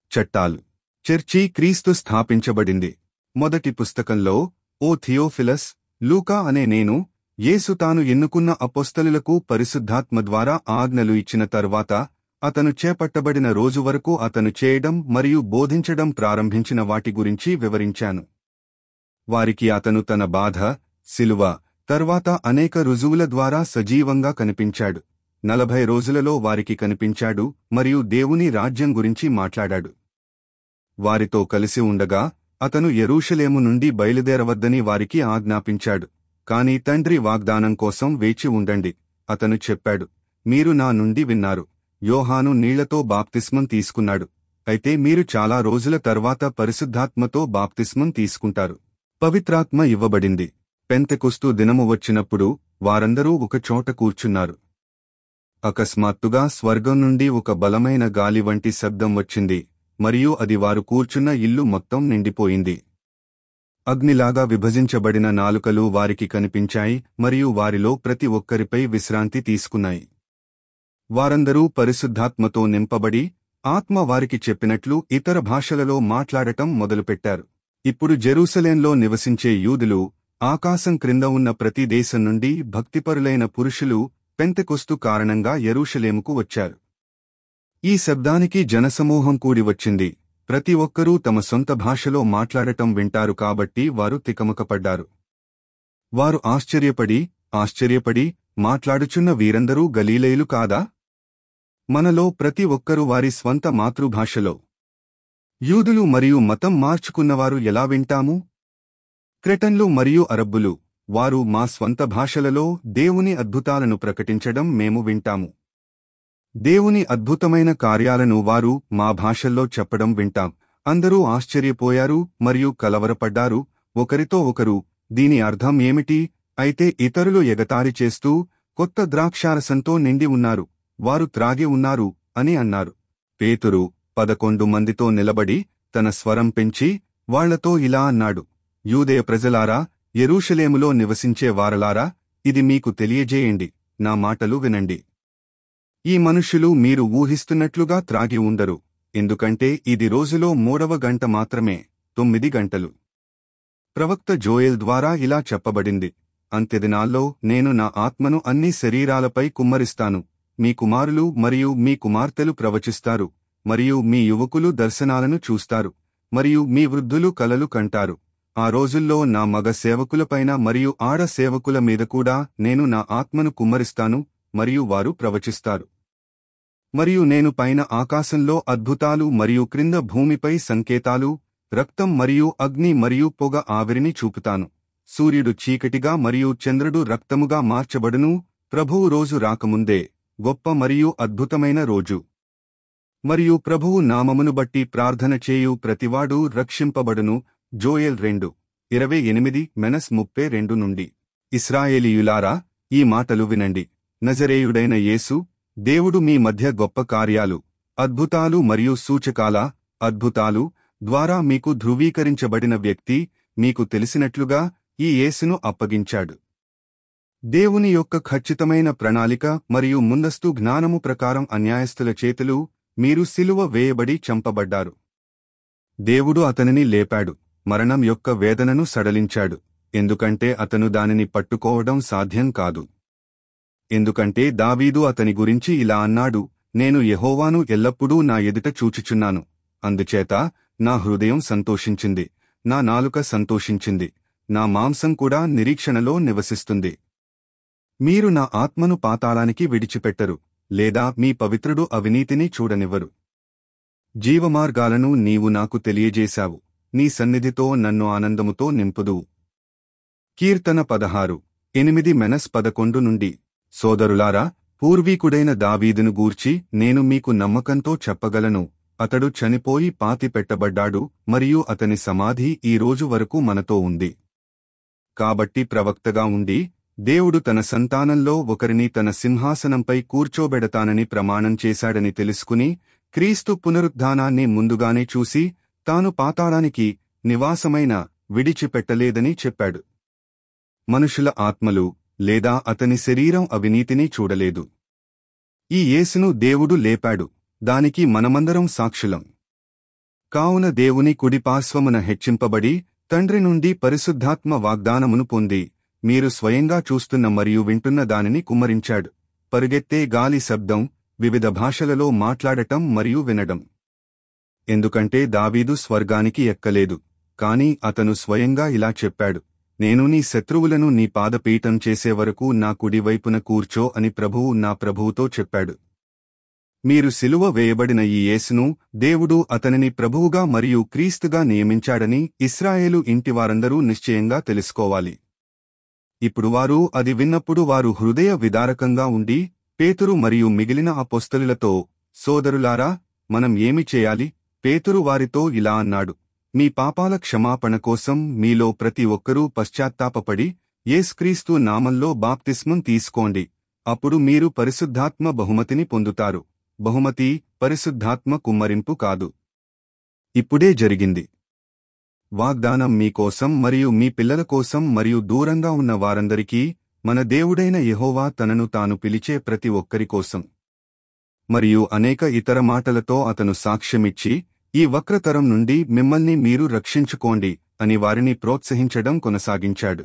చట్టాలు చర్చి క్రీస్తు స్థాపించబడింది మొదటి పుస్తకంలో ఓ థియోఫిలస్ లూకా అనే నేను యేసు తాను ఎన్నుకున్న అపోస్తలులకు పరిశుద్ధాత్మ ద్వారా ఆజ్ఞలు ఇచ్చిన తర్వాత అతను చేపట్టబడిన రోజు వరకు అతను చేయడం మరియు బోధించడం ప్రారంభించిన వాటి గురించి వివరించాను వారికి అతను తన బాధ శిలువ తర్వాత అనేక రుజువుల ద్వారా సజీవంగా కనిపించాడు నలభై రోజులలో వారికి కనిపించాడు మరియు దేవుని రాజ్యం గురించి మాట్లాడాడు వారితో కలిసి ఉండగా అతను యెరూషలేము నుండి బయలుదేరవద్దని వారికి ఆజ్ఞాపించాడు కాని తండ్రి వాగ్దానం కోసం వేచి ఉండండి అతను చెప్పాడు మీరు నా నుండి విన్నారు యోహాను నీళ్లతో బాప్తిస్మం తీసుకున్నాడు అయితే మీరు చాలా రోజుల తర్వాత పరిశుద్ధాత్మతో బాప్తిస్మం తీసుకుంటారు పవిత్రాత్మ ఇవ్వబడింది పెంతెకొస్తు దినము వచ్చినప్పుడు వారందరూ ఒక చోట కూర్చున్నారు అకస్మాత్తుగా స్వర్గం నుండి ఒక బలమైన గాలి వంటి శబ్దం వచ్చింది మరియు అది వారు కూర్చున్న ఇల్లు మొత్తం నిండిపోయింది అగ్నిలాగా విభజించబడిన నాలుకలు వారికి కనిపించాయి మరియు వారిలో ప్రతి ఒక్కరిపై విశ్రాంతి తీసుకున్నాయి వారందరూ పరిశుద్ధాత్మతో నింపబడి ఆత్మ వారికి చెప్పినట్లు ఇతర భాషలలో మాట్లాడటం మొదలుపెట్టారు ఇప్పుడు జెరూసలేంలో నివసించే యూదులు ఆకాశం క్రింద ఉన్న ప్రతి దేశం నుండి భక్తిపరులైన పురుషులు పెంతెకొస్తు కారణంగా యెరూషలేముకు వచ్చారు ఈ శబ్దానికి జనసమూహం కూడి వచ్చింది ప్రతి ఒక్కరూ తమ సొంత భాషలో మాట్లాడటం వింటారు కాబట్టి వారు తికమకపడ్డారు వారు ఆశ్చర్యపడి ఆశ్చర్యపడి మాట్లాడుచున్న వీరందరూ గలీలయులు కాదా మనలో ప్రతి ఒక్కరూ వారి స్వంత మాతృభాషలో యూదులు మరియు మతం మార్చుకున్నవారు ఎలా వింటాము క్రెటన్లు మరియు అరబ్బులు వారు మా స్వంత భాషలలో దేవుని అద్భుతాలను ప్రకటించడం మేము వింటాము దేవుని అద్భుతమైన కార్యాలను వారు మా భాషల్లో చెప్పడం వింటాం అందరూ ఆశ్చర్యపోయారు మరియు కలవరపడ్డారు ఒకరితో ఒకరు దీని అర్థం ఏమిటి అయితే ఇతరులు ఎగతాళి చేస్తూ కొత్త ద్రాక్షారసంతో నిండి ఉన్నారు వారు త్రాగి ఉన్నారు అని అన్నారు పేతురు పదకొండు మందితో నిలబడి తన స్వరం పెంచి వాళ్లతో ఇలా అన్నాడు యూదయ ప్రజలారా యెరూషలేములో నివసించే వారలారా ఇది మీకు తెలియజేయండి నా మాటలు వినండి ఈ మనుష్యులు మీరు ఊహిస్తున్నట్లుగా త్రాగి ఉండరు ఎందుకంటే ఇది రోజులో మూడవ గంట మాత్రమే తొమ్మిది గంటలు ప్రవక్త జోయెల్ ద్వారా ఇలా చెప్పబడింది అంత్యదినాల్లో నేను నా ఆత్మను అన్ని శరీరాలపై కుమ్మరిస్తాను మీ కుమారులు మరియు మీ కుమార్తెలు ప్రవచిస్తారు మరియు మీ యువకులు దర్శనాలను చూస్తారు మరియు మీ వృద్ధులు కలలు కంటారు ఆ రోజుల్లో నా మగ సేవకులపైన మరియు ఆడ సేవకుల మీద కూడా నేను నా ఆత్మను కుమ్మరిస్తాను మరియు వారు ప్రవచిస్తారు మరియు నేను పైన ఆకాశంలో అద్భుతాలు మరియు క్రింద భూమిపై సంకేతాలు రక్తం మరియు అగ్ని మరియు పొగ ఆవిరిని చూపుతాను సూర్యుడు చీకటిగా మరియు చంద్రుడు రక్తముగా మార్చబడును ప్రభువు రోజు రాకముందే గొప్ప మరియు అద్భుతమైన రోజు మరియు ప్రభువు నామమును బట్టి ప్రార్థన చేయు ప్రతివాడు రక్షింపబడును జోయెల్ రెండు ఇరవై ఎనిమిది మెనస్ ముప్పై రెండు నుండి ఇస్రాయేలీయులారా ఈ మాటలు వినండి నజరేయుడైన యేసు దేవుడు మీ మధ్య గొప్ప కార్యాలు అద్భుతాలు మరియు సూచకాల అద్భుతాలు ద్వారా మీకు ధృవీకరించబడిన వ్యక్తి మీకు తెలిసినట్లుగా ఈ యేసును అప్పగించాడు దేవుని యొక్క ఖచ్చితమైన ప్రణాళిక మరియు ముందస్తు జ్ఞానము ప్రకారం అన్యాయస్తుల చేతులు మీరు సిలువ వేయబడి చంపబడ్డారు దేవుడు అతనిని లేపాడు మరణం యొక్క వేదనను సడలించాడు ఎందుకంటే అతను దానిని పట్టుకోవడం సాధ్యం కాదు ఎందుకంటే దావీదు అతని గురించి ఇలా అన్నాడు నేను యెహోవాను ఎల్లప్పుడూ నా ఎదుట చూచుచున్నాను అందుచేత నా హృదయం సంతోషించింది నా నాలుక సంతోషించింది నా మాంసం కూడా నిరీక్షణలో నివసిస్తుంది మీరు నా ఆత్మను పాతాళానికి విడిచిపెట్టరు లేదా మీ పవిత్రుడు అవినీతిని చూడనివ్వరు జీవమార్గాలను నీవు నాకు తెలియజేశావు నీ సన్నిధితో నన్ను ఆనందముతో నింపుదువు కీర్తన పదహారు ఎనిమిది మెనస్ పదకొండు నుండి సోదరులారా పూర్వీకుడైన దావీదును గూర్చి నేను మీకు నమ్మకంతో చెప్పగలను అతడు చనిపోయి పాతిపెట్టబడ్డాడు మరియు అతని సమాధి ఈ రోజు వరకు మనతో ఉంది కాబట్టి ప్రవక్తగా ఉండి దేవుడు తన సంతానంలో ఒకరిని తన సింహాసనంపై కూర్చోబెడతానని ప్రమాణం చేశాడని తెలుసుకుని క్రీస్తు పునరుద్ధానాన్ని ముందుగానే చూసి తాను పాతాళానికి నివాసమైన విడిచిపెట్టలేదని చెప్పాడు మనుషుల ఆత్మలు లేదా అతని శరీరం అవినీతిని చూడలేదు ఈ యేసును దేవుడు లేపాడు దానికి మనమందరం సాక్షులం కావున దేవుని కుడిపార్శ్వమున హెచ్చింపబడి తండ్రి నుండి పరిశుద్ధాత్మ వాగ్దానమును పొంది మీరు స్వయంగా చూస్తున్న మరియు వింటున్న దానిని కుమ్మరించాడు పరుగెత్తే గాలి శబ్దం వివిధ భాషలలో మాట్లాడటం మరియు వినడం ఎందుకంటే దావీదు స్వర్గానికి ఎక్కలేదు కాని అతను స్వయంగా ఇలా చెప్పాడు నేను నీ శత్రువులను నీ పాదపీఠం చేసే వరకు నా కుడివైపున కూర్చో అని ప్రభువు నా ప్రభువుతో చెప్పాడు మీరు సిలువ వేయబడిన ఈ యేసును దేవుడు అతనిని ప్రభువుగా మరియు క్రీస్తుగా నియమించాడని ఇస్రాయేలు ఇంటివారందరూ నిశ్చయంగా తెలుసుకోవాలి ఇప్పుడు వారు అది విన్నప్పుడు వారు హృదయ విదారకంగా ఉండి పేతురు మరియు మిగిలిన అపొస్తలులతో సోదరులారా మనం ఏమి చేయాలి పేతురు వారితో ఇలా అన్నాడు మీ పాపాల క్షమాపణ కోసం మీలో ప్రతి ఒక్కరూ పశ్చాత్తాపపడి యేస్క్రీస్తు నామంలో బాప్తిస్మం తీసుకోండి అప్పుడు మీరు పరిశుద్ధాత్మ బహుమతిని పొందుతారు బహుమతి పరిశుద్ధాత్మ కుమ్మరింపు కాదు ఇప్పుడే జరిగింది వాగ్దానం మీకోసం మరియు మీ పిల్లల కోసం మరియు దూరంగా ఉన్న వారందరికీ మన దేవుడైన యెహోవా తనను తాను పిలిచే ప్రతి ఒక్కరి కోసం మరియు అనేక ఇతర మాటలతో అతను సాక్ష్యమిచ్చి ఈ వక్రతరం నుండి మిమ్మల్ని మీరు రక్షించుకోండి అని వారిని ప్రోత్సహించడం కొనసాగించాడు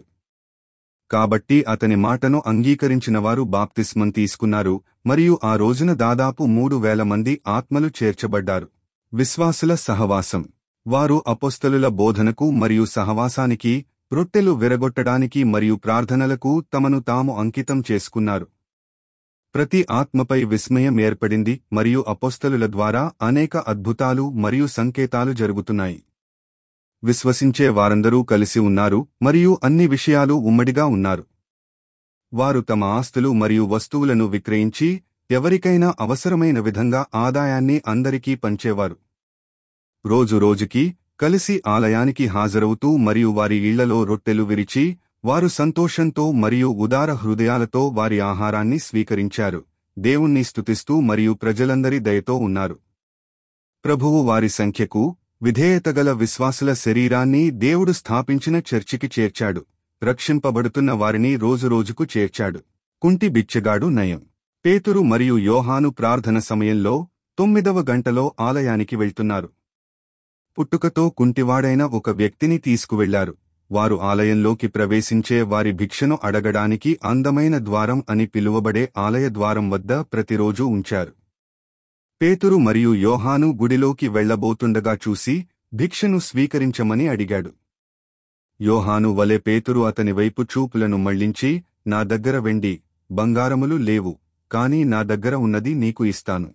కాబట్టి అతని మాటను అంగీకరించిన వారు బాప్తిస్మం తీసుకున్నారు మరియు ఆ రోజున దాదాపు మూడు వేల మంది ఆత్మలు చేర్చబడ్డారు విశ్వాసుల సహవాసం వారు అపోస్తలుల బోధనకు మరియు సహవాసానికి రొట్టెలు విరగొట్టడానికి మరియు ప్రార్థనలకు తమను తాము అంకితం చేసుకున్నారు ప్రతి ఆత్మపై విస్మయం ఏర్పడింది మరియు అపోస్తలుల ద్వారా అనేక అద్భుతాలు మరియు సంకేతాలు జరుగుతున్నాయి విశ్వసించే వారందరూ కలిసి ఉన్నారు మరియు అన్ని విషయాలు ఉమ్మడిగా ఉన్నారు వారు తమ ఆస్తులు మరియు వస్తువులను విక్రయించి ఎవరికైనా అవసరమైన విధంగా ఆదాయాన్ని అందరికీ పంచేవారు రోజు రోజుకి కలిసి ఆలయానికి హాజరవుతూ మరియు వారి ఇళ్లలో రొట్టెలు విరిచి వారు సంతోషంతో మరియు ఉదార హృదయాలతో వారి ఆహారాన్ని స్వీకరించారు దేవుణ్ణి స్తుతిస్తూ మరియు ప్రజలందరి దయతో ఉన్నారు ప్రభువు వారి సంఖ్యకు విధేయతగల విశ్వాసుల శరీరాన్ని దేవుడు స్థాపించిన చర్చికి చేర్చాడు రక్షింపబడుతున్న వారిని రోజురోజుకు చేర్చాడు కుంటి బిచ్చగాడు నయం పేతురు మరియు యోహాను ప్రార్థన సమయంలో తొమ్మిదవ గంటలో ఆలయానికి వెళ్తున్నారు పుట్టుకతో కుంటివాడైన ఒక వ్యక్తిని తీసుకువెళ్లారు వారు ఆలయంలోకి ప్రవేశించే వారి భిక్షను అడగడానికి అందమైన ద్వారం అని పిలువబడే ఆలయ ద్వారం వద్ద ప్రతిరోజూ ఉంచారు పేతురు మరియు యోహాను గుడిలోకి వెళ్లబోతుండగా చూసి భిక్షను స్వీకరించమని అడిగాడు యోహాను వలె పేతురు అతని వైపు చూపులను మళ్లించి నా దగ్గర వెండి బంగారములు లేవు కాని నా దగ్గర ఉన్నది నీకు ఇస్తాను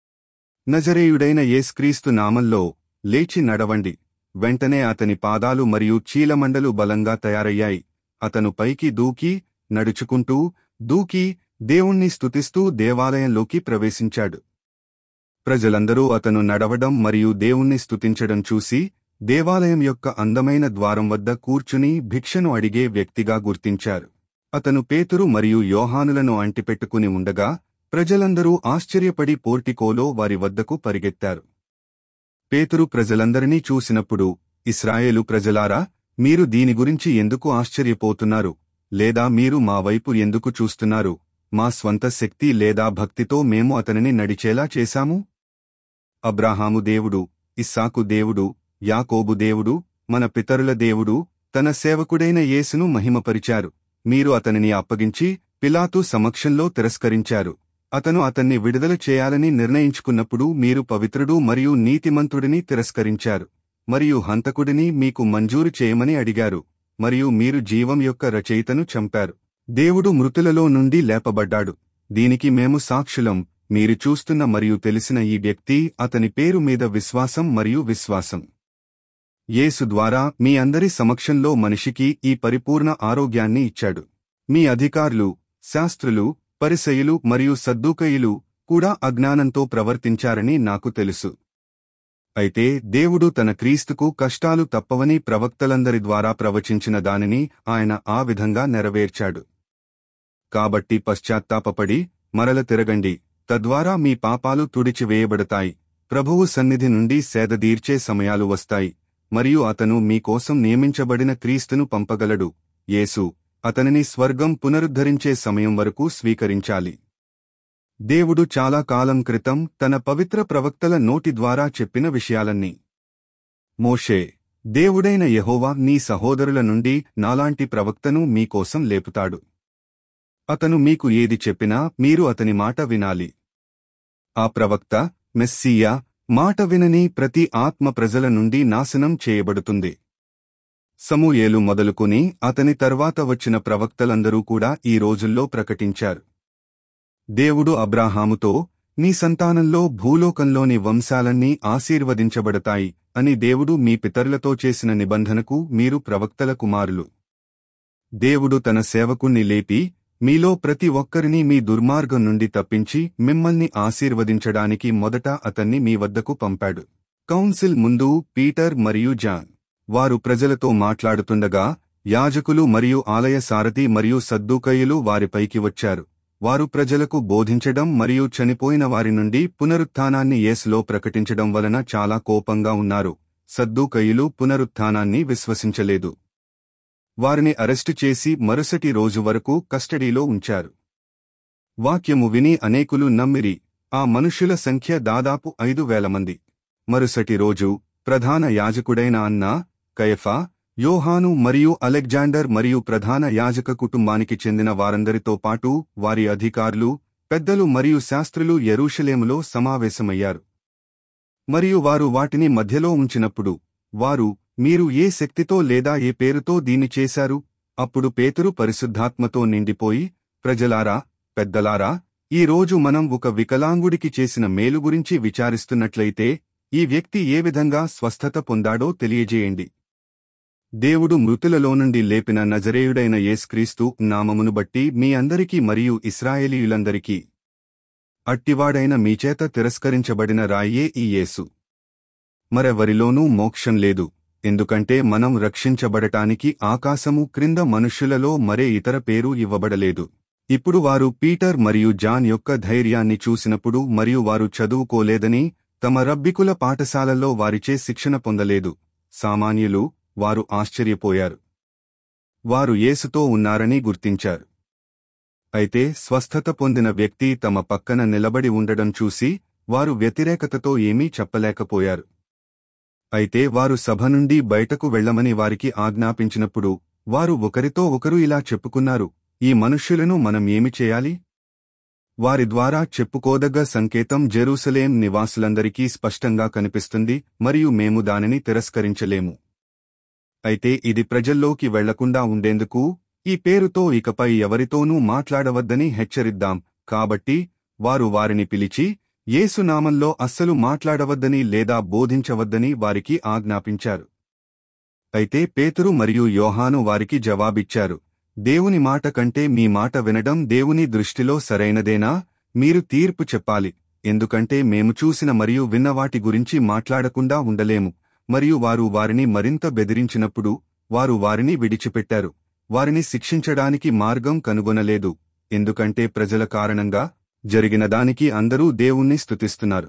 నజరేయుడైన యేస్క్రీస్తు నామంలో లేచి నడవండి వెంటనే అతని పాదాలు మరియు చీలమండలు బలంగా తయారయ్యాయి అతను పైకి దూకి నడుచుకుంటూ దూకి దేవుణ్ణి స్తుతిస్తూ దేవాలయంలోకి ప్రవేశించాడు ప్రజలందరూ అతను నడవడం మరియు దేవుణ్ణి స్తుతించడం చూసి దేవాలయం యొక్క అందమైన ద్వారం వద్ద కూర్చుని భిక్షను అడిగే వ్యక్తిగా గుర్తించారు అతను పేతురు మరియు యోహానులను అంటిపెట్టుకుని ఉండగా ప్రజలందరూ ఆశ్చర్యపడి పోర్టికోలో వారి వద్దకు పరిగెత్తారు పేతురు ప్రజలందరినీ చూసినప్పుడు ఇస్రాయేలు ప్రజలారా మీరు దీని గురించి ఎందుకు ఆశ్చర్యపోతున్నారు లేదా మీరు మా వైపు ఎందుకు చూస్తున్నారు మా స్వంత శక్తి లేదా భక్తితో మేము అతనిని నడిచేలా చేశాము అబ్రాహాము దేవుడు ఇస్సాకు దేవుడు యాకోబు దేవుడు మన పితరుల దేవుడు తన సేవకుడైన యేసును మహిమపరిచారు మీరు అతనిని అప్పగించి పిలాతు సమక్షంలో తిరస్కరించారు అతను అతన్ని విడుదల చేయాలని నిర్ణయించుకున్నప్పుడు మీరు పవిత్రుడు మరియు నీతిమంతుడిని తిరస్కరించారు మరియు హంతకుడిని మీకు మంజూరు చేయమని అడిగారు మరియు మీరు జీవం యొక్క రచయితను చంపారు దేవుడు మృతులలో నుండి లేపబడ్డాడు దీనికి మేము సాక్షులం మీరు చూస్తున్న మరియు తెలిసిన ఈ వ్యక్తి అతని పేరు మీద విశ్వాసం మరియు విశ్వాసం యేసు ద్వారా మీ అందరి సమక్షంలో మనిషికి ఈ పరిపూర్ణ ఆరోగ్యాన్ని ఇచ్చాడు మీ అధికారులు శాస్త్రులు పరిసయులు మరియు సద్దూకయులు కూడా అజ్ఞానంతో ప్రవర్తించారని నాకు తెలుసు అయితే దేవుడు తన క్రీస్తుకు కష్టాలు తప్పవని ప్రవక్తలందరి ద్వారా ప్రవచించిన దానిని ఆయన ఆ విధంగా నెరవేర్చాడు కాబట్టి పశ్చాత్తాపపడి మరల తిరగండి తద్వారా మీ పాపాలు తుడిచివేయబడతాయి ప్రభువు సన్నిధి నుండి సేదదీర్చే సమయాలు వస్తాయి మరియు అతను మీకోసం నియమించబడిన క్రీస్తును పంపగలడు యేసు అతనిని స్వర్గం పునరుద్ధరించే సమయం వరకు స్వీకరించాలి దేవుడు చాలా కాలం క్రితం తన పవిత్ర ప్రవక్తల నోటి ద్వారా చెప్పిన విషయాలన్నీ మోషే దేవుడైన యెహోవా నీ సహోదరుల నుండి నాలాంటి ప్రవక్తను మీకోసం లేపుతాడు అతను మీకు ఏది చెప్పినా మీరు అతని మాట వినాలి ఆ ప్రవక్త మెస్సియా మాట వినని ప్రతి ఆత్మ ప్రజల నుండి నాశనం చేయబడుతుంది సమూయేలు మొదలుకొని అతని తర్వాత వచ్చిన ప్రవక్తలందరూ కూడా ఈ రోజుల్లో ప్రకటించారు దేవుడు అబ్రాహాముతో నీ సంతానంలో భూలోకంలోని వంశాలన్నీ ఆశీర్వదించబడతాయి అని దేవుడు మీ పితరులతో చేసిన నిబంధనకు మీరు ప్రవక్తల కుమారులు దేవుడు తన సేవకుణ్ణి లేపి మీలో ప్రతి ఒక్కరిని మీ దుర్మార్గం నుండి తప్పించి మిమ్మల్ని ఆశీర్వదించడానికి మొదట అతన్ని మీ వద్దకు పంపాడు కౌన్సిల్ ముందు పీటర్ మరియు జాన్ వారు ప్రజలతో మాట్లాడుతుండగా యాజకులు మరియు ఆలయ సారథి మరియు సద్దూకయ్యులు వారిపైకి వచ్చారు వారు ప్రజలకు బోధించడం మరియు చనిపోయిన వారి నుండి పునరుత్థానాన్ని యేసులో ప్రకటించడం వలన చాలా కోపంగా ఉన్నారు సద్దూకయ్యులు పునరుత్థానాన్ని విశ్వసించలేదు వారిని అరెస్టు చేసి మరుసటి రోజు వరకు కస్టడీలో ఉంచారు వాక్యము విని అనేకులు నమ్మిరి ఆ మనుష్యుల సంఖ్య దాదాపు ఐదు వేల మంది మరుసటి రోజు ప్రధాన యాజకుడైన అన్నా కయఫా యోహాను మరియు అలెగ్జాండర్ మరియు ప్రధాన యాజక కుటుంబానికి చెందిన వారందరితో పాటు వారి అధికారులు పెద్దలు మరియు శాస్త్రులు యెరూషలేములో సమావేశమయ్యారు మరియు వారు వాటిని మధ్యలో ఉంచినప్పుడు వారు మీరు ఏ శక్తితో లేదా ఏ పేరుతో దీన్ని చేశారు అప్పుడు పేతురు పరిశుద్ధాత్మతో నిండిపోయి ప్రజలారా పెద్దలారా ఈ రోజు మనం ఒక వికలాంగుడికి చేసిన మేలు గురించి విచారిస్తున్నట్లయితే ఈ వ్యక్తి ఏ విధంగా స్వస్థత పొందాడో తెలియజేయండి దేవుడు మృతులలో నుండి లేపిన నజరేయుడైన యేస్క్రీస్తు నామమును బట్టి మీ అందరికీ మరియు ఇస్రాయేలీయులందరికీ అట్టివాడైన మీచేత తిరస్కరించబడిన రాయే ఈ యేసు మరెవరిలోనూ మోక్షం లేదు ఎందుకంటే మనం రక్షించబడటానికి ఆకాశము క్రింద మనుష్యులలో మరే ఇతర పేరు ఇవ్వబడలేదు ఇప్పుడు వారు పీటర్ మరియు జాన్ యొక్క ధైర్యాన్ని చూసినప్పుడు మరియు వారు చదువుకోలేదని తమ రబ్బికుల పాఠశాలల్లో వారిచే శిక్షణ పొందలేదు సామాన్యులు వారు ఆశ్చర్యపోయారు వారు యేసుతో ఉన్నారని గుర్తించారు అయితే స్వస్థత పొందిన వ్యక్తి తమ పక్కన నిలబడి ఉండడం చూసి వారు వ్యతిరేకతతో ఏమీ చెప్పలేకపోయారు అయితే వారు సభ నుండి బయటకు వెళ్లమని వారికి ఆజ్ఞాపించినప్పుడు వారు ఒకరితో ఒకరు ఇలా చెప్పుకున్నారు ఈ మనుష్యులను మనం ఏమి చేయాలి వారి ద్వారా చెప్పుకోదగ్గ సంకేతం జెరూసలేం నివాసులందరికీ స్పష్టంగా కనిపిస్తుంది మరియు మేము దానిని తిరస్కరించలేము అయితే ఇది ప్రజల్లోకి వెళ్లకుండా ఉండేందుకు ఈ పేరుతో ఇకపై ఎవరితోనూ మాట్లాడవద్దని హెచ్చరిద్దాం కాబట్టి వారు వారిని పిలిచి యేసునామంలో అస్సలు మాట్లాడవద్దని లేదా బోధించవద్దని వారికి ఆజ్ఞాపించారు అయితే పేతురు మరియు యోహాను వారికి జవాబిచ్చారు దేవుని మాట కంటే మీ మాట వినడం దేవుని దృష్టిలో సరైనదేనా మీరు తీర్పు చెప్పాలి ఎందుకంటే మేము చూసిన మరియు విన్న వాటి గురించి మాట్లాడకుండా ఉండలేము మరియు వారు వారిని మరింత బెదిరించినప్పుడు వారు వారిని విడిచిపెట్టారు వారిని శిక్షించడానికి మార్గం కనుగొనలేదు ఎందుకంటే ప్రజల కారణంగా జరిగిన దానికి అందరూ దేవుణ్ణి స్తుతిస్తున్నారు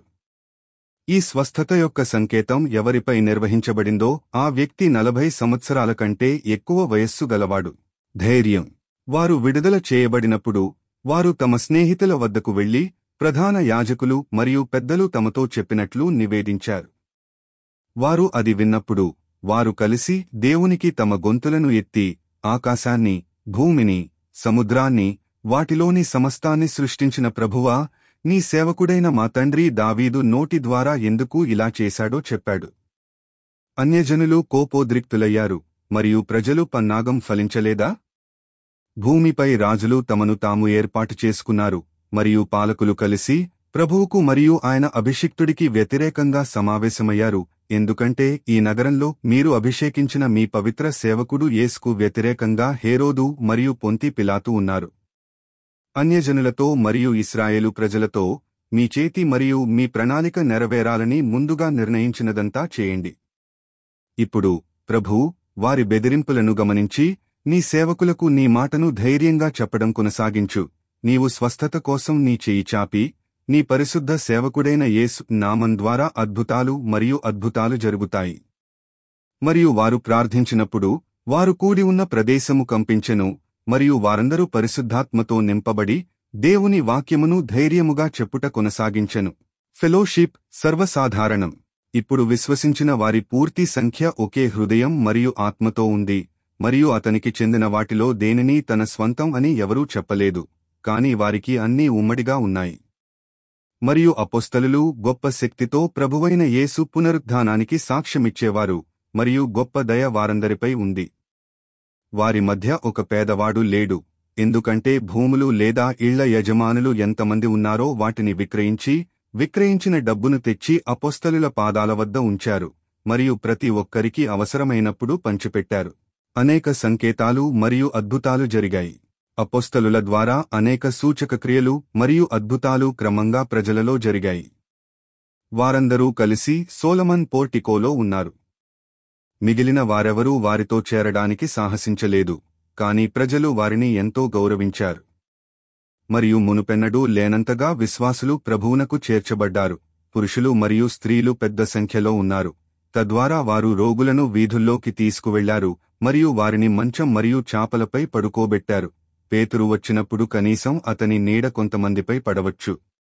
ఈ స్వస్థత యొక్క సంకేతం ఎవరిపై నిర్వహించబడిందో ఆ వ్యక్తి నలభై సంవత్సరాల కంటే ఎక్కువ వయస్సు గలవాడు ధైర్యం వారు విడుదల చేయబడినప్పుడు వారు తమ స్నేహితుల వద్దకు వెళ్లి ప్రధాన యాజకులు మరియు పెద్దలు తమతో చెప్పినట్లు నివేదించారు వారు అది విన్నప్పుడు వారు కలిసి దేవునికి తమ గొంతులను ఎత్తి ఆకాశాన్ని భూమిని సముద్రాన్ని వాటిలోని సమస్తాన్ని సృష్టించిన ప్రభువా నీ సేవకుడైన మా తండ్రి దావీదు నోటి ద్వారా ఎందుకు ఇలా చేశాడో చెప్పాడు అన్యజనులు కోపోద్రిక్తులయ్యారు మరియు ప్రజలు పన్నాగం ఫలించలేదా భూమిపై రాజులు తమను తాము ఏర్పాటు చేసుకున్నారు మరియు పాలకులు కలిసి ప్రభువుకు మరియు ఆయన అభిషిక్తుడికి వ్యతిరేకంగా సమావేశమయ్యారు ఎందుకంటే ఈ నగరంలో మీరు అభిషేకించిన మీ పవిత్ర సేవకుడు యేసుకు వ్యతిరేకంగా హేరోదు మరియు పొంతి పిలాతు ఉన్నారు అన్యజనులతో మరియు ఇస్రాయేలు ప్రజలతో మీ చేతి మరియు మీ ప్రణాళిక నెరవేరాలని ముందుగా నిర్ణయించినదంతా చేయండి ఇప్పుడు ప్రభూ వారి బెదిరింపులను గమనించి నీ సేవకులకు నీ మాటను ధైర్యంగా చెప్పడం కొనసాగించు నీవు స్వస్థత కోసం నీ చేయి చాపి నీ పరిశుద్ధ సేవకుడైన యేసు నామం ద్వారా అద్భుతాలు మరియు అద్భుతాలు జరుగుతాయి మరియు వారు ప్రార్థించినప్పుడు వారు కూడి ఉన్న ప్రదేశము కంపించెను మరియు వారందరూ పరిశుద్ధాత్మతో నింపబడి దేవుని వాక్యమును ధైర్యముగా చెప్పుట కొనసాగించెను ఫెలోషిప్ సర్వసాధారణం ఇప్పుడు విశ్వసించిన వారి పూర్తి సంఖ్య ఒకే హృదయం మరియు ఆత్మతో ఉంది మరియు అతనికి చెందిన వాటిలో దేనిని తన స్వంతం అని ఎవరూ చెప్పలేదు కాని వారికి అన్నీ ఉమ్మడిగా ఉన్నాయి మరియు అపోస్తలులు గొప్ప శక్తితో ప్రభువైన యేసు పునరుద్ధానానికి సాక్ష్యమిచ్చేవారు మరియు గొప్ప దయ వారందరిపై ఉంది వారి మధ్య ఒక పేదవాడు లేడు ఎందుకంటే భూములు లేదా ఇళ్ల యజమానులు ఎంతమంది ఉన్నారో వాటిని విక్రయించి విక్రయించిన డబ్బును తెచ్చి అపోస్తలుల పాదాల వద్ద ఉంచారు మరియు ప్రతి ఒక్కరికి అవసరమైనప్పుడు పంచిపెట్టారు అనేక సంకేతాలు మరియు అద్భుతాలు జరిగాయి అపోస్తలుల ద్వారా అనేక సూచక క్రియలు మరియు అద్భుతాలు క్రమంగా ప్రజలలో జరిగాయి వారందరూ కలిసి సోలమన్ పోర్టికోలో ఉన్నారు మిగిలిన వారెవరూ వారితో చేరడానికి సాహసించలేదు కాని ప్రజలు వారిని ఎంతో గౌరవించారు మరియు మునుపెన్నడూ లేనంతగా విశ్వాసులు ప్రభువునకు చేర్చబడ్డారు పురుషులు మరియు స్త్రీలు పెద్ద సంఖ్యలో ఉన్నారు తద్వారా వారు రోగులను వీధుల్లోకి తీసుకువెళ్లారు మరియు వారిని మంచం మరియు చాపలపై పడుకోబెట్టారు పేతురు వచ్చినప్పుడు కనీసం అతని నీడ కొంతమందిపై పడవచ్చు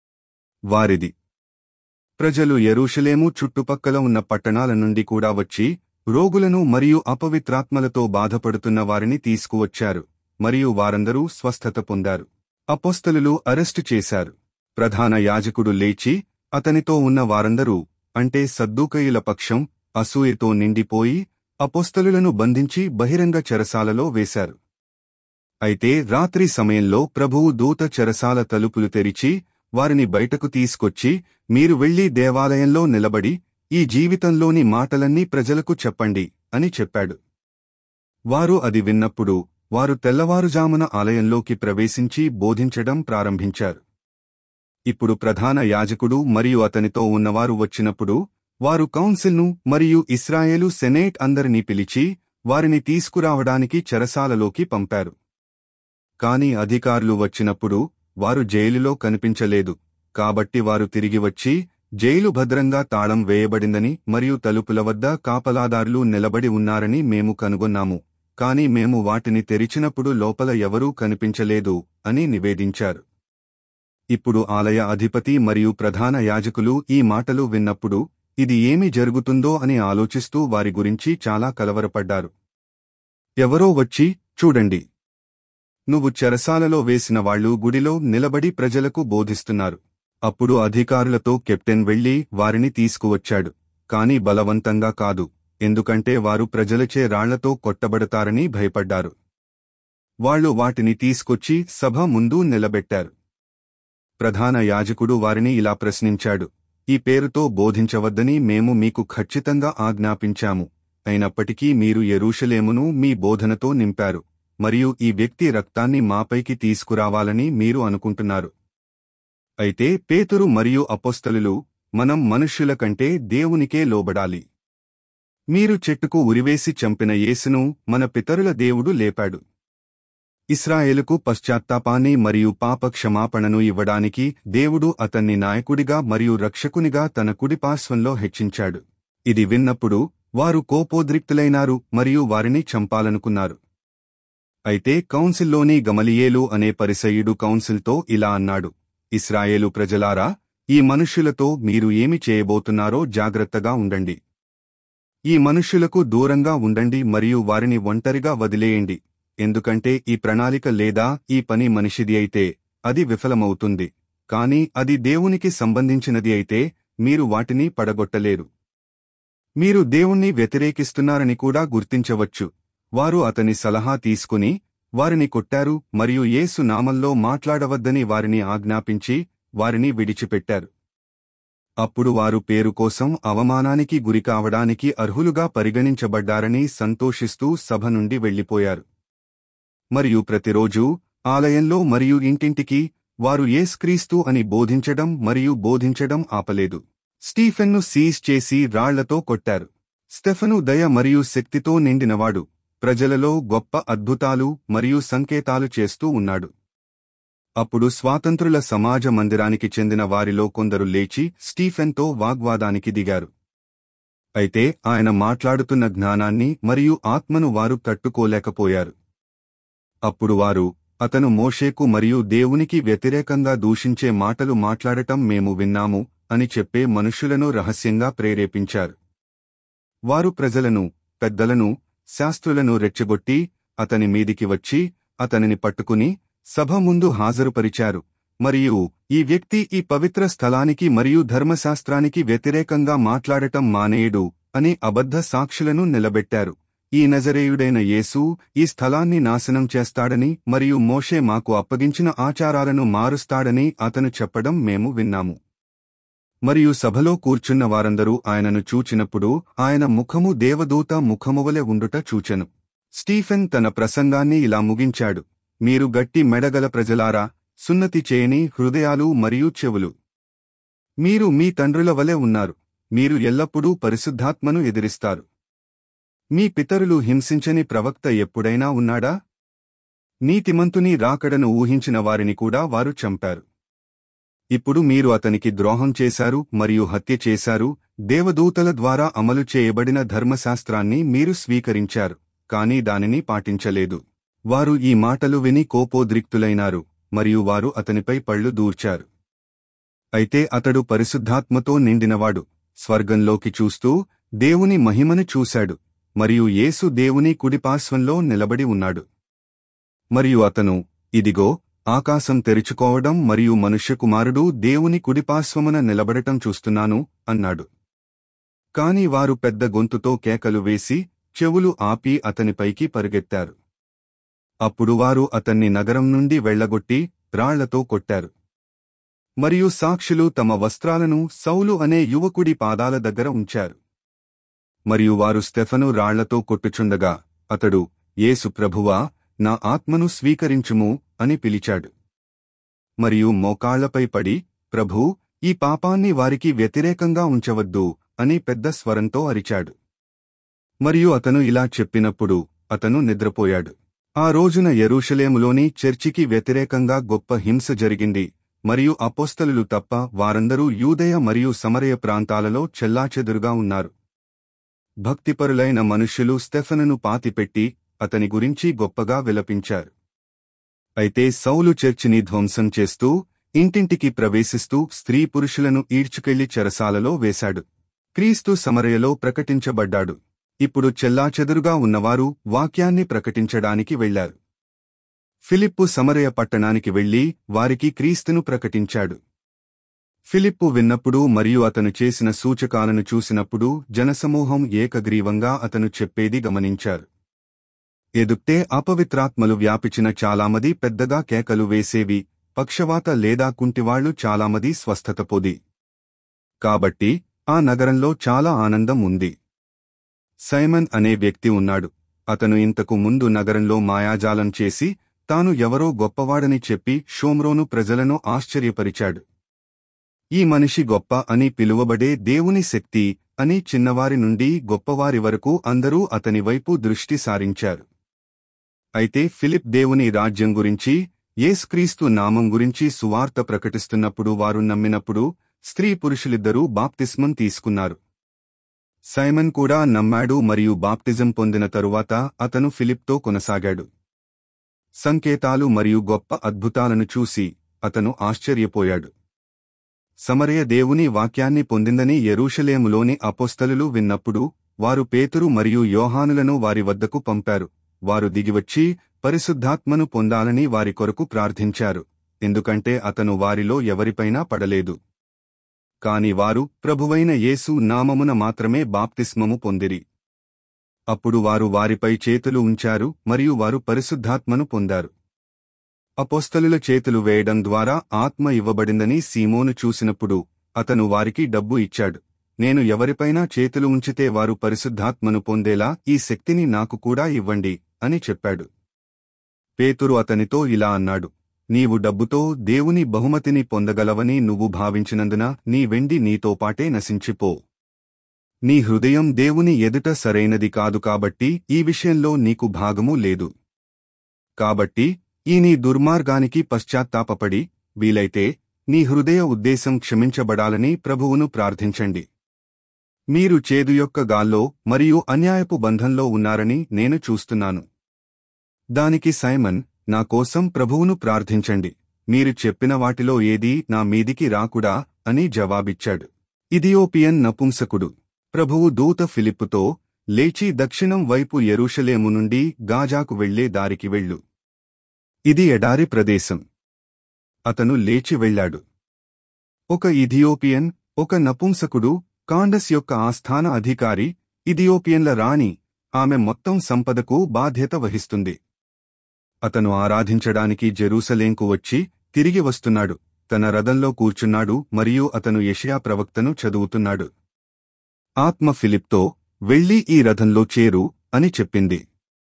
వారిది ప్రజలు ఎరూషలేము చుట్టుపక్కల ఉన్న పట్టణాల నుండి కూడా వచ్చి రోగులను మరియు అపవిత్రాత్మలతో బాధపడుతున్న వారిని తీసుకువచ్చారు మరియు వారందరూ స్వస్థత పొందారు అపోస్తలులు అరెస్టు చేశారు ప్రధాన యాజకుడు లేచి అతనితో ఉన్న వారందరూ అంటే సద్దూకయుల పక్షం అసూయతో నిండిపోయి అపోస్తలులను బంధించి బహిరంగ చెరసాలలో వేశారు అయితే రాత్రి సమయంలో ప్రభువు దూత చెరసాల తలుపులు తెరిచి వారిని బయటకు తీసుకొచ్చి మీరు వెళ్లి దేవాలయంలో నిలబడి ఈ జీవితంలోని మాటలన్నీ ప్రజలకు చెప్పండి అని చెప్పాడు వారు అది విన్నప్పుడు వారు తెల్లవారుజామున ఆలయంలోకి ప్రవేశించి బోధించడం ప్రారంభించారు ఇప్పుడు ప్రధాన యాజకుడు మరియు అతనితో ఉన్నవారు వచ్చినప్పుడు వారు కౌన్సిల్ను మరియు ఇస్రాయేలు సెనేట్ అందరినీ పిలిచి వారిని తీసుకురావడానికి చెరసాలలోకి పంపారు కాని అధికారులు వచ్చినప్పుడు వారు జైలులో కనిపించలేదు కాబట్టి వారు తిరిగి వచ్చి జైలు భద్రంగా తాళం వేయబడిందని మరియు తలుపుల వద్ద కాపలాదారులు నిలబడి ఉన్నారని మేము కనుగొన్నాము కాని మేము వాటిని తెరిచినప్పుడు లోపల ఎవరూ కనిపించలేదు అని నివేదించారు ఇప్పుడు ఆలయ అధిపతి మరియు ప్రధాన యాజకులు ఈ మాటలు విన్నప్పుడు ఇది ఏమి జరుగుతుందో అని ఆలోచిస్తూ వారి గురించి చాలా కలవరపడ్డారు ఎవరో వచ్చి చూడండి నువ్వు చెరసాలలో వేసిన వాళ్ళు గుడిలో నిలబడి ప్రజలకు బోధిస్తున్నారు అప్పుడు అధికారులతో కెప్టెన్ వెళ్లి వారిని తీసుకువచ్చాడు కాని బలవంతంగా కాదు ఎందుకంటే వారు ప్రజలచే రాళ్లతో కొట్టబడతారని భయపడ్డారు వాళ్లు వాటిని తీసుకొచ్చి సభ ముందు నిలబెట్టారు ప్రధాన యాజకుడు వారిని ఇలా ప్రశ్నించాడు ఈ పేరుతో బోధించవద్దని మేము మీకు ఖచ్చితంగా ఆజ్ఞాపించాము అయినప్పటికీ మీరు ఎరూషలేమును మీ బోధనతో నింపారు మరియు ఈ వ్యక్తి రక్తాన్ని మాపైకి తీసుకురావాలని మీరు అనుకుంటున్నారు అయితే పేతురు మరియు అపోస్తలులు మనం మనుష్యుల కంటే దేవునికే లోబడాలి మీరు చెట్టుకు ఉరివేసి చంపిన యేసును మన పితరుల దేవుడు లేపాడు ఇస్రాయేలుకు పశ్చాత్తాపాన్ని మరియు పాప క్షమాపణను ఇవ్వడానికి దేవుడు అతన్ని నాయకుడిగా మరియు రక్షకునిగా తన కుడిపార్శ్వంలో హెచ్చించాడు ఇది విన్నప్పుడు వారు కోపోద్రిక్తులైనారు మరియు వారిని చంపాలనుకున్నారు అయితే కౌన్సిల్లోని గమలియేలు అనే పరిసయుడు కౌన్సిల్తో ఇలా అన్నాడు ఇస్రాయేలు ప్రజలారా ఈ మనుష్యులతో మీరు ఏమి చేయబోతున్నారో జాగ్రత్తగా ఉండండి ఈ మనుష్యులకు దూరంగా ఉండండి మరియు వారిని ఒంటరిగా వదిలేయండి ఎందుకంటే ఈ ప్రణాళిక లేదా ఈ పని మనిషిది అయితే అది విఫలమవుతుంది కాని అది దేవునికి సంబంధించినది అయితే మీరు వాటిని పడగొట్టలేరు మీరు దేవుణ్ణి వ్యతిరేకిస్తున్నారని కూడా గుర్తించవచ్చు వారు అతని సలహా తీసుకుని వారిని కొట్టారు మరియు యేసు నామంలో మాట్లాడవద్దని వారిని ఆజ్ఞాపించి వారిని విడిచిపెట్టారు అప్పుడు వారు పేరు కోసం అవమానానికి గురికావడానికి అర్హులుగా పరిగణించబడ్డారని సంతోషిస్తూ సభ నుండి వెళ్లిపోయారు మరియు ప్రతిరోజూ ఆలయంలో మరియు ఇంటింటికి వారు యేస్క్రీస్తు అని బోధించడం మరియు బోధించడం ఆపలేదు స్టీఫెన్ను సీజ్ చేసి రాళ్లతో కొట్టారు స్టెఫను దయ మరియు శక్తితో నిండినవాడు ప్రజలలో గొప్ప అద్భుతాలు మరియు సంకేతాలు చేస్తూ ఉన్నాడు అప్పుడు స్వాతంత్రుల సమాజ మందిరానికి చెందిన వారిలో కొందరు లేచి స్టీఫెన్తో వాగ్వాదానికి దిగారు అయితే ఆయన మాట్లాడుతున్న జ్ఞానాన్ని మరియు ఆత్మను వారు తట్టుకోలేకపోయారు అప్పుడు వారు అతను మోషేకు మరియు దేవునికి వ్యతిరేకంగా దూషించే మాటలు మాట్లాడటం మేము విన్నాము అని చెప్పే మనుష్యులను రహస్యంగా ప్రేరేపించారు వారు ప్రజలను పెద్దలను శాస్త్రులను రెచ్చగొట్టి అతని మీదికి వచ్చి అతనిని పట్టుకుని సభ ముందు హాజరుపరిచారు మరియు ఈ వ్యక్తి ఈ పవిత్ర స్థలానికి మరియు ధర్మశాస్త్రానికి వ్యతిరేకంగా మాట్లాడటం మానేయుడు అని అబద్ధ సాక్షులను నిలబెట్టారు ఈ నజరేయుడైన యేసు ఈ స్థలాన్ని నాశనం చేస్తాడని మరియు మోషే మాకు అప్పగించిన ఆచారాలను మారుస్తాడని అతను చెప్పడం మేము విన్నాము మరియు సభలో కూర్చున్న వారందరూ ఆయనను చూచినప్పుడు ఆయన ముఖము దేవదూత ముఖమువలె ఉండుట చూచెను స్టీఫెన్ తన ప్రసంగాన్ని ఇలా ముగించాడు మీరు గట్టి మెడగల ప్రజలారా సున్నతి చేయని హృదయాలు మరియు చెవులు మీరు మీ తండ్రుల వలె ఉన్నారు మీరు ఎల్లప్పుడూ పరిశుద్ధాత్మను ఎదిరిస్తారు మీ పితరులు హింసించని ప్రవక్త ఎప్పుడైనా ఉన్నాడా నీతిమంతుని రాకడను ఊహించిన వారిని కూడా వారు చంపారు ఇప్పుడు మీరు అతనికి ద్రోహం చేశారు మరియు హత్య చేశారు దేవదూతల ద్వారా అమలు చేయబడిన ధర్మశాస్త్రాన్ని మీరు స్వీకరించారు కాని దానిని పాటించలేదు వారు ఈ మాటలు విని కోపోద్రిక్తులైనారు మరియు వారు అతనిపై పళ్ళు దూర్చారు అయితే అతడు పరిశుద్ధాత్మతో నిండినవాడు స్వర్గంలోకి చూస్తూ దేవుని మహిమను చూశాడు మరియు యేసు దేవుని కుడిపార్శ్వంలో నిలబడి ఉన్నాడు మరియు అతను ఇదిగో ఆకాశం తెరుచుకోవడం మరియు మనుష్యకుమారుడు దేవుని కుడిపార్శ్వమున నిలబడటం చూస్తున్నాను అన్నాడు కాని వారు పెద్ద గొంతుతో కేకలు వేసి చెవులు ఆపి అతనిపైకి పరుగెత్తారు అప్పుడు వారు అతన్ని నగరం నుండి వెళ్లగొట్టి రాళ్లతో కొట్టారు మరియు సాక్షులు తమ వస్త్రాలను సౌలు అనే యువకుడి పాదాల దగ్గర ఉంచారు మరియు వారు స్టెఫను రాళ్లతో కొట్టుచుండగా అతడు యేసు ప్రభువా నా ఆత్మను స్వీకరించుము అని పిలిచాడు మరియు మోకాళ్లపై పడి ప్రభూ ఈ పాపాన్ని వారికి వ్యతిరేకంగా ఉంచవద్దు అని పెద్ద స్వరంతో అరిచాడు మరియు అతను ఇలా చెప్పినప్పుడు అతను నిద్రపోయాడు ఆ రోజున యెరూషలేములోని చర్చికి వ్యతిరేకంగా గొప్ప హింస జరిగింది మరియు అపోస్తలులు తప్ప వారందరూ యూదయ మరియు సమరయ ప్రాంతాలలో చెల్లాచెదురుగా ఉన్నారు భక్తిపరులైన మనుష్యులు స్టెఫనును పాతిపెట్టి అతని గురించి గొప్పగా విలపించారు అయితే సౌలు చర్చిని ధ్వంసం చేస్తూ ఇంటింటికి ప్రవేశిస్తూ స్త్రీ పురుషులను ఈడ్చుకెళ్లి చెరసాలలో వేశాడు క్రీస్తు సమరయలో ప్రకటించబడ్డాడు ఇప్పుడు చెల్లాచెదురుగా ఉన్నవారు వాక్యాన్ని ప్రకటించడానికి వెళ్లారు ఫిలిప్పు సమరయ పట్టణానికి వెళ్లి వారికి క్రీస్తును ప్రకటించాడు ఫిలిప్పు విన్నప్పుడు మరియు అతను చేసిన సూచకాలను చూసినప్పుడు జనసమూహం ఏకగ్రీవంగా అతను చెప్పేది గమనించారు ఎదుక్తే అపవిత్రాత్మలు వ్యాపించిన చాలామది పెద్దగా కేకలు వేసేవి పక్షవాత లేదా కుంటివాళ్లు చాలామది స్వస్థత పొది కాబట్టి ఆ నగరంలో చాలా ఆనందం ఉంది సైమన్ అనే వ్యక్తి ఉన్నాడు అతను ఇంతకు ముందు నగరంలో మాయాజాలం చేసి తాను ఎవరో గొప్పవాడని చెప్పి షోమ్రోను ప్రజలను ఆశ్చర్యపరిచాడు ఈ మనిషి గొప్ప అని పిలువబడే దేవుని శక్తి అని చిన్నవారి నుండి గొప్పవారి వరకు అందరూ అతని వైపు దృష్టి సారించారు అయితే ఫిలిప్ దేవుని రాజ్యం గురించి యేస్క్రీస్తు నామం గురించి సువార్త ప్రకటిస్తున్నప్పుడు వారు నమ్మినప్పుడు స్త్రీ పురుషులిద్దరూ బాప్తిస్మం తీసుకున్నారు సైమన్ కూడా నమ్మాడు మరియు బాప్తిజం పొందిన తరువాత అతను ఫిలిప్తో కొనసాగాడు సంకేతాలు మరియు గొప్ప అద్భుతాలను చూసి అతను ఆశ్చర్యపోయాడు సమరయ దేవుని వాక్యాన్ని పొందిందని యెరూషలేములోని అపోస్తలులు విన్నప్పుడు వారు పేతురు మరియు యోహానులను వారి వద్దకు పంపారు వారు దిగివచ్చి పరిశుద్ధాత్మను పొందాలని వారి కొరకు ప్రార్థించారు ఎందుకంటే అతను వారిలో ఎవరిపైనా పడలేదు కాని వారు ప్రభువైన యేసు నామమున మాత్రమే బాప్తిస్మము పొందిరి అప్పుడు వారు వారిపై చేతులు ఉంచారు మరియు వారు పరిశుద్ధాత్మను పొందారు అపోస్తలుల చేతులు వేయడం ద్వారా ఆత్మ ఇవ్వబడిందని సీమోను చూసినప్పుడు అతను వారికి డబ్బు ఇచ్చాడు నేను ఎవరిపైనా చేతులు ఉంచితే వారు పరిశుద్ధాత్మను పొందేలా ఈ శక్తిని నాకు కూడా ఇవ్వండి అని చెప్పాడు పేతురు అతనితో ఇలా అన్నాడు నీవు డబ్బుతో దేవుని బహుమతిని పొందగలవని నువ్వు భావించినందున నీ వెండి నీతో పాటే నశించిపో నీ హృదయం దేవుని ఎదుట సరైనది కాదు కాబట్టి ఈ విషయంలో నీకు భాగము లేదు కాబట్టి ఈ నీ దుర్మార్గానికి పశ్చాత్తాపపడి వీలైతే నీ హృదయ ఉద్దేశం క్షమించబడాలని ప్రభువును ప్రార్థించండి మీరు చేదు యొక్క గాల్లో మరియు అన్యాయపు బంధంలో ఉన్నారని నేను చూస్తున్నాను దానికి సైమన్ నా కోసం ప్రభువును ప్రార్థించండి మీరు చెప్పిన వాటిలో ఏదీ నా మీదికి రాకుడా అని జవాబిచ్చాడు ఇథియోపియన్ నపుంసకుడు ప్రభువు దూత ఫిలిప్పుతో లేచి దక్షిణం వైపు యెరూషలేము నుండి గాజాకు వెళ్లే దారికి వెళ్ళు ఇది ఎడారి ప్రదేశం అతను లేచి వెళ్ళాడు ఒక ఇథియోపియన్ ఒక నపుంసకుడు కాండస్ యొక్క ఆస్థాన అధికారి ఇథియోపియన్ల రాణి ఆమె మొత్తం సంపదకు బాధ్యత వహిస్తుంది అతను ఆరాధించడానికి జెరూసలేంకు వచ్చి తిరిగి వస్తున్నాడు తన రథంలో కూర్చున్నాడు మరియు అతను యెషయా ప్రవక్తను చదువుతున్నాడు ఆత్మ ఫిలిప్తో వెళ్ళి ఈ రథంలో చేరు అని చెప్పింది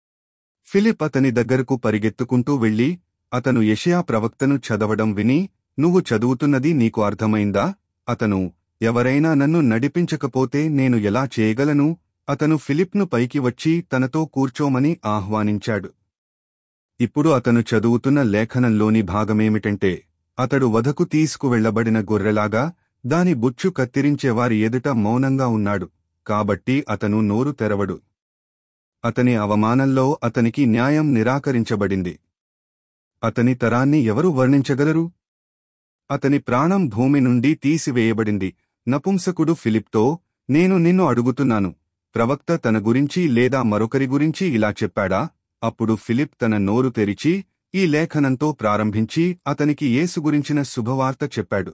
ఫిలిప్ అతని దగ్గరకు పరిగెత్తుకుంటూ వెళ్ళి అతను యెషయా ప్రవక్తను చదవడం విని నువ్వు చదువుతున్నది నీకు అర్థమైందా అతను ఎవరైనా నన్ను నడిపించకపోతే నేను ఎలా చేయగలను అతను ఫిలిప్ను పైకి వచ్చి తనతో కూర్చోమని ఆహ్వానించాడు ఇప్పుడు అతను చదువుతున్న లేఖనంలోని భాగమేమిటంటే అతడు వధకు తీసుకువెళ్లబడిన గొర్రెలాగా దాని బుచ్చు కత్తిరించేవారి ఎదుట మౌనంగా ఉన్నాడు కాబట్టి అతను నోరు తెరవడు అతని అవమానంలో అతనికి న్యాయం నిరాకరించబడింది అతని తరాన్ని ఎవరు వర్ణించగలరు అతని ప్రాణం భూమి నుండి తీసివేయబడింది నపుంసకుడు ఫిలిప్తో నేను నిన్ను అడుగుతున్నాను ప్రవక్త తన గురించి లేదా మరొకరి గురించి ఇలా చెప్పాడా అప్పుడు ఫిలిప్ తన నోరు తెరిచి ఈ లేఖనంతో ప్రారంభించి అతనికి యేసు గురించిన శుభవార్త చెప్పాడు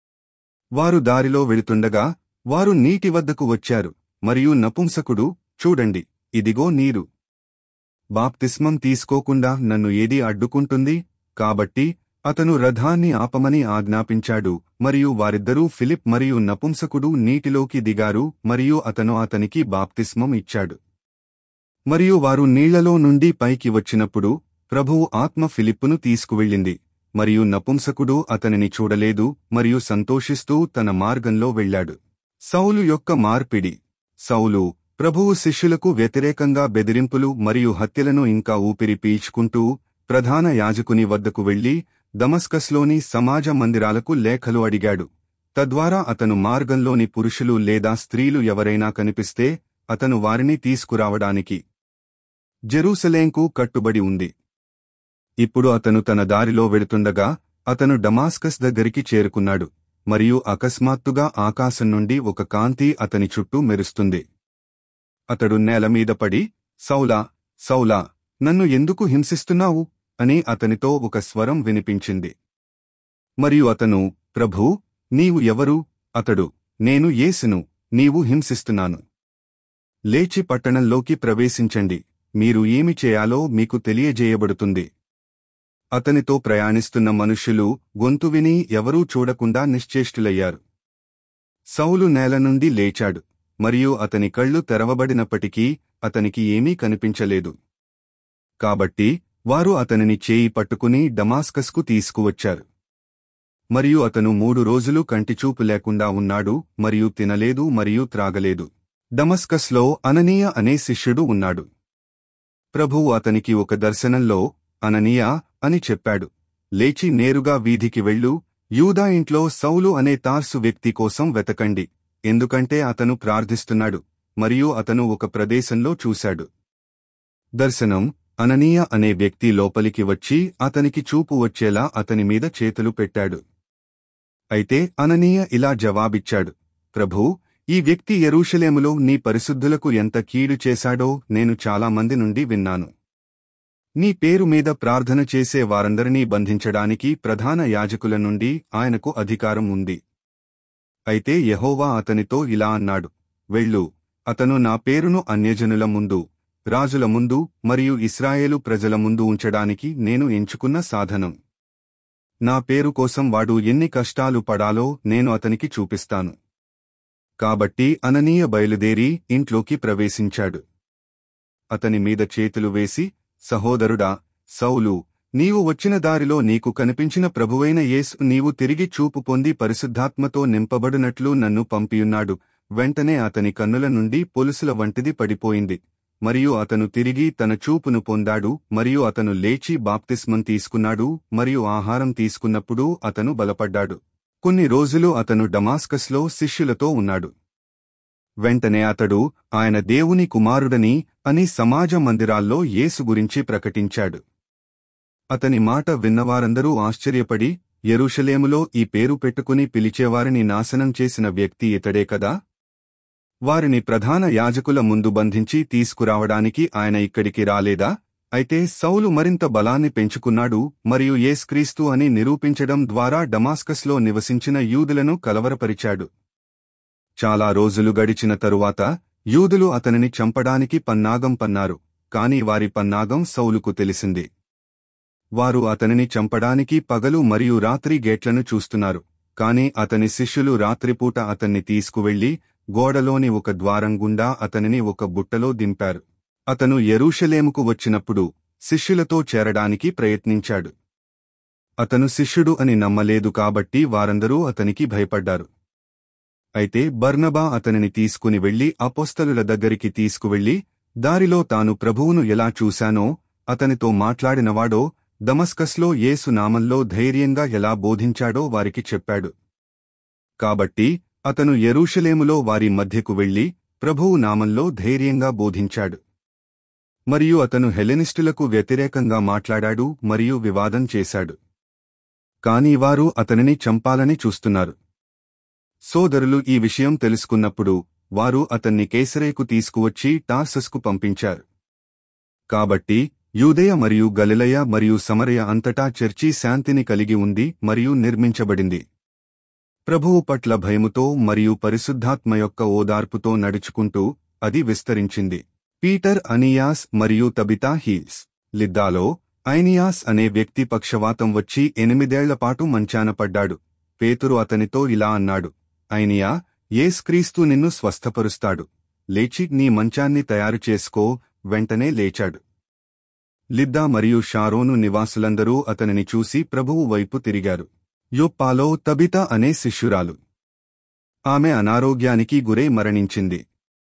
వారు దారిలో వెళుతుండగా వారు నీటి వద్దకు వచ్చారు మరియు నపుంసకుడు చూడండి ఇదిగో నీరు బాప్తిస్మం తీసుకోకుండా నన్ను ఏది అడ్డుకుంటుంది కాబట్టి అతను రథాన్ని ఆపమని ఆజ్ఞాపించాడు మరియు వారిద్దరూ ఫిలిప్ మరియు నపుంసకుడు నీటిలోకి దిగారు మరియు అతను అతనికి బాప్తిస్మం ఇచ్చాడు మరియు వారు నీళ్లలో నుండి పైకి వచ్చినప్పుడు ప్రభువు ఆత్మ ఫిలిప్పును తీసుకువెళ్ళింది మరియు నపుంసకుడు అతనిని చూడలేదు మరియు సంతోషిస్తూ తన మార్గంలో వెళ్ళాడు సౌలు యొక్క మార్పిడి సౌలు ప్రభువు శిష్యులకు వ్యతిరేకంగా బెదిరింపులు మరియు హత్యలను ఇంకా ఊపిరి పీల్చుకుంటూ ప్రధాన యాజకుని వద్దకు వెళ్లి దమస్కస్లోని సమాజ మందిరాలకు లేఖలు అడిగాడు తద్వారా అతను మార్గంలోని పురుషులు లేదా స్త్రీలు ఎవరైనా కనిపిస్తే అతను వారిని తీసుకురావడానికి జెరూసలేంకు కట్టుబడి ఉంది ఇప్పుడు అతను తన దారిలో వెడుతుండగా అతను డమాస్కస్ దగ్గరికి చేరుకున్నాడు మరియు అకస్మాత్తుగా ఆకాశం నుండి ఒక కాంతి అతని చుట్టూ మెరుస్తుంది అతడు నేలమీద పడి సౌలా సౌలా నన్ను ఎందుకు హింసిస్తున్నావు అని అతనితో ఒక స్వరం వినిపించింది మరియు అతను ప్రభూ నీవు ఎవరు అతడు నేను యేసును నీవు హింసిస్తున్నాను లేచి పట్టణంలోకి ప్రవేశించండి మీరు ఏమి చేయాలో మీకు తెలియజేయబడుతుంది అతనితో ప్రయాణిస్తున్న మనుష్యులు గొంతు విని ఎవరూ చూడకుండా నిశ్చేష్టులయ్యారు సౌలు నేల నుండి లేచాడు మరియు అతని కళ్ళు తెరవబడినప్పటికీ అతనికి ఏమీ కనిపించలేదు కాబట్టి వారు అతనిని చేయి పట్టుకుని డమాస్కస్కు తీసుకువచ్చారు మరియు అతను మూడు రోజులు కంటిచూపు లేకుండా ఉన్నాడు మరియు తినలేదు మరియు త్రాగలేదు డమస్కస్లో అననీయ అనే శిష్యుడు ఉన్నాడు ప్రభువు అతనికి ఒక దర్శనంలో అననీయ అని చెప్పాడు లేచి నేరుగా వీధికి వెళ్ళు యూదా ఇంట్లో సౌలు అనే తార్సు వ్యక్తి కోసం వెతకండి ఎందుకంటే అతను ప్రార్థిస్తున్నాడు మరియు అతను ఒక ప్రదేశంలో చూశాడు దర్శనం అననీయ అనే వ్యక్తి లోపలికి వచ్చి అతనికి చూపు వచ్చేలా అతని మీద చేతులు పెట్టాడు అయితే అననీయ ఇలా జవాబిచ్చాడు ప్రభూ ఈ వ్యక్తి యెరూషలేములో నీ పరిశుద్ధులకు ఎంత కీడు చేశాడో నేను చాలా మంది నుండి విన్నాను నీ పేరు మీద ప్రార్థన చేసే వారందరినీ బంధించడానికి ప్రధాన యాజకుల నుండి ఆయనకు అధికారం ఉంది అయితే యెహోవా అతనితో ఇలా అన్నాడు వెళ్ళు అతను నా పేరును అన్యజనుల ముందు రాజుల ముందు మరియు ఇస్రాయేలు ప్రజల ముందు ఉంచడానికి నేను ఎంచుకున్న సాధనం నా పేరు కోసం వాడు ఎన్ని కష్టాలు పడాలో నేను అతనికి చూపిస్తాను కాబట్టి అననీయ బయలుదేరి ఇంట్లోకి ప్రవేశించాడు అతని మీద చేతులు వేసి సహోదరుడా సౌలు నీవు వచ్చిన దారిలో నీకు కనిపించిన ప్రభువైన యేసు నీవు తిరిగి చూపు పొంది పరిశుద్ధాత్మతో నింపబడినట్లు నన్ను పంపియున్నాడు వెంటనే అతని కన్నుల నుండి పొలుసుల వంటిది పడిపోయింది మరియు అతను తిరిగి తన చూపును పొందాడు మరియు అతను లేచి బాప్తిస్మం తీసుకున్నాడు మరియు ఆహారం తీసుకున్నప్పుడు అతను బలపడ్డాడు కొన్ని రోజులు అతను డమాస్కస్లో శిష్యులతో ఉన్నాడు వెంటనే అతడు ఆయన దేవుని కుమారుడని అని సమాజ మందిరాల్లో యేసు గురించి ప్రకటించాడు అతని మాట విన్నవారందరూ ఆశ్చర్యపడి యెరూషలేములో ఈ పేరు పెట్టుకుని పిలిచేవారిని నాశనం చేసిన వ్యక్తి ఇతడే కదా వారిని ప్రధాన యాజకుల ముందు బంధించి తీసుకురావడానికి ఆయన ఇక్కడికి రాలేదా అయితే సౌలు మరింత బలాన్ని పెంచుకున్నాడు మరియు యేస్క్రీస్తు అని నిరూపించడం ద్వారా డమాస్కస్లో నివసించిన యూదులను కలవరపరిచాడు చాలా రోజులు గడిచిన తరువాత యూదులు అతనిని చంపడానికి పన్నాగం పన్నారు కాని వారి పన్నాగం సౌలుకు తెలిసింది వారు అతనిని చంపడానికి పగలు మరియు రాత్రి గేట్లను చూస్తున్నారు కాని అతని శిష్యులు రాత్రిపూట అతన్ని తీసుకువెళ్లి గోడలోని ఒక ద్వారం గుండా అతనిని ఒక బుట్టలో దింపారు అతను యెరూషలేముకు వచ్చినప్పుడు శిష్యులతో చేరడానికి ప్రయత్నించాడు అతను శిష్యుడు అని నమ్మలేదు కాబట్టి వారందరూ అతనికి భయపడ్డారు అయితే బర్నబా అతనిని తీసుకుని వెళ్లి అపోస్తలుల దగ్గరికి తీసుకువెళ్లి దారిలో తాను ప్రభువును ఎలా చూశానో అతనితో మాట్లాడినవాడో దమస్కస్లో యేసు నామంలో ధైర్యంగా ఎలా బోధించాడో వారికి చెప్పాడు కాబట్టి అతను యెరూషలేములో వారి మధ్యకు వెళ్లి ప్రభువు నామంలో ధైర్యంగా బోధించాడు మరియు అతను హెలెనిస్టులకు వ్యతిరేకంగా మాట్లాడాడు మరియు వివాదం చేశాడు కాని వారు అతనిని చంపాలని చూస్తున్నారు సోదరులు ఈ విషయం తెలుసుకున్నప్పుడు వారు అతన్ని కేసరేకు తీసుకువచ్చి టార్సస్కు పంపించారు కాబట్టి యూదయ మరియు గలిలయ మరియు సమరయ అంతటా చర్చి శాంతిని కలిగి ఉంది మరియు నిర్మించబడింది ప్రభువు పట్ల భయముతో మరియు పరిశుద్ధాత్మ యొక్క ఓదార్పుతో నడుచుకుంటూ అది విస్తరించింది పీటర్ అనియాస్ మరియు తబితా హీల్స్ లిద్దాలో ఐనియాస్ అనే వ్యక్తి పక్షవాతం వచ్చి ఎనిమిదేళ్లపాటు మంచాన పడ్డాడు పేతురు అతనితో ఇలా అన్నాడు ఐనియా యేస్క్రీస్తు నిన్ను స్వస్థపరుస్తాడు లేచి నీ మంచాన్ని తయారు చేసుకో వెంటనే లేచాడు లిద్దా మరియు షారోను నివాసులందరూ అతనిని చూసి ప్రభువు వైపు తిరిగారు యొప్పాలో తబిత అనే శిష్యురాలు ఆమె అనారోగ్యానికి గురై మరణించింది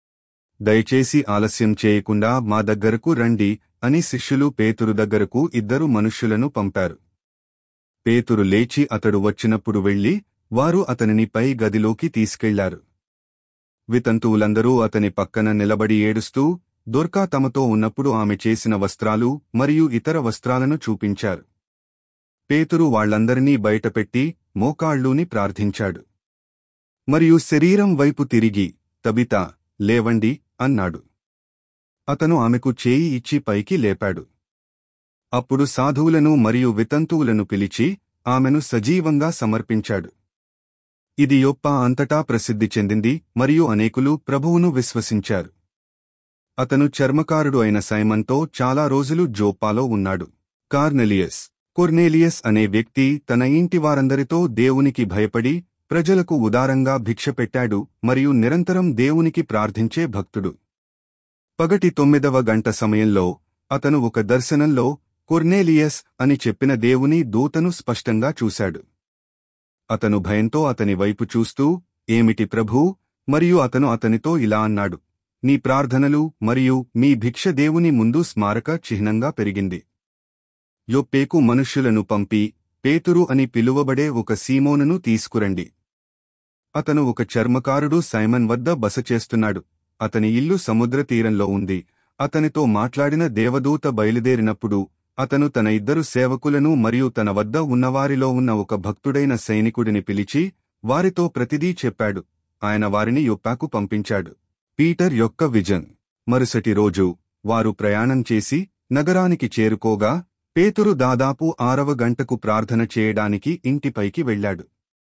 దయచేసి ఆలస్యం చేయకుండా మా దగ్గరకు రండి అని శిష్యులు పేతురు దగ్గరకు ఇద్దరు మనుష్యులను పంపారు పేతురు లేచి అతడు వచ్చినప్పుడు వెళ్లి వారు అతనిని పై గదిలోకి తీసుకెళ్లారు వితంతువులందరూ అతని పక్కన నిలబడి ఏడుస్తూ దొర్కా తమతో ఉన్నప్పుడు ఆమె చేసిన వస్త్రాలు మరియు ఇతర వస్త్రాలను చూపించారు పేతురు వాళ్లందరినీ బయటపెట్టి మోకాళ్ళూని ప్రార్థించాడు మరియు శరీరం వైపు తిరిగి తబితా లేవండి అన్నాడు అతను ఆమెకు చేయి ఇచ్చి పైకి లేపాడు అప్పుడు సాధువులను మరియు వితంతువులను పిలిచి ఆమెను సజీవంగా సమర్పించాడు ఇది యొప్ప అంతటా ప్రసిద్ధి చెందింది మరియు అనేకులు ప్రభువును విశ్వసించారు అతను చర్మకారుడు అయిన సైమన్తో చాలా రోజులు జోప్పాలో ఉన్నాడు కార్నెలియస్ కొర్నేలియస్ అనే వ్యక్తి తన ఇంటి వారందరితో దేవునికి భయపడి ప్రజలకు ఉదారంగా భిక్ష పెట్టాడు మరియు నిరంతరం దేవునికి ప్రార్థించే భక్తుడు పగటి తొమ్మిదవ గంట సమయంలో అతను ఒక దర్శనంలో కొర్నేలియస్ అని చెప్పిన దేవుని దూతను స్పష్టంగా చూశాడు అతను భయంతో అతని వైపు చూస్తూ ఏమిటి ప్రభూ మరియు అతను అతనితో ఇలా అన్నాడు నీ ప్రార్థనలు మరియు మీ భిక్ష దేవుని ముందు స్మారక చిహ్నంగా పెరిగింది యొప్పేకు మనుష్యులను పంపి పేతురు అని పిలువబడే ఒక సీమోనును తీసుకురండి అతను ఒక చర్మకారుడు సైమన్ వద్ద బస చేస్తున్నాడు అతని ఇల్లు సముద్ర తీరంలో ఉంది అతనితో మాట్లాడిన దేవదూత బయలుదేరినప్పుడు అతను తన ఇద్దరు సేవకులను మరియు తన వద్ద ఉన్నవారిలో ఉన్న ఒక భక్తుడైన సైనికుడిని పిలిచి వారితో ప్రతిదీ చెప్పాడు ఆయన వారిని యొప్పాకు పంపించాడు పీటర్ యొక్క విజన్ మరుసటి రోజు వారు ప్రయాణం చేసి నగరానికి చేరుకోగా పేతురు దాదాపు ఆరవ గంటకు ప్రార్థన చేయడానికి ఇంటిపైకి వెళ్ళాడు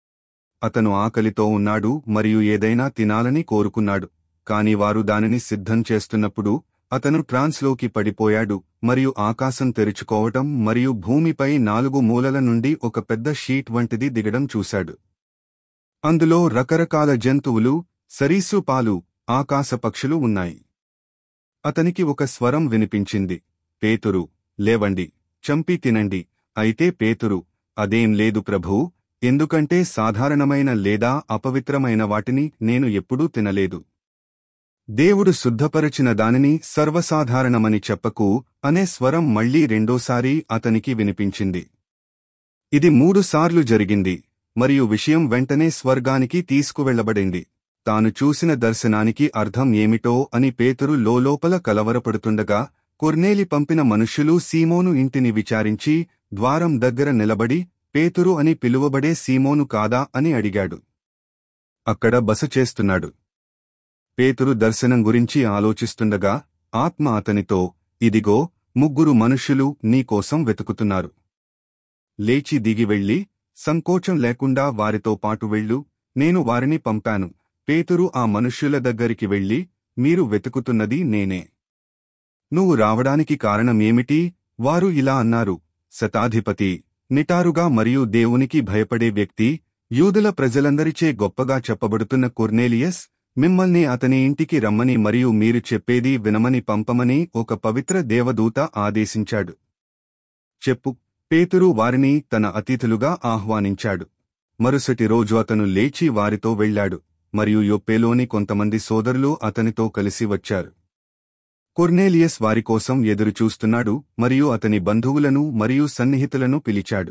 అతను ఆకలితో ఉన్నాడు మరియు ఏదైనా తినాలని కోరుకున్నాడు కాని వారు దానిని సిద్ధం చేస్తున్నప్పుడు అతను ట్రాన్స్లోకి పడిపోయాడు మరియు ఆకాశం తెరుచుకోవటం మరియు భూమిపై నాలుగు మూలల నుండి ఒక పెద్ద షీట్ వంటిది దిగడం చూశాడు అందులో రకరకాల జంతువులు సరీసృపాలు ఆకాశ పక్షులు ఉన్నాయి అతనికి ఒక స్వరం వినిపించింది పేతురు లేవండి చంపి తినండి అయితే పేతురు అదేం లేదు ప్రభూ ఎందుకంటే సాధారణమైన లేదా అపవిత్రమైన వాటిని నేను ఎప్పుడూ తినలేదు దేవుడు శుద్ధపరచిన దానిని సర్వసాధారణమని చెప్పకు అనే స్వరం మళ్లీ రెండోసారి అతనికి వినిపించింది ఇది మూడుసార్లు జరిగింది మరియు విషయం వెంటనే స్వర్గానికి తీసుకువెళ్లబడింది తాను చూసిన దర్శనానికి అర్థం ఏమిటో అని పేతురు లోలోపల కలవరపడుతుండగా కొర్నేలి పంపిన మనుష్యులు సీమోను ఇంటిని విచారించి ద్వారం దగ్గర నిలబడి పేతురు అని పిలువబడే సీమోను కాదా అని అడిగాడు అక్కడ బస చేస్తున్నాడు పేతురు దర్శనం గురించి ఆలోచిస్తుండగా ఆత్మ అతనితో ఇదిగో ముగ్గురు మనుష్యులు నీకోసం వెతుకుతున్నారు లేచి దిగి వెళ్ళి సంకోచం లేకుండా వారితో పాటు వెళ్ళు నేను వారిని పంపాను పేతురు ఆ మనుష్యుల దగ్గరికి వెళ్ళి మీరు వెతుకుతున్నది నేనే నువ్వు రావడానికి కారణమేమిటి వారు ఇలా అన్నారు శతాధిపతి నిటారుగా మరియు దేవునికి భయపడే వ్యక్తి యూదుల ప్రజలందరిచే గొప్పగా చెప్పబడుతున్న కొర్నేలియస్ మిమ్మల్ని అతని ఇంటికి రమ్మని మరియు మీరు చెప్పేది వినమని పంపమని ఒక పవిత్ర దేవదూత ఆదేశించాడు చెప్పు పేతురు వారిని తన అతిథులుగా ఆహ్వానించాడు మరుసటి రోజు అతను లేచి వారితో వెళ్ళాడు మరియు యొప్పేలోని కొంతమంది సోదరులు అతనితో కలిసి వచ్చారు కొర్నేలియస్ వారికోసం ఎదురుచూస్తున్నాడు మరియు అతని బంధువులను మరియు సన్నిహితులను పిలిచాడు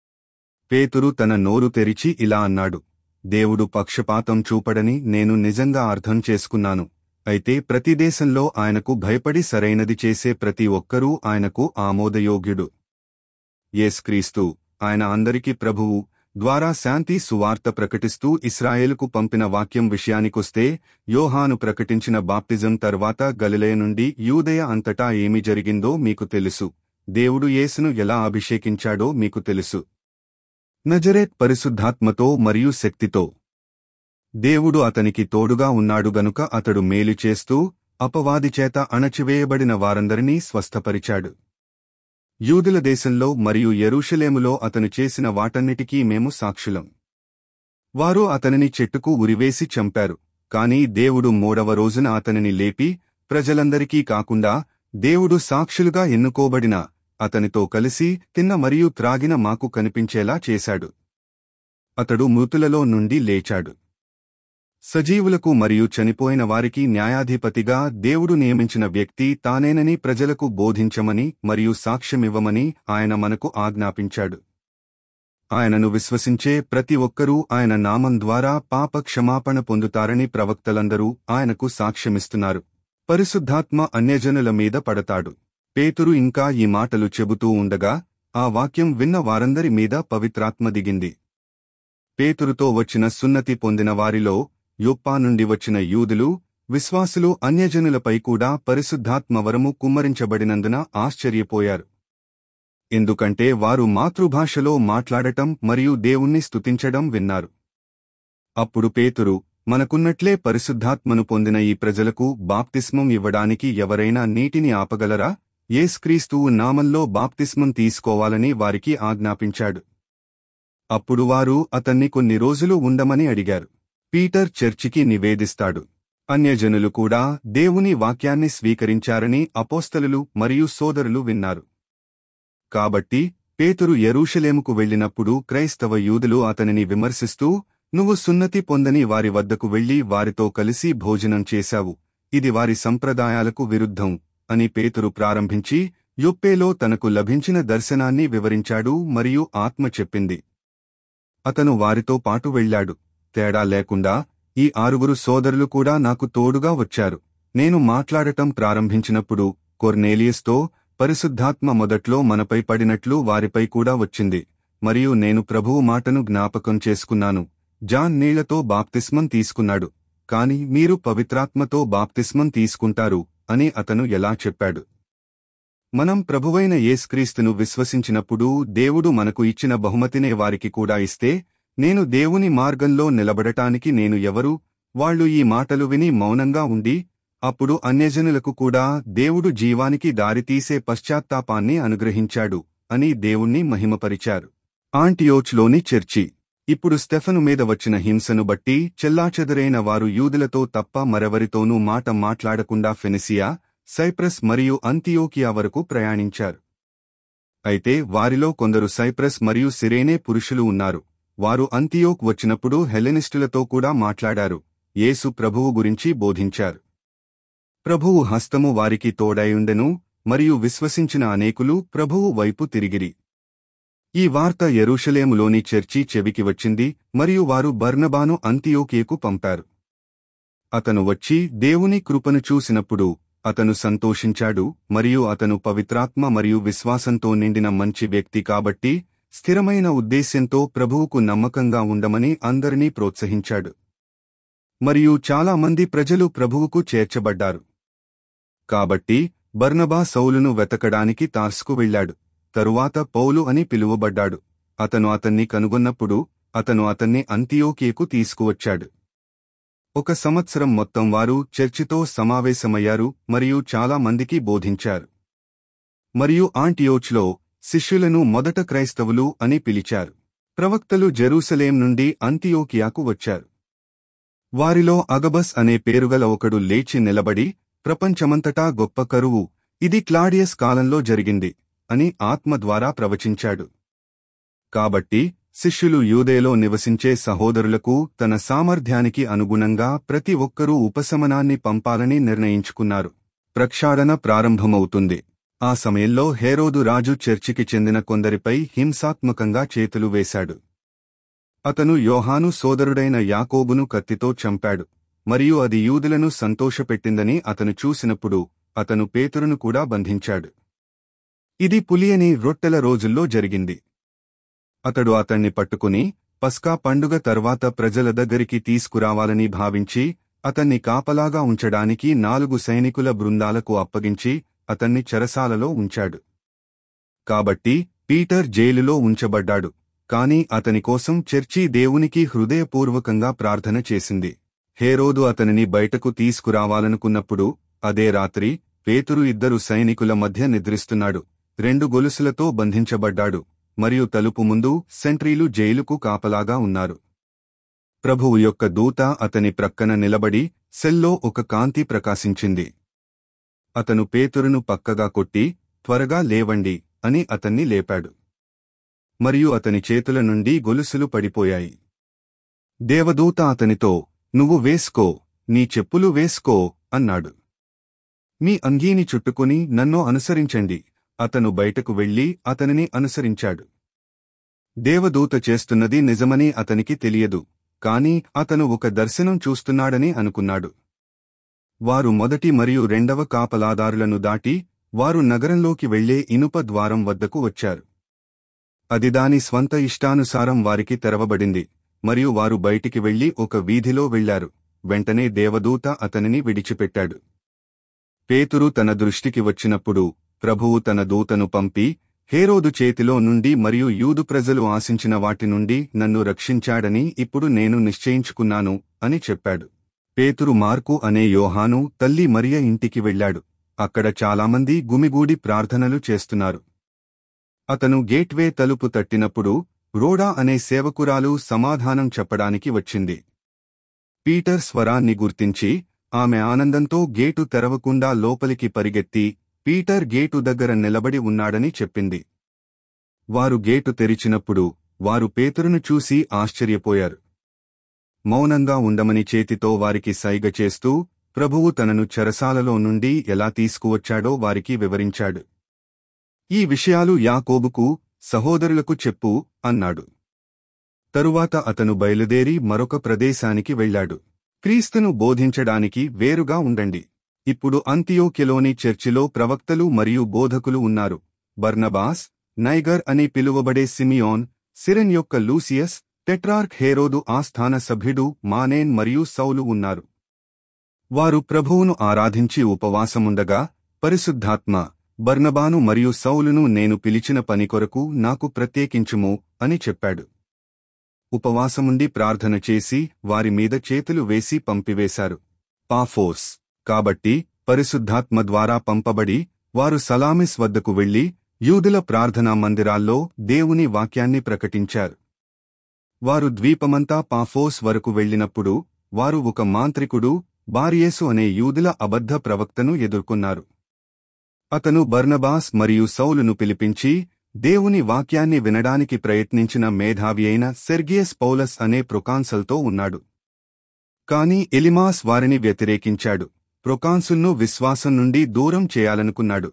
పేతురు తన నోరు తెరిచి ఇలా అన్నాడు దేవుడు పక్షపాతం చూపడని నేను నిజంగా అర్థం చేసుకున్నాను అయితే ప్రతి దేశంలో ఆయనకు భయపడి సరైనది చేసే ప్రతి ఒక్కరూ ఆయనకు ఆమోదయోగ్యుడు యేస్క్రీస్తు ఆయన అందరికీ ప్రభువు ద్వారా శాంతి సువార్త ప్రకటిస్తూ ఇస్రాయేలుకు పంపిన వాక్యం విషయానికొస్తే యోహాను ప్రకటించిన బాప్టిజం తర్వాత గలిలయ నుండి యూదయ అంతటా ఏమి జరిగిందో మీకు తెలుసు దేవుడు యేసును ఎలా అభిషేకించాడో మీకు తెలుసు నజరేత్ పరిశుద్ధాత్మతో మరియు శక్తితో దేవుడు అతనికి తోడుగా ఉన్నాడు గనుక అతడు మేలు చేస్తూ అపవాది చేత అణచివేయబడిన వారందరినీ స్వస్థపరిచాడు యూదుల దేశంలో మరియు యెరూషలేములో అతను చేసిన వాటన్నిటికీ మేము సాక్షులం వారు అతనిని చెట్టుకు ఉరివేసి చంపారు కాని దేవుడు మూడవ రోజున అతనిని లేపి ప్రజలందరికీ కాకుండా దేవుడు సాక్షులుగా ఎన్నుకోబడిన అతనితో కలిసి తిన్న మరియు త్రాగిన మాకు కనిపించేలా చేశాడు అతడు మృతులలో నుండి లేచాడు సజీవులకు మరియు చనిపోయిన వారికి న్యాయాధిపతిగా దేవుడు నియమించిన వ్యక్తి తానేనని ప్రజలకు బోధించమని మరియు సాక్ష్యమివ్వమని ఆయన మనకు ఆజ్ఞాపించాడు ఆయనను విశ్వసించే ప్రతి ఒక్కరూ ఆయన నామం ద్వారా పాప క్షమాపణ పొందుతారని ప్రవక్తలందరూ ఆయనకు సాక్ష్యమిస్తున్నారు పరిశుద్ధాత్మ అన్యజనుల మీద పడతాడు పేతురు ఇంకా ఈ మాటలు చెబుతూ ఉండగా ఆ వాక్యం విన్న వారందరి మీద పవిత్రాత్మ దిగింది పేతురుతో వచ్చిన సున్నతి పొందిన వారిలో యొప్పా నుండి వచ్చిన యూదులు విశ్వాసులు అన్యజనులపై కూడా పరిశుద్ధాత్మవరము కుమ్మరించబడినందున ఆశ్చర్యపోయారు ఎందుకంటే వారు మాతృభాషలో మాట్లాడటం మరియు దేవుణ్ణి స్తుతించడం విన్నారు అప్పుడు పేతురు మనకున్నట్లే పరిశుద్ధాత్మను పొందిన ఈ ప్రజలకు బాప్తిస్మం ఇవ్వడానికి ఎవరైనా నీటిని ఆపగలరా యేస్క్రీస్తువు నామంలో బాప్తిస్మం తీసుకోవాలని వారికి ఆజ్ఞాపించాడు అప్పుడు వారు అతన్ని కొన్ని రోజులు ఉండమని అడిగారు పీటర్ చర్చికి నివేదిస్తాడు అన్యజనులు కూడా దేవుని వాక్యాన్ని స్వీకరించారని అపోస్తలులు మరియు సోదరులు విన్నారు కాబట్టి పేతురు యెరూషలేముకు వెళ్ళినప్పుడు క్రైస్తవ యూదులు అతనిని విమర్శిస్తూ నువ్వు సున్నతి పొందని వారి వద్దకు వెళ్లి వారితో కలిసి భోజనం చేశావు ఇది వారి సంప్రదాయాలకు విరుద్ధం అని పేతురు ప్రారంభించి యొప్పేలో తనకు లభించిన దర్శనాన్ని వివరించాడు మరియు ఆత్మ చెప్పింది అతను వారితో పాటు వెళ్ళాడు తేడా లేకుండా ఈ ఆరుగురు సోదరులు కూడా నాకు తోడుగా వచ్చారు నేను మాట్లాడటం ప్రారంభించినప్పుడు కొర్నేలియస్తో పరిశుద్ధాత్మ మొదట్లో మనపై పడినట్లు వారిపై కూడా వచ్చింది మరియు నేను ప్రభువు మాటను జ్ఞాపకం చేసుకున్నాను జాన్ నీళ్లతో బాప్తిస్మం తీసుకున్నాడు కాని మీరు పవిత్రాత్మతో బాప్తిస్మం తీసుకుంటారు అని అతను ఎలా చెప్పాడు మనం ప్రభువైన యేస్క్రీస్తును విశ్వసించినప్పుడు దేవుడు మనకు ఇచ్చిన బహుమతినే వారికి కూడా ఇస్తే నేను దేవుని మార్గంలో నిలబడటానికి నేను ఎవరు వాళ్ళు ఈ మాటలు విని మౌనంగా ఉండి అప్పుడు అన్యజనులకు కూడా దేవుడు జీవానికి దారితీసే పశ్చాత్తాపాన్ని అనుగ్రహించాడు అని దేవుణ్ణి మహిమపరిచారు ఆంటియోచ్లోని చర్చి ఇప్పుడు స్టెఫను మీద వచ్చిన హింసను బట్టి చెల్లాచెదరైన వారు యూదులతో తప్ప మరెవరితోనూ మాట మాట్లాడకుండా ఫెనిసియా సైప్రస్ మరియు అంతియోకియా వరకు ప్రయాణించారు అయితే వారిలో కొందరు సైప్రస్ మరియు సిరేనే పురుషులు ఉన్నారు వారు అంతియోక్ వచ్చినప్పుడు హెలెనిస్టులతో కూడా మాట్లాడారు యేసు ప్రభువు గురించి బోధించారు ప్రభువు హస్తము వారికి తోడైయుండెను మరియు విశ్వసించిన అనేకులు ప్రభువు వైపు తిరిగిరి ఈ వార్త యెరూషలేములోని చర్చి చెవికి వచ్చింది మరియు వారు బర్నబాను అంతియోకేకు పంపారు అతను వచ్చి దేవుని కృపను చూసినప్పుడు అతను సంతోషించాడు మరియు అతను పవిత్రాత్మ మరియు విశ్వాసంతో నిండిన మంచి వ్యక్తి కాబట్టి స్థిరమైన ఉద్దేశ్యంతో ప్రభువుకు నమ్మకంగా ఉండమని అందరినీ ప్రోత్సహించాడు మరియు చాలా మంది ప్రజలు ప్రభువుకు చేర్చబడ్డారు కాబట్టి బర్నబా సౌలును వెతకడానికి తార్స్కు వెళ్ళాడు తరువాత పౌలు అని పిలువబడ్డాడు అతను అతన్ని కనుగొన్నప్పుడు అతను అతన్ని అంతియోకియకు తీసుకువచ్చాడు ఒక సంవత్సరం మొత్తం వారు చర్చితో సమావేశమయ్యారు మరియు చాలా మందికి బోధించారు మరియు ఆంటియోచ్లో శిష్యులను మొదట క్రైస్తవులు అని పిలిచారు ప్రవక్తలు జెరూసలేం నుండి అంతియోకియాకు వచ్చారు వారిలో అగబస్ అనే పేరుగల ఒకడు లేచి నిలబడి ప్రపంచమంతటా గొప్ప కరువు ఇది క్లాడియస్ కాలంలో జరిగింది అని ఆత్మ ద్వారా ప్రవచించాడు కాబట్టి శిష్యులు యూదేలో నివసించే సహోదరులకు తన సామర్థ్యానికి అనుగుణంగా ప్రతి ఒక్కరూ ఉపశమనాన్ని పంపాలని నిర్ణయించుకున్నారు ప్రక్షాళన ప్రారంభమవుతుంది ఆ సమయంలో హేరోదు రాజు చర్చికి చెందిన కొందరిపై హింసాత్మకంగా చేతులు వేశాడు అతను యోహాను సోదరుడైన యాకోబును కత్తితో చంపాడు మరియు అది యూదులను సంతోషపెట్టిందని అతను చూసినప్పుడు అతను పేతురును కూడా బంధించాడు ఇది పులియని రొట్టెల రోజుల్లో జరిగింది అతడు అతన్ని పట్టుకుని పస్కా పండుగ తర్వాత ప్రజల దగ్గరికి తీసుకురావాలని భావించి అతన్ని కాపలాగా ఉంచడానికి నాలుగు సైనికుల బృందాలకు అప్పగించి అతన్ని చెరసాలలో ఉంచాడు కాబట్టి పీటర్ జైలులో ఉంచబడ్డాడు కాని అతని కోసం చర్చి దేవునికి హృదయపూర్వకంగా ప్రార్థన చేసింది హేరోదు అతనిని బయటకు తీసుకురావాలనుకున్నప్పుడు అదే రాత్రి పేతురు ఇద్దరు సైనికుల మధ్య నిద్రిస్తున్నాడు రెండు గొలుసులతో బంధించబడ్డాడు మరియు తలుపు ముందు సెంట్రీలు జైలుకు కాపలాగా ఉన్నారు ప్రభువు యొక్క దూత అతని ప్రక్కన నిలబడి సెల్లో ఒక కాంతి ప్రకాశించింది అతను పేతురును పక్కగా కొట్టి త్వరగా లేవండి అని అతన్ని లేపాడు మరియు అతని చేతుల నుండి గొలుసులు పడిపోయాయి దేవదూత అతనితో నువ్వు వేసుకో నీ చెప్పులు వేసుకో అన్నాడు మీ అంగీని చుట్టుకుని నన్ను అనుసరించండి అతను బయటకు వెళ్లి అతనిని అనుసరించాడు దేవదూత చేస్తున్నది నిజమని అతనికి తెలియదు కాని అతను ఒక దర్శనం చూస్తున్నాడని అనుకున్నాడు వారు మొదటి మరియు రెండవ కాపలాదారులను దాటి వారు నగరంలోకి వెళ్లే ఇనుప ద్వారం వద్దకు వచ్చారు అది దాని స్వంత ఇష్టానుసారం వారికి తెరవబడింది మరియు వారు బయటికి వెళ్లి ఒక వీధిలో వెళ్లారు వెంటనే దేవదూత అతనిని విడిచిపెట్టాడు పేతురు తన దృష్టికి వచ్చినప్పుడు ప్రభువు తన దూతను పంపి హేరోదు చేతిలో నుండి మరియు యూదు ప్రజలు ఆశించిన వాటి నుండి నన్ను రక్షించాడని ఇప్పుడు నేను నిశ్చయించుకున్నాను అని చెప్పాడు పేతురు మార్కు అనే యోహాను తల్లి మరియ ఇంటికి వెళ్ళాడు అక్కడ చాలామంది గుమిగూడి ప్రార్థనలు చేస్తున్నారు అతను గేట్వే తలుపు తట్టినప్పుడు రోడా అనే సేవకురాలు సమాధానం చెప్పడానికి వచ్చింది పీటర్ స్వరాన్ని గుర్తించి ఆమె ఆనందంతో గేటు తెరవకుండా లోపలికి పరిగెత్తి పీటర్ గేటు దగ్గర నిలబడి ఉన్నాడని చెప్పింది వారు గేటు తెరిచినప్పుడు వారు పేతురును చూసి ఆశ్చర్యపోయారు మౌనంగా ఉండమని చేతితో వారికి సైగ చేస్తూ ప్రభువు తనను చెరసాలలో నుండి ఎలా తీసుకువచ్చాడో వారికి వివరించాడు ఈ విషయాలు యాకోబుకు సహోదరులకు చెప్పు అన్నాడు తరువాత అతను బయలుదేరి మరొక ప్రదేశానికి వెళ్ళాడు క్రీస్తును బోధించడానికి వేరుగా ఉండండి ఇప్పుడు అంతియోకెలోని చర్చిలో ప్రవక్తలు మరియు బోధకులు ఉన్నారు బర్నబాస్ నైగర్ అని పిలువబడే సిమియోన్ సిరెన్ యొక్క లూసియస్ టెట్రార్క్ హేరోదు ఆస్థాన సభ్యుడు మానేన్ మరియు సౌలు ఉన్నారు వారు ప్రభువును ఆరాధించి ఉపవాసముండగా పరిశుద్ధాత్మ బర్నబాను మరియు సౌలును నేను పిలిచిన పని కొరకు నాకు ప్రత్యేకించుము అని చెప్పాడు ఉపవాసముండి ప్రార్థన చేసి వారి మీద చేతులు వేసి పంపివేశారు పాఫోస్ కాబట్టి పరిశుద్ధాత్మ ద్వారా పంపబడి వారు సలామిస్ వద్దకు వెళ్లి యూదుల ప్రార్థనా మందిరాల్లో దేవుని వాక్యాన్ని ప్రకటించారు వారు ద్వీపమంతా పాఫోస్ వరకు వెళ్ళినప్పుడు వారు ఒక మాంత్రికుడు బారియేసు అనే యూదుల అబద్ధ ప్రవక్తను ఎదుర్కొన్నారు అతను బర్నబాస్ మరియు సౌలును పిలిపించి దేవుని వాక్యాన్ని వినడానికి ప్రయత్నించిన మేధావి అయిన సెర్గియస్ పౌలస్ అనే ప్రొకాన్సల్తో ఉన్నాడు కాని ఎలిమాస్ వారిని వ్యతిరేకించాడు ప్రొకాన్సుల్ను విశ్వాసం నుండి దూరం చేయాలనుకున్నాడు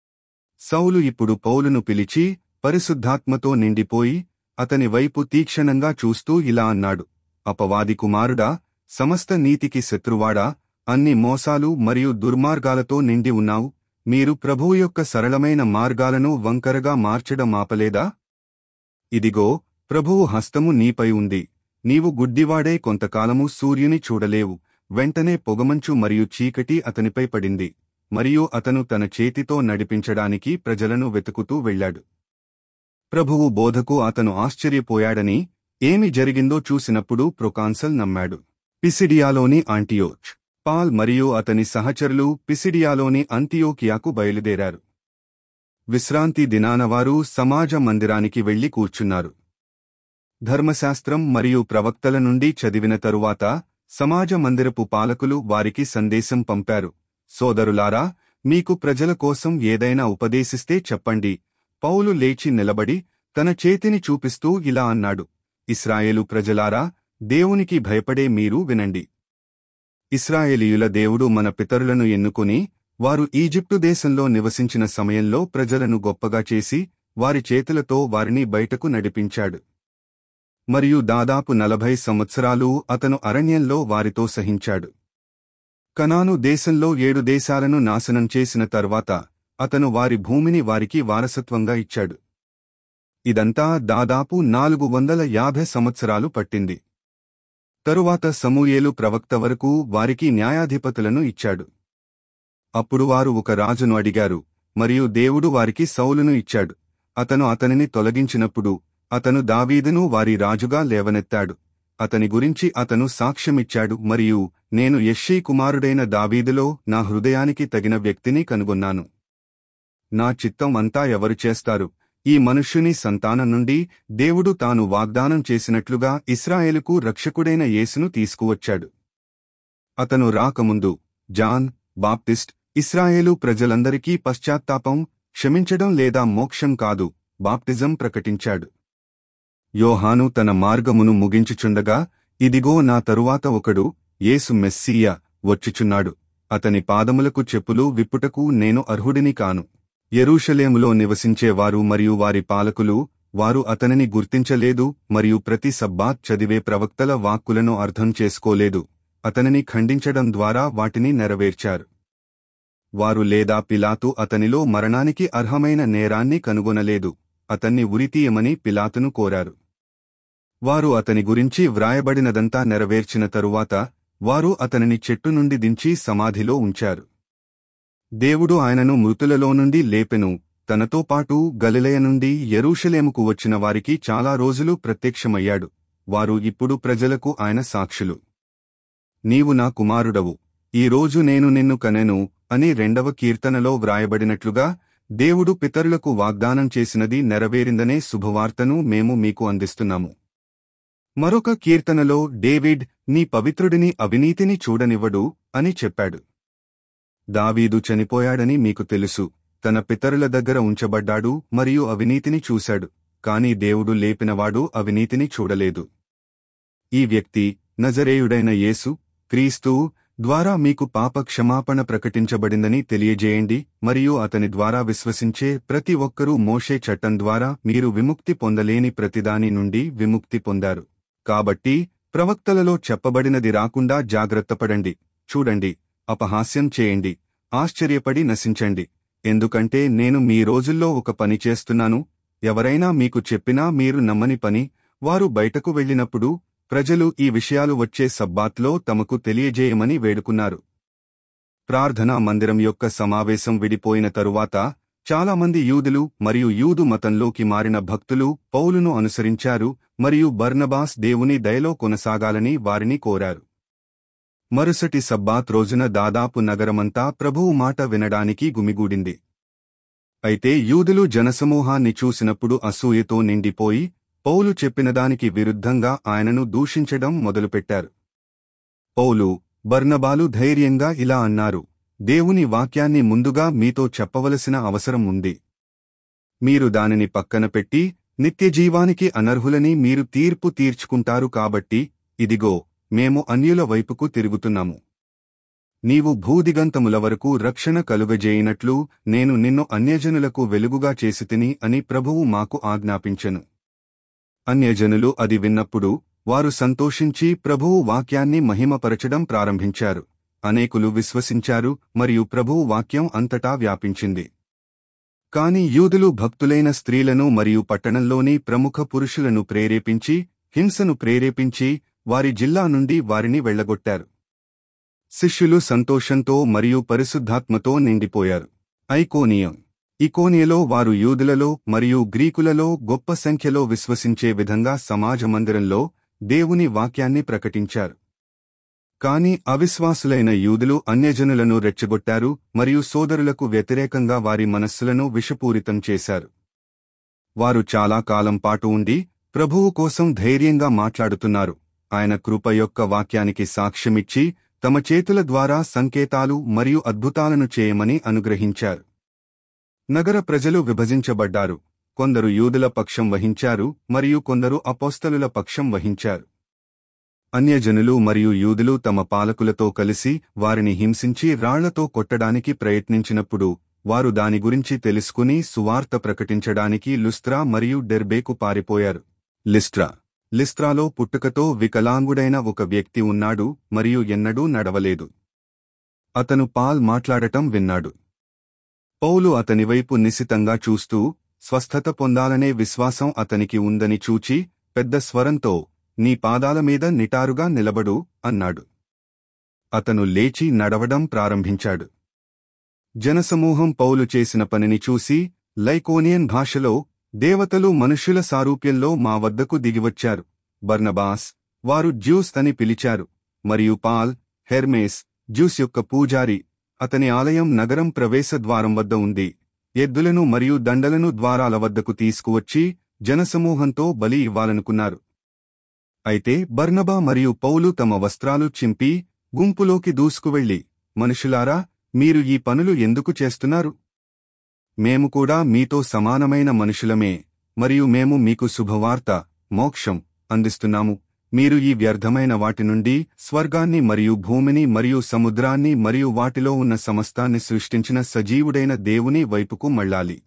సౌలు ఇప్పుడు పౌలును పిలిచి పరిశుద్ధాత్మతో నిండిపోయి అతని వైపు తీక్షణంగా చూస్తూ ఇలా అన్నాడు అపవాది కుమారుడా సమస్త నీతికి శత్రువాడా అన్ని మోసాలు మరియు దుర్మార్గాలతో నిండి ఉన్నావు మీరు ప్రభువు యొక్క సరళమైన మార్గాలను వంకరగా మార్చడం ఆపలేదా ఇదిగో ప్రభువు హస్తము నీపై ఉంది నీవు గుడ్డివాడే కొంతకాలము సూర్యుని చూడలేవు వెంటనే పొగమంచు మరియు చీకటి అతనిపై పడింది మరియు అతను తన చేతితో నడిపించడానికి ప్రజలను వెతుకుతూ వెళ్ళాడు ప్రభువు బోధకు అతను ఆశ్చర్యపోయాడని ఏమి జరిగిందో చూసినప్పుడు ప్రొకాన్సల్ నమ్మాడు పిసిడియాలోని ఆంటియోచ్ పాల్ మరియు అతని సహచరులు పిసిడియాలోని అంతియోకియాకు బయలుదేరారు విశ్రాంతి దినాన వారు సమాజ మందిరానికి వెళ్లి కూర్చున్నారు ధర్మశాస్త్రం మరియు ప్రవక్తల నుండి చదివిన తరువాత సమాజ మందిరపు పాలకులు వారికి సందేశం పంపారు సోదరులారా మీకు ప్రజల కోసం ఏదైనా ఉపదేశిస్తే చెప్పండి పౌలు లేచి నిలబడి తన చేతిని చూపిస్తూ ఇలా అన్నాడు ఇస్రాయేలు ప్రజలారా దేవునికి భయపడే మీరు వినండి ఇస్రాయేలీయుల దేవుడు మన పితరులను ఎన్నుకుని వారు ఈజిప్టు దేశంలో నివసించిన సమయంలో ప్రజలను గొప్పగా చేసి వారి చేతులతో వారిని బయటకు నడిపించాడు మరియు దాదాపు నలభై సంవత్సరాలు అతను అరణ్యంలో వారితో సహించాడు కనాను దేశంలో ఏడు దేశాలను నాశనం చేసిన తర్వాత అతను వారి భూమిని వారికి వారసత్వంగా ఇచ్చాడు ఇదంతా దాదాపు నాలుగు వందల యాభై సంవత్సరాలు పట్టింది తరువాత సమూయేలు ప్రవక్త వరకు వారికి న్యాయాధిపతులను ఇచ్చాడు అప్పుడు వారు ఒక రాజును అడిగారు మరియు దేవుడు వారికి సౌలును ఇచ్చాడు అతను అతనిని తొలగించినప్పుడు అతను దావీదును వారి రాజుగా లేవనెత్తాడు అతని గురించి అతను సాక్ష్యమిచ్చాడు మరియు నేను యెష్షీ కుమారుడైన దావీదులో నా హృదయానికి తగిన వ్యక్తిని కనుగొన్నాను నా చిత్తం అంతా ఎవరు చేస్తారు ఈ మనుష్యుని సంతానం నుండి దేవుడు తాను వాగ్దానం చేసినట్లుగా ఇస్రాయేలుకు రక్షకుడైన యేసును తీసుకువచ్చాడు అతను రాకముందు జాన్ బాప్టిస్ట్ ఇస్రాయేలు ప్రజలందరికీ పశ్చాత్తాపం క్షమించడం లేదా మోక్షం కాదు బాప్టిజం ప్రకటించాడు యోహాను తన మార్గమును ముగించుచుండగా ఇదిగో నా తరువాత ఒకడు యేసు మెస్సీయ వచ్చుచున్నాడు అతని పాదములకు చెప్పులు విప్పుటకు నేను అర్హుడిని కాను యెరూషలేములో నివసించేవారు మరియు వారి పాలకులు వారు అతనిని గుర్తించలేదు మరియు ప్రతి సబ్బాత్ చదివే ప్రవక్తల వాక్కులను అర్థం చేసుకోలేదు అతనిని ఖండించడం ద్వారా వాటిని నెరవేర్చారు వారు లేదా పిలాతు అతనిలో మరణానికి అర్హమైన నేరాన్ని కనుగొనలేదు అతన్ని ఉరితీయమని పిలాతును కోరారు వారు అతని గురించి వ్రాయబడినదంతా నెరవేర్చిన తరువాత వారు అతనిని చెట్టు నుండి దించి సమాధిలో ఉంచారు దేవుడు ఆయనను మృతులలో నుండి లేపెను తనతో పాటు గలిలయ నుండి యెరూషలేముకు వచ్చిన వారికి చాలా రోజులు ప్రత్యక్షమయ్యాడు వారు ఇప్పుడు ప్రజలకు ఆయన సాక్షులు నీవు నా కుమారుడవు ఈ రోజు నేను నిన్ను కనెను అని రెండవ కీర్తనలో వ్రాయబడినట్లుగా దేవుడు పితరులకు వాగ్దానం చేసినది నెరవేరిందనే శుభవార్తను మేము మీకు అందిస్తున్నాము మరొక కీర్తనలో డేవిడ్ నీ పవిత్రుడిని అవినీతిని చూడనివ్వడు అని చెప్పాడు దావీదు చనిపోయాడని మీకు తెలుసు తన పితరుల దగ్గర ఉంచబడ్డాడు మరియు అవినీతిని చూశాడు కాని దేవుడు లేపినవాడు అవినీతిని చూడలేదు ఈ వ్యక్తి నజరేయుడైన యేసు క్రీస్తు ద్వారా మీకు పాప క్షమాపణ ప్రకటించబడిందని తెలియజేయండి మరియు అతని ద్వారా విశ్వసించే ప్రతి ఒక్కరూ మోషే చట్టం ద్వారా మీరు విముక్తి పొందలేని ప్రతిదాని నుండి విముక్తి పొందారు కాబట్టి ప్రవక్తలలో చెప్పబడినది రాకుండా జాగ్రత్తపడండి చూడండి అపహాస్యం చేయండి ఆశ్చర్యపడి నశించండి ఎందుకంటే నేను మీ రోజుల్లో ఒక పని చేస్తున్నాను ఎవరైనా మీకు చెప్పినా మీరు నమ్మని పని వారు బయటకు వెళ్ళినప్పుడు ప్రజలు ఈ విషయాలు వచ్చే సబ్బాత్లో తమకు తెలియజేయమని వేడుకున్నారు ప్రార్థనా మందిరం యొక్క సమావేశం విడిపోయిన తరువాత చాలామంది యూదులు మరియు యూదు మతంలోకి మారిన భక్తులు పౌలును అనుసరించారు మరియు బర్నబాస్ దేవుని దయలో కొనసాగాలని వారిని కోరారు మరుసటి సబ్బాత్ రోజున దాదాపు నగరమంతా ప్రభువు మాట వినడానికి గుమిగూడింది అయితే యూదులు జనసమూహాన్ని చూసినప్పుడు అసూయతో నిండిపోయి పౌలు చెప్పినదానికి విరుద్ధంగా ఆయనను దూషించడం మొదలుపెట్టారు పౌలు బర్నబాలు ధైర్యంగా ఇలా అన్నారు దేవుని వాక్యాన్ని ముందుగా మీతో చెప్పవలసిన అవసరం ఉంది మీరు దానిని పక్కన పెట్టి నిత్యజీవానికి అనర్హులని మీరు తీర్పు తీర్చుకుంటారు కాబట్టి ఇదిగో మేము అన్యుల వైపుకు తిరుగుతున్నాము నీవు భూదిగంతముల వరకు రక్షణ కలుగజేయినట్లు నేను నిన్ను అన్యజనులకు వెలుగుగా చేసితిని అని ప్రభువు మాకు ఆజ్ఞాపించెను అన్యజనులు అది విన్నప్పుడు వారు సంతోషించి ప్రభువు వాక్యాన్ని మహిమపరచడం ప్రారంభించారు అనేకులు విశ్వసించారు మరియు ప్రభువు వాక్యం అంతటా వ్యాపించింది కాని యూదులు భక్తులైన స్త్రీలను మరియు పట్టణంలోని ప్రముఖ పురుషులను ప్రేరేపించి హింసను ప్రేరేపించి వారి జిల్లా నుండి వారిని వెళ్లగొట్టారు శిష్యులు సంతోషంతో మరియు పరిశుద్ధాత్మతో నిండిపోయారు ఐకోనియం ఇకోనియలో వారు యూదులలో మరియు గ్రీకులలో గొప్ప సంఖ్యలో విశ్వసించే విధంగా సమాజ మందిరంలో దేవుని వాక్యాన్ని ప్రకటించారు కాని అవిశ్వాసులైన యూదులు అన్యజనులను రెచ్చగొట్టారు మరియు సోదరులకు వ్యతిరేకంగా వారి మనస్సులను విషపూరితం చేశారు వారు చాలా కాలం పాటు ఉండి ప్రభువు కోసం ధైర్యంగా మాట్లాడుతున్నారు ఆయన కృప యొక్క వాక్యానికి సాక్ష్యమిచ్చి తమ చేతుల ద్వారా సంకేతాలు మరియు అద్భుతాలను చేయమని అనుగ్రహించారు నగర ప్రజలు విభజించబడ్డారు కొందరు యూదుల పక్షం వహించారు మరియు కొందరు అపోస్తలుల పక్షం వహించారు అన్యజనులు మరియు యూదులు తమ పాలకులతో కలిసి వారిని హింసించి రాళ్లతో కొట్టడానికి ప్రయత్నించినప్పుడు వారు దాని గురించి తెలుసుకుని సువార్త ప్రకటించడానికి లుస్త్రా మరియు డెర్బేకు పారిపోయారు లిస్ట్రా లిస్త్రాలో పుట్టుకతో వికలాంగుడైన ఒక వ్యక్తి ఉన్నాడు మరియు ఎన్నడూ నడవలేదు అతను పాల్ మాట్లాడటం విన్నాడు పౌలు అతనివైపు నిశితంగా చూస్తూ స్వస్థత పొందాలనే విశ్వాసం అతనికి ఉందని చూచి పెద్ద స్వరంతో నీ పాదాల మీద నిటారుగా నిలబడు అన్నాడు అతను లేచి నడవడం ప్రారంభించాడు జనసమూహం పౌలు చేసిన పనిని చూసి లైకోనియన్ భాషలో దేవతలు మనుష్యుల సారూప్యంలో మా వద్దకు దిగివచ్చారు బర్నబాస్ వారు జ్యూస్ అని పిలిచారు మరియు పాల్ హెర్మేస్ జ్యూస్ యొక్క పూజారి అతని ఆలయం నగరం ప్రవేశద్వారం వద్ద ఉంది ఎద్దులను మరియు దండలను ద్వారాల వద్దకు తీసుకువచ్చి జనసమూహంతో బలి ఇవ్వాలనుకున్నారు అయితే బర్నబా మరియు పౌలు తమ వస్త్రాలు చింపి గుంపులోకి దూసుకువెళ్లి మనుషులారా మీరు ఈ పనులు ఎందుకు చేస్తున్నారు మేము కూడా మీతో సమానమైన మనుషులమే మరియు మేము మీకు శుభవార్త మోక్షం అందిస్తున్నాము మీరు ఈ వ్యర్థమైన వాటి నుండి స్వర్గాన్ని మరియు భూమిని మరియు సముద్రాన్ని మరియు వాటిలో ఉన్న సమస్తాన్ని సృష్టించిన సజీవుడైన దేవుని వైపుకు మళ్ళాలి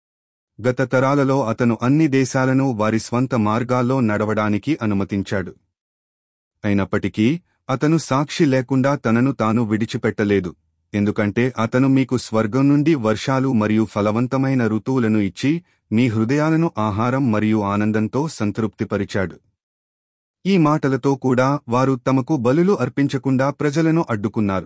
గత తరాలలో అతను అన్ని దేశాలను వారి స్వంత మార్గాల్లో నడవడానికి అనుమతించాడు అయినప్పటికీ అతను సాక్షి లేకుండా తనను తాను విడిచిపెట్టలేదు ఎందుకంటే అతను మీకు స్వర్గం నుండి వర్షాలు మరియు ఫలవంతమైన ఋతువులను ఇచ్చి మీ హృదయాలను ఆహారం మరియు ఆనందంతో సంతృప్తిపరిచాడు ఈ మాటలతో కూడా వారు తమకు బలులు అర్పించకుండా ప్రజలను అడ్డుకున్నారు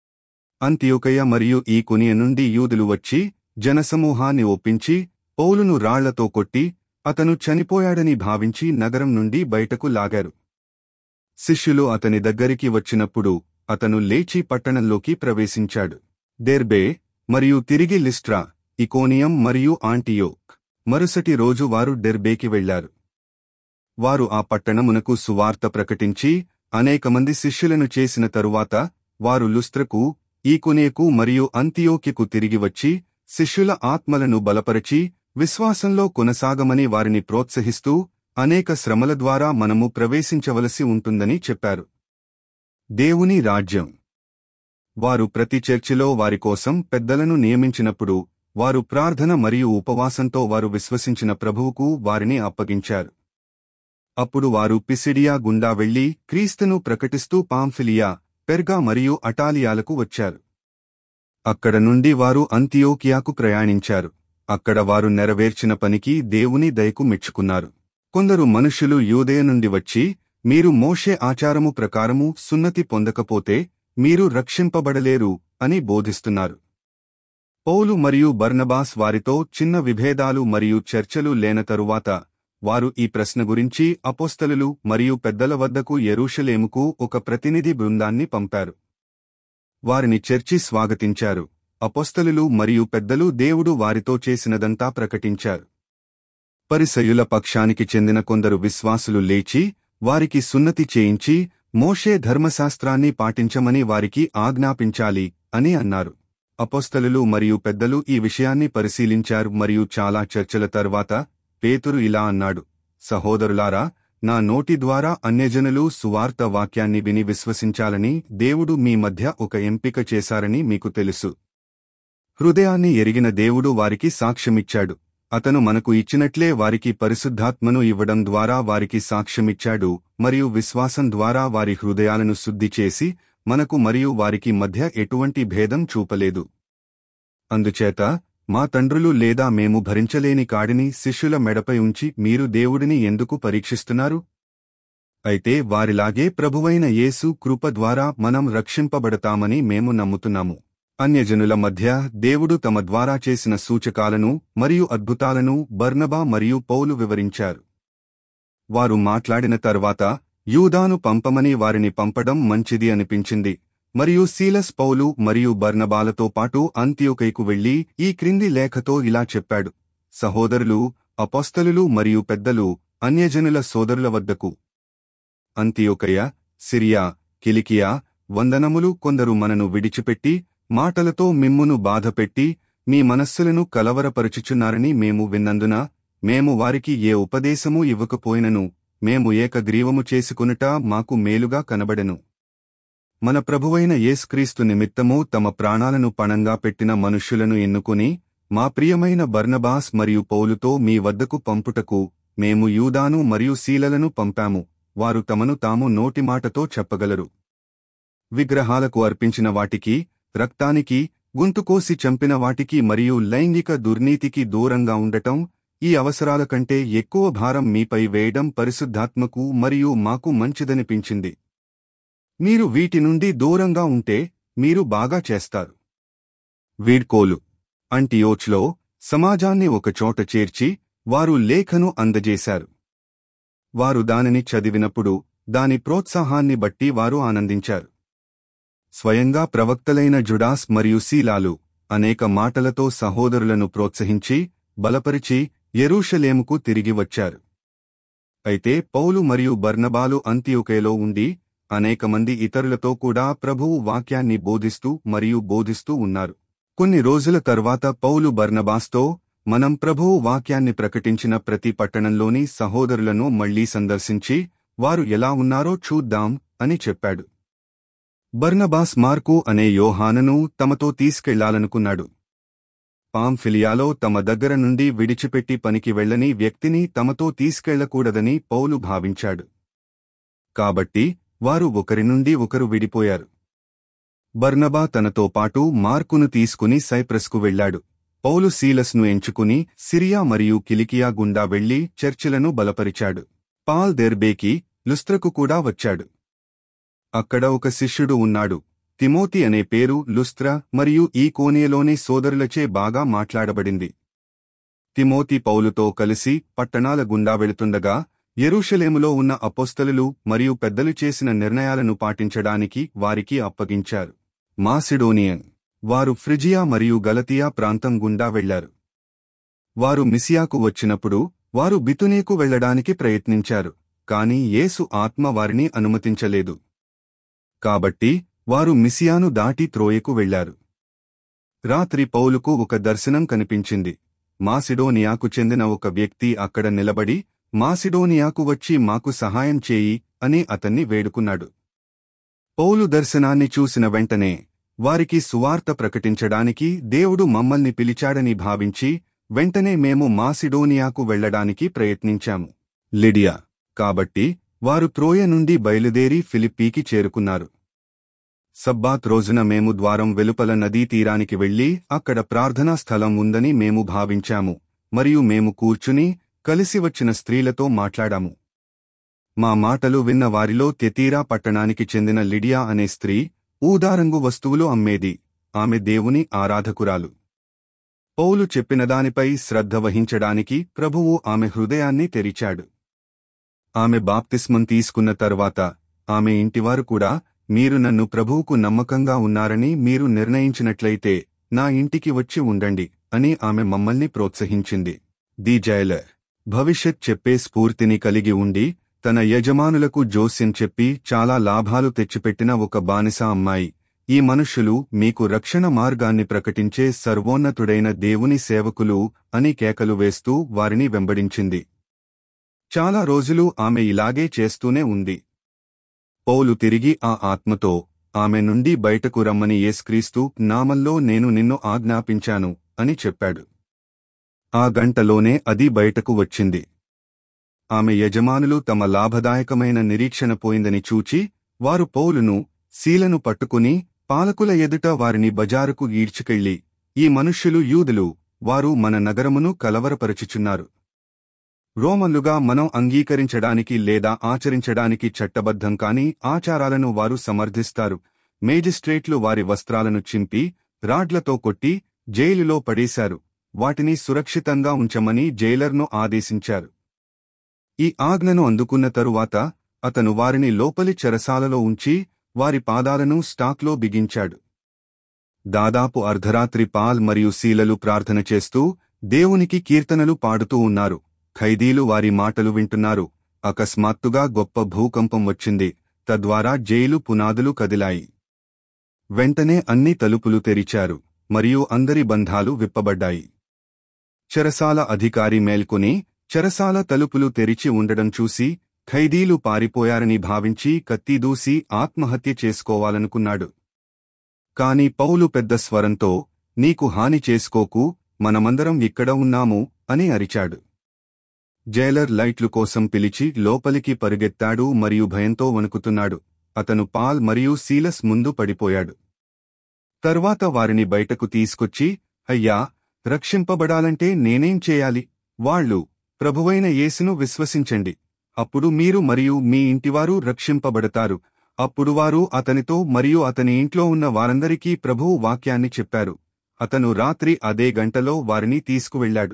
అంత్యోకయ మరియు ఈ కునియ నుండి యూదులు వచ్చి జనసమూహాన్ని ఒప్పించి పౌలును రాళ్లతో కొట్టి అతను చనిపోయాడని భావించి నగరం నుండి బయటకు లాగారు శిష్యులు అతని దగ్గరికి వచ్చినప్పుడు అతను లేచి పట్టణంలోకి ప్రవేశించాడు దెర్బే మరియు తిరిగి లిస్ట్రా ఇకోనియం మరియు ఆంటియోక్ మరుసటి రోజు వారు డెర్బేకి వెళ్లారు వారు ఆ పట్టణమునకు సువార్త ప్రకటించి అనేకమంది శిష్యులను చేసిన తరువాత వారు లుస్త్రకు ఈకునేకు మరియు అంతియోకికు తిరిగి వచ్చి శిష్యుల ఆత్మలను బలపరచి విశ్వాసంలో కొనసాగమని వారిని ప్రోత్సహిస్తూ అనేక శ్రమల ద్వారా మనము ప్రవేశించవలసి ఉంటుందని చెప్పారు దేవుని రాజ్యం వారు ప్రతి చర్చిలో వారి కోసం పెద్దలను నియమించినప్పుడు వారు ప్రార్థన మరియు ఉపవాసంతో వారు విశ్వసించిన ప్రభువుకు వారిని అప్పగించారు అప్పుడు వారు పిసిడియా గుండా వెళ్లి క్రీస్తును ప్రకటిస్తూ పాంఫిలియా పెర్గా మరియు అటాలియాలకు వచ్చారు అక్కడ నుండి వారు అంతియోకియాకు ప్రయాణించారు అక్కడ వారు నెరవేర్చిన పనికి దేవుని దయకు మెచ్చుకున్నారు కొందరు మనుషులు యూదయ నుండి వచ్చి మీరు మోషే ఆచారము ప్రకారము సున్నతి పొందకపోతే మీరు రక్షింపబడలేరు అని బోధిస్తున్నారు పౌలు మరియు బర్నబాస్ వారితో చిన్న విభేదాలు మరియు చర్చలు లేన తరువాత వారు ఈ ప్రశ్న గురించి అపోస్తలులు మరియు పెద్దల వద్దకు యెరూషలేముకు ఒక ప్రతినిధి బృందాన్ని పంపారు వారిని చర్చి స్వాగతించారు అపోస్తలులు మరియు పెద్దలు దేవుడు వారితో చేసినదంతా ప్రకటించారు పరిసయుల పక్షానికి చెందిన కొందరు విశ్వాసులు లేచి వారికి సున్నతి చేయించి మోషే ధర్మశాస్త్రాన్ని పాటించమని వారికి ఆజ్ఞాపించాలి అని అన్నారు అపోస్తలులు మరియు పెద్దలు ఈ విషయాన్ని పరిశీలించారు మరియు చాలా చర్చల తర్వాత పేతురు ఇలా అన్నాడు సహోదరులారా నా నోటి ద్వారా అన్యజనులు సువార్త వాక్యాన్ని విని విశ్వసించాలని దేవుడు మీ మధ్య ఒక ఎంపిక చేశారని మీకు తెలుసు హృదయాన్ని ఎరిగిన దేవుడు వారికి సాక్ష్యమిచ్చాడు అతను మనకు ఇచ్చినట్లే వారికి పరిశుద్ధాత్మను ఇవ్వడం ద్వారా వారికి సాక్ష్యమిచ్చాడు మరియు విశ్వాసం ద్వారా వారి హృదయాలను శుద్ధి చేసి మనకు మరియు వారికి మధ్య ఎటువంటి భేదం చూపలేదు అందుచేత మా తండ్రులు లేదా మేము భరించలేని కాడిని శిష్యుల మెడపై ఉంచి మీరు దేవుడిని ఎందుకు పరీక్షిస్తున్నారు అయితే వారిలాగే ప్రభువైన యేసు కృప ద్వారా మనం రక్షింపబడతామని మేము నమ్ముతున్నాము అన్యజనుల మధ్య దేవుడు తమ ద్వారా చేసిన సూచకాలను మరియు అద్భుతాలను బర్నబా మరియు పౌలు వివరించారు వారు మాట్లాడిన తర్వాత యూదాను పంపమని వారిని పంపడం మంచిది అనిపించింది మరియు సీలస్ పౌలు మరియు బర్నబాలతో పాటు అంత్యోకైకు వెళ్లి ఈ క్రింది లేఖతో ఇలా చెప్పాడు సహోదరులు అపోస్తలులు మరియు పెద్దలు అన్యజనుల సోదరుల వద్దకు అంతియోకయ సిరియా కిలికియా వందనములు కొందరు మనను విడిచిపెట్టి మాటలతో మిమ్మును బాధపెట్టి మీ మనస్సులను కలవరపరుచుచున్నారని మేము విన్నందున మేము వారికి ఏ ఉపదేశమూ ఇవ్వకపోయినను మేము ఏకగ్రీవము చేసుకునుట మాకు మేలుగా కనబడెను మన ప్రభువైన యేసుక్రీస్తు నిమిత్తము తమ ప్రాణాలను పణంగా పెట్టిన మనుష్యులను ఎన్నుకుని మా ప్రియమైన బర్నబాస్ మరియు పౌలుతో మీ వద్దకు పంపుటకు మేము యూదాను మరియు శీలలను పంపాము వారు తమను తాము నోటిమాటతో చెప్పగలరు విగ్రహాలకు అర్పించిన వాటికి రక్తానికి గుంతుకోసి చంపిన వాటికి మరియు లైంగిక దుర్నీతికి దూరంగా ఉండటం ఈ అవసరాల కంటే ఎక్కువ భారం మీపై వేయడం పరిశుద్ధాత్మకు మరియు మాకు మంచిదనిపించింది మీరు వీటి నుండి దూరంగా ఉంటే మీరు బాగా చేస్తారు వీడ్కోలు అంటియోచ్లో సమాజాన్ని ఒకచోట చేర్చి వారు లేఖను అందజేశారు వారు దానిని చదివినప్పుడు దాని ప్రోత్సాహాన్ని బట్టి వారు ఆనందించారు స్వయంగా ప్రవక్తలైన జుడాస్ మరియు శీలాలు అనేక మాటలతో సహోదరులను ప్రోత్సహించి బలపరిచి యెరూషలేముకు తిరిగి వచ్చారు అయితే పౌలు మరియు బర్నబాలు అంత్యోకేలో ఉండి అనేక మంది ఇతరులతో కూడా ప్రభువు వాక్యాన్ని బోధిస్తూ మరియు బోధిస్తూ ఉన్నారు కొన్ని రోజుల తర్వాత పౌలు బర్నబాస్తో మనం ప్రభువు వాక్యాన్ని ప్రకటించిన ప్రతి పట్టణంలోని సహోదరులను మళ్లీ సందర్శించి వారు ఎలా ఉన్నారో చూద్దాం అని చెప్పాడు బర్నబాస్ మార్కు అనే యోహానను తమతో తీసుకెళ్లాలనుకున్నాడు పాంఫిలియాలో తమ దగ్గర నుండి విడిచిపెట్టి పనికి వెళ్లని వ్యక్తిని తమతో తీసుకెళ్లకూడదని పౌలు భావించాడు కాబట్టి వారు ఒకరి నుండి ఒకరు విడిపోయారు బర్నబా తనతో పాటు మార్కును తీసుకుని సైప్రస్కు వెళ్లాడు పౌలు సీలస్ను ఎంచుకుని సిరియా మరియు కిలికియా గుండా వెళ్లి చర్చిలను బలపరిచాడు పాల్ దెర్బేకి లుస్త్రకు కూడా వచ్చాడు అక్కడ ఒక శిష్యుడు ఉన్నాడు తిమోతి అనే పేరు లుస్త్ర మరియు ఈ కోనియలోని సోదరులచే బాగా మాట్లాడబడింది తిమోతి పౌలుతో కలిసి పట్టణాల గుండా వెళుతుండగా యెరూషలేములో ఉన్న అపోస్తలులు మరియు పెద్దలు చేసిన నిర్ణయాలను పాటించడానికి వారికి అప్పగించారు మాసిడోనియన్ వారు ఫ్రిజియా మరియు గలతియా ప్రాంతం గుండా వెళ్లారు వారు మిసియాకు వచ్చినప్పుడు వారు బితునేకు వెళ్లడానికి ప్రయత్నించారు కాని యేసు ఆత్మ వారిని అనుమతించలేదు కాబట్టి వారు మిసియాను దాటి త్రోయకు వెళ్లారు రాత్రి పౌలుకు ఒక దర్శనం కనిపించింది మాసిడోనియాకు చెందిన ఒక వ్యక్తి అక్కడ నిలబడి మాసిడోనియాకు వచ్చి మాకు సహాయం చేయి అని అతన్ని వేడుకున్నాడు పౌలు దర్శనాన్ని చూసిన వెంటనే వారికి సువార్త ప్రకటించడానికి దేవుడు మమ్మల్ని పిలిచాడని భావించి వెంటనే మేము మాసిడోనియాకు వెళ్లడానికి ప్రయత్నించాము లిడియా కాబట్టి వారు త్రోయ నుండి బయలుదేరి ఫిలిప్పీకి చేరుకున్నారు సబ్బాత్ రోజున మేము ద్వారం వెలుపల నదీ తీరానికి వెళ్లి అక్కడ ప్రార్థనా స్థలం ఉందని మేము భావించాము మరియు మేము కూర్చుని కలిసి వచ్చిన స్త్రీలతో మాట్లాడాము మా మాటలు విన్న వారిలో తెతీరా పట్టణానికి చెందిన లిడియా అనే స్త్రీ ఊదారంగు వస్తువులు అమ్మేది ఆమె దేవుని ఆరాధకురాలు పౌలు చెప్పిన దానిపై శ్రద్ధ వహించడానికి ప్రభువు ఆమె హృదయాన్ని తెరిచాడు ఆమె బాప్తిస్మం తీసుకున్న తరువాత ఆమె ఇంటివారు కూడా మీరు నన్ను ప్రభువుకు నమ్మకంగా ఉన్నారని మీరు నిర్ణయించినట్లయితే నా ఇంటికి వచ్చి ఉండండి అని ఆమె మమ్మల్ని ప్రోత్సహించింది ది జైలర్ భవిష్యత్ చెప్పే స్ఫూర్తిని కలిగి ఉండి తన యజమానులకు జోస్యం చెప్పి చాలా లాభాలు తెచ్చిపెట్టిన ఒక బానిస అమ్మాయి ఈ మనుష్యులు మీకు రక్షణ మార్గాన్ని ప్రకటించే సర్వోన్నతుడైన దేవుని సేవకులు అని కేకలు వేస్తూ వారిని వెంబడించింది చాలా రోజులు ఆమె ఇలాగే చేస్తూనే ఉంది పౌలు తిరిగి ఆ ఆత్మతో ఆమె నుండి బయటకు రమ్మని యేస్క్రీస్తు నామల్లో నేను నిన్ను ఆజ్ఞాపించాను అని చెప్పాడు ఆ గంటలోనే అది బయటకు వచ్చింది ఆమె యజమానులు తమ లాభదాయకమైన నిరీక్షణ పోయిందని చూచి వారు పౌలును శీలను పట్టుకుని పాలకుల ఎదుట వారిని బజారుకు ఈడ్చుకెళ్లి ఈ మనుష్యులు యూదులు వారు మన నగరమును కలవరపరచుచున్నారు రోమన్లుగా మనం అంగీకరించడానికి లేదా ఆచరించడానికి చట్టబద్ధం కాని ఆచారాలను వారు సమర్థిస్తారు మేజిస్ట్రేట్లు వారి వస్త్రాలను చింపి రాడ్లతో కొట్టి జైలులో పడేశారు వాటిని సురక్షితంగా ఉంచమని జైలర్ను ఆదేశించారు ఈ ఆజ్ఞను అందుకున్న తరువాత అతను వారిని లోపలి చెరసాలలో ఉంచి వారి పాదాలను స్టాక్లో బిగించాడు దాదాపు అర్ధరాత్రి పాల్ మరియు శీలలు ప్రార్థన చేస్తూ దేవునికి కీర్తనలు పాడుతూ ఉన్నారు ఖైదీలు వారి మాటలు వింటున్నారు అకస్మాత్తుగా గొప్ప భూకంపం వచ్చింది తద్వారా జైలు పునాదులు కదిలాయి వెంటనే అన్ని తలుపులు తెరిచారు మరియు అందరి బంధాలు విప్పబడ్డాయి చెరసాల అధికారి మేల్కొని చెరసాల తలుపులు తెరిచి ఉండడం చూసి ఖైదీలు పారిపోయారని భావించి కత్తిదూసి ఆత్మహత్య చేసుకోవాలనుకున్నాడు కాని పౌలు పెద్ద స్వరంతో నీకు హాని చేసుకోకు మనమందరం ఇక్కడ ఉన్నాము అని అరిచాడు జైలర్ లైట్లు కోసం పిలిచి లోపలికి పరుగెత్తాడు మరియు భయంతో వణుకుతున్నాడు అతను పాల్ మరియు సీలస్ ముందు పడిపోయాడు తర్వాత వారిని బయటకు తీసుకొచ్చి అయ్యా రక్షింపబడాలంటే నేనేం చేయాలి వాళ్ళు ప్రభువైన యేసును విశ్వసించండి అప్పుడు మీరు మరియు మీ ఇంటివారు రక్షింపబడతారు అప్పుడు వారు అతనితో మరియు అతని ఇంట్లో ఉన్న వారందరికీ ప్రభువు వాక్యాన్ని చెప్పారు అతను రాత్రి అదే గంటలో వారిని తీసుకువెళ్ళాడు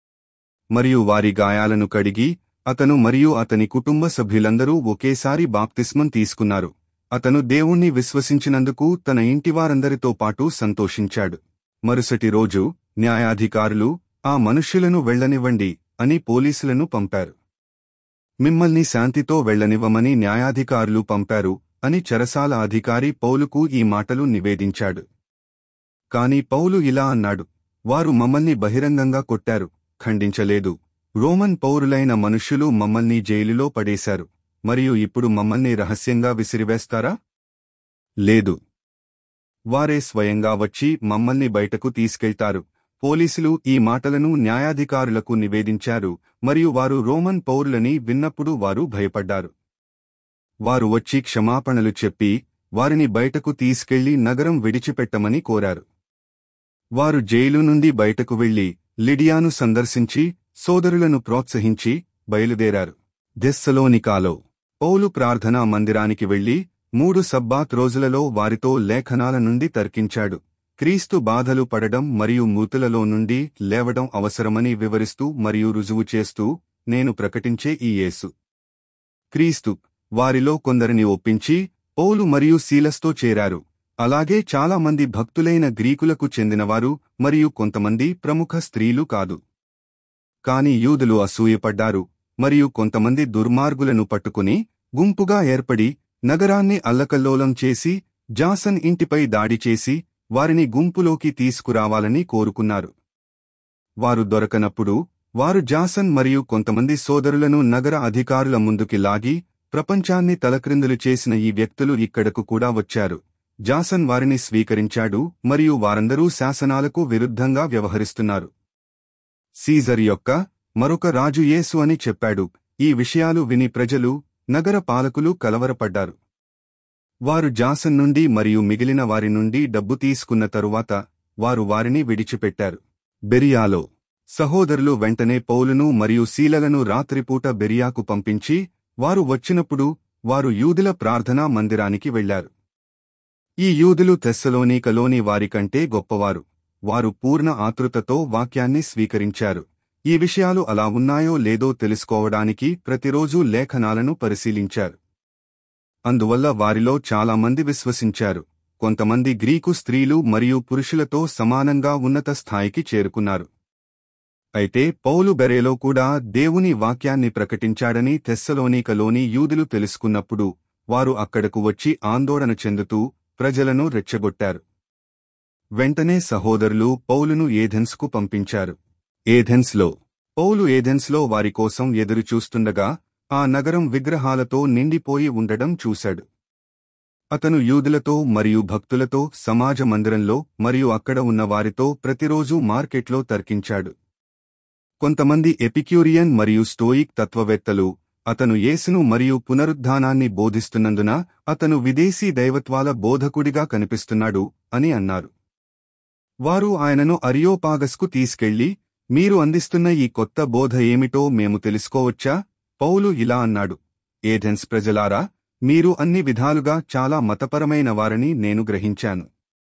మరియు వారి గాయాలను కడిగి అతను మరియు అతని కుటుంబ సభ్యులందరూ ఒకేసారి బాప్తిస్మం తీసుకున్నారు అతను దేవుణ్ణి విశ్వసించినందుకు తన ఇంటివారందరితో పాటు సంతోషించాడు మరుసటి రోజు న్యాయాధికారులు ఆ మనుష్యులను వెళ్లనివ్వండి అని పోలీసులను పంపారు మిమ్మల్ని శాంతితో వెళ్లనివ్వమని న్యాయాధికారులు పంపారు అని చెరసాల అధికారి పౌలుకు ఈ మాటలు నివేదించాడు కాని పౌలు ఇలా అన్నాడు వారు మమ్మల్ని బహిరంగంగా కొట్టారు ఖండించలేదు రోమన్ పౌరులైన మనుష్యులు మమ్మల్ని జైలులో పడేశారు మరియు ఇప్పుడు మమ్మల్ని రహస్యంగా విసిరివేస్తారా లేదు వారే స్వయంగా వచ్చి మమ్మల్ని బయటకు తీసుకెళ్తారు పోలీసులు ఈ మాటలను న్యాయాధికారులకు నివేదించారు మరియు వారు రోమన్ పౌరులని విన్నప్పుడు వారు భయపడ్డారు వారు వచ్చి క్షమాపణలు చెప్పి వారిని బయటకు తీసుకెళ్లి నగరం విడిచిపెట్టమని కోరారు వారు జైలు నుండి బయటకు వెళ్లి లిడియాను సందర్శించి సోదరులను ప్రోత్సహించి బయలుదేరారు దెస్సలోనికాలో పౌలు ప్రార్థనా మందిరానికి వెళ్లి మూడు సబ్బాత్ రోజులలో వారితో లేఖనాల నుండి తర్కించాడు క్రీస్తు బాధలు పడడం మరియు మూతులలో నుండి లేవడం అవసరమని వివరిస్తూ మరియు రుజువు చేస్తూ నేను ప్రకటించే ఈ యేసు క్రీస్తు వారిలో కొందరిని ఒప్పించి పౌలు మరియు శీలస్తో చేరారు అలాగే చాలా మంది భక్తులైన గ్రీకులకు చెందినవారు మరియు కొంతమంది ప్రముఖ స్త్రీలు కాదు కాని యూదులు అసూయపడ్డారు మరియు కొంతమంది దుర్మార్గులను పట్టుకుని గుంపుగా ఏర్పడి నగరాన్ని అల్లకల్లోలం చేసి జాసన్ ఇంటిపై దాడి చేసి వారిని గుంపులోకి తీసుకురావాలని కోరుకున్నారు వారు దొరకనప్పుడు వారు జాసన్ మరియు కొంతమంది సోదరులను నగర అధికారుల ముందుకి లాగి ప్రపంచాన్ని తలక్రిందులు చేసిన ఈ వ్యక్తులు ఇక్కడకు కూడా వచ్చారు జాసన్ వారిని స్వీకరించాడు మరియు వారందరూ శాసనాలకు విరుద్ధంగా వ్యవహరిస్తున్నారు సీజర్ యొక్క మరొక రాజు యేసు అని చెప్పాడు ఈ విషయాలు విని ప్రజలు నగర పాలకులు కలవరపడ్డారు వారు జాసన్ నుండి మరియు మిగిలిన వారి నుండి డబ్బు తీసుకున్న తరువాత వారు వారిని విడిచిపెట్టారు బెరియాలో సహోదరులు వెంటనే పౌలును మరియు శీలలను రాత్రిపూట బెరియాకు పంపించి వారు వచ్చినప్పుడు వారు యూదుల ప్రార్థనా మందిరానికి వెళ్లారు ఈ యూదులు తెస్సలోనీకలోని వారికంటే గొప్పవారు వారు పూర్ణ ఆతృతతో వాక్యాన్ని స్వీకరించారు ఈ విషయాలు అలా ఉన్నాయో లేదో తెలుసుకోవడానికి ప్రతిరోజూ లేఖనాలను పరిశీలించారు అందువల్ల వారిలో చాలామంది విశ్వసించారు కొంతమంది గ్రీకు స్త్రీలు మరియు పురుషులతో సమానంగా ఉన్నత స్థాయికి చేరుకున్నారు అయితే పౌలు బెరేలో కూడా దేవుని వాక్యాన్ని ప్రకటించాడని తెస్సలోనికలోని యూదులు తెలుసుకున్నప్పుడు వారు అక్కడకు వచ్చి ఆందోళన చెందుతూ ప్రజలను రెచ్చగొట్టారు వెంటనే సహోదరులు పౌలును ఏథెన్స్కు పంపించారు ఏథెన్స్లో పౌలు ఏథెన్స్లో వారి కోసం ఎదురుచూస్తుండగా ఆ నగరం విగ్రహాలతో నిండిపోయి ఉండడం చూశాడు అతను యూదులతో మరియు భక్తులతో సమాజ మందిరంలో మరియు అక్కడ ఉన్న వారితో ప్రతిరోజూ మార్కెట్లో తర్కించాడు కొంతమంది ఎపిక్యూరియన్ మరియు స్టోయిక్ తత్వవేత్తలు అతను యేసును మరియు పునరుద్ధానాన్ని బోధిస్తున్నందున అతను విదేశీ దైవత్వాల బోధకుడిగా కనిపిస్తున్నాడు అని అన్నారు వారు ఆయనను అరియోపాగస్కు తీసుకెళ్లి మీరు అందిస్తున్న ఈ కొత్త బోధ ఏమిటో మేము తెలుసుకోవచ్చా పౌలు ఇలా అన్నాడు ఏథెన్స్ ప్రజలారా మీరు అన్ని విధాలుగా చాలా మతపరమైన వారని నేను గ్రహించాను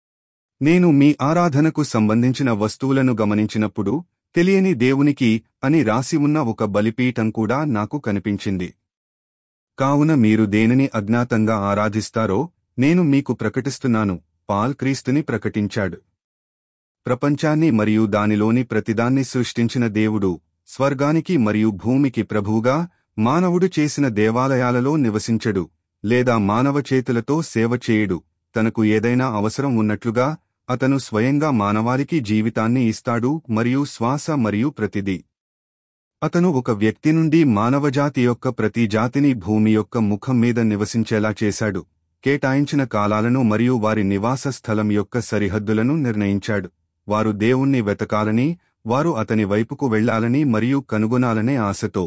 నేను మీ ఆరాధనకు సంబంధించిన వస్తువులను గమనించినప్పుడు తెలియని దేవునికి అని రాసి ఉన్న ఒక బలిపీఠం కూడా నాకు కనిపించింది కావున మీరు దేనిని అజ్ఞాతంగా ఆరాధిస్తారో నేను మీకు ప్రకటిస్తున్నాను పాల్ క్రీస్తుని ప్రకటించాడు ప్రపంచాన్ని మరియు దానిలోని ప్రతిదాన్ని సృష్టించిన దేవుడు స్వర్గానికి మరియు భూమికి ప్రభువుగా మానవుడు చేసిన దేవాలయాలలో నివసించడు లేదా మానవ చేతులతో సేవ చేయడు తనకు ఏదైనా అవసరం ఉన్నట్లుగా అతను స్వయంగా మానవాళికి జీవితాన్ని ఇస్తాడు మరియు శ్వాస మరియు ప్రతిదీ అతను ఒక వ్యక్తి నుండి మానవజాతి యొక్క ప్రతి జాతిని భూమి యొక్క ముఖం మీద నివసించేలా చేశాడు కేటాయించిన కాలాలను మరియు వారి నివాస స్థలం యొక్క సరిహద్దులను నిర్ణయించాడు వారు దేవుణ్ణి వెతకాలని వారు అతని వైపుకు వెళ్లాలని మరియు కనుగొనాలనే ఆశతో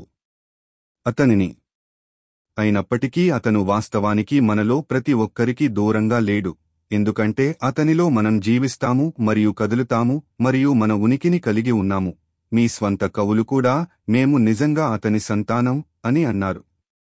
అతనిని అయినప్పటికీ అతను వాస్తవానికి మనలో ప్రతి ఒక్కరికి దూరంగా లేడు ఎందుకంటే అతనిలో మనం జీవిస్తాము మరియు కదులుతాము మరియు మన ఉనికిని కలిగి ఉన్నాము మీ స్వంత కవులు కూడా మేము నిజంగా అతని సంతానం అని అన్నారు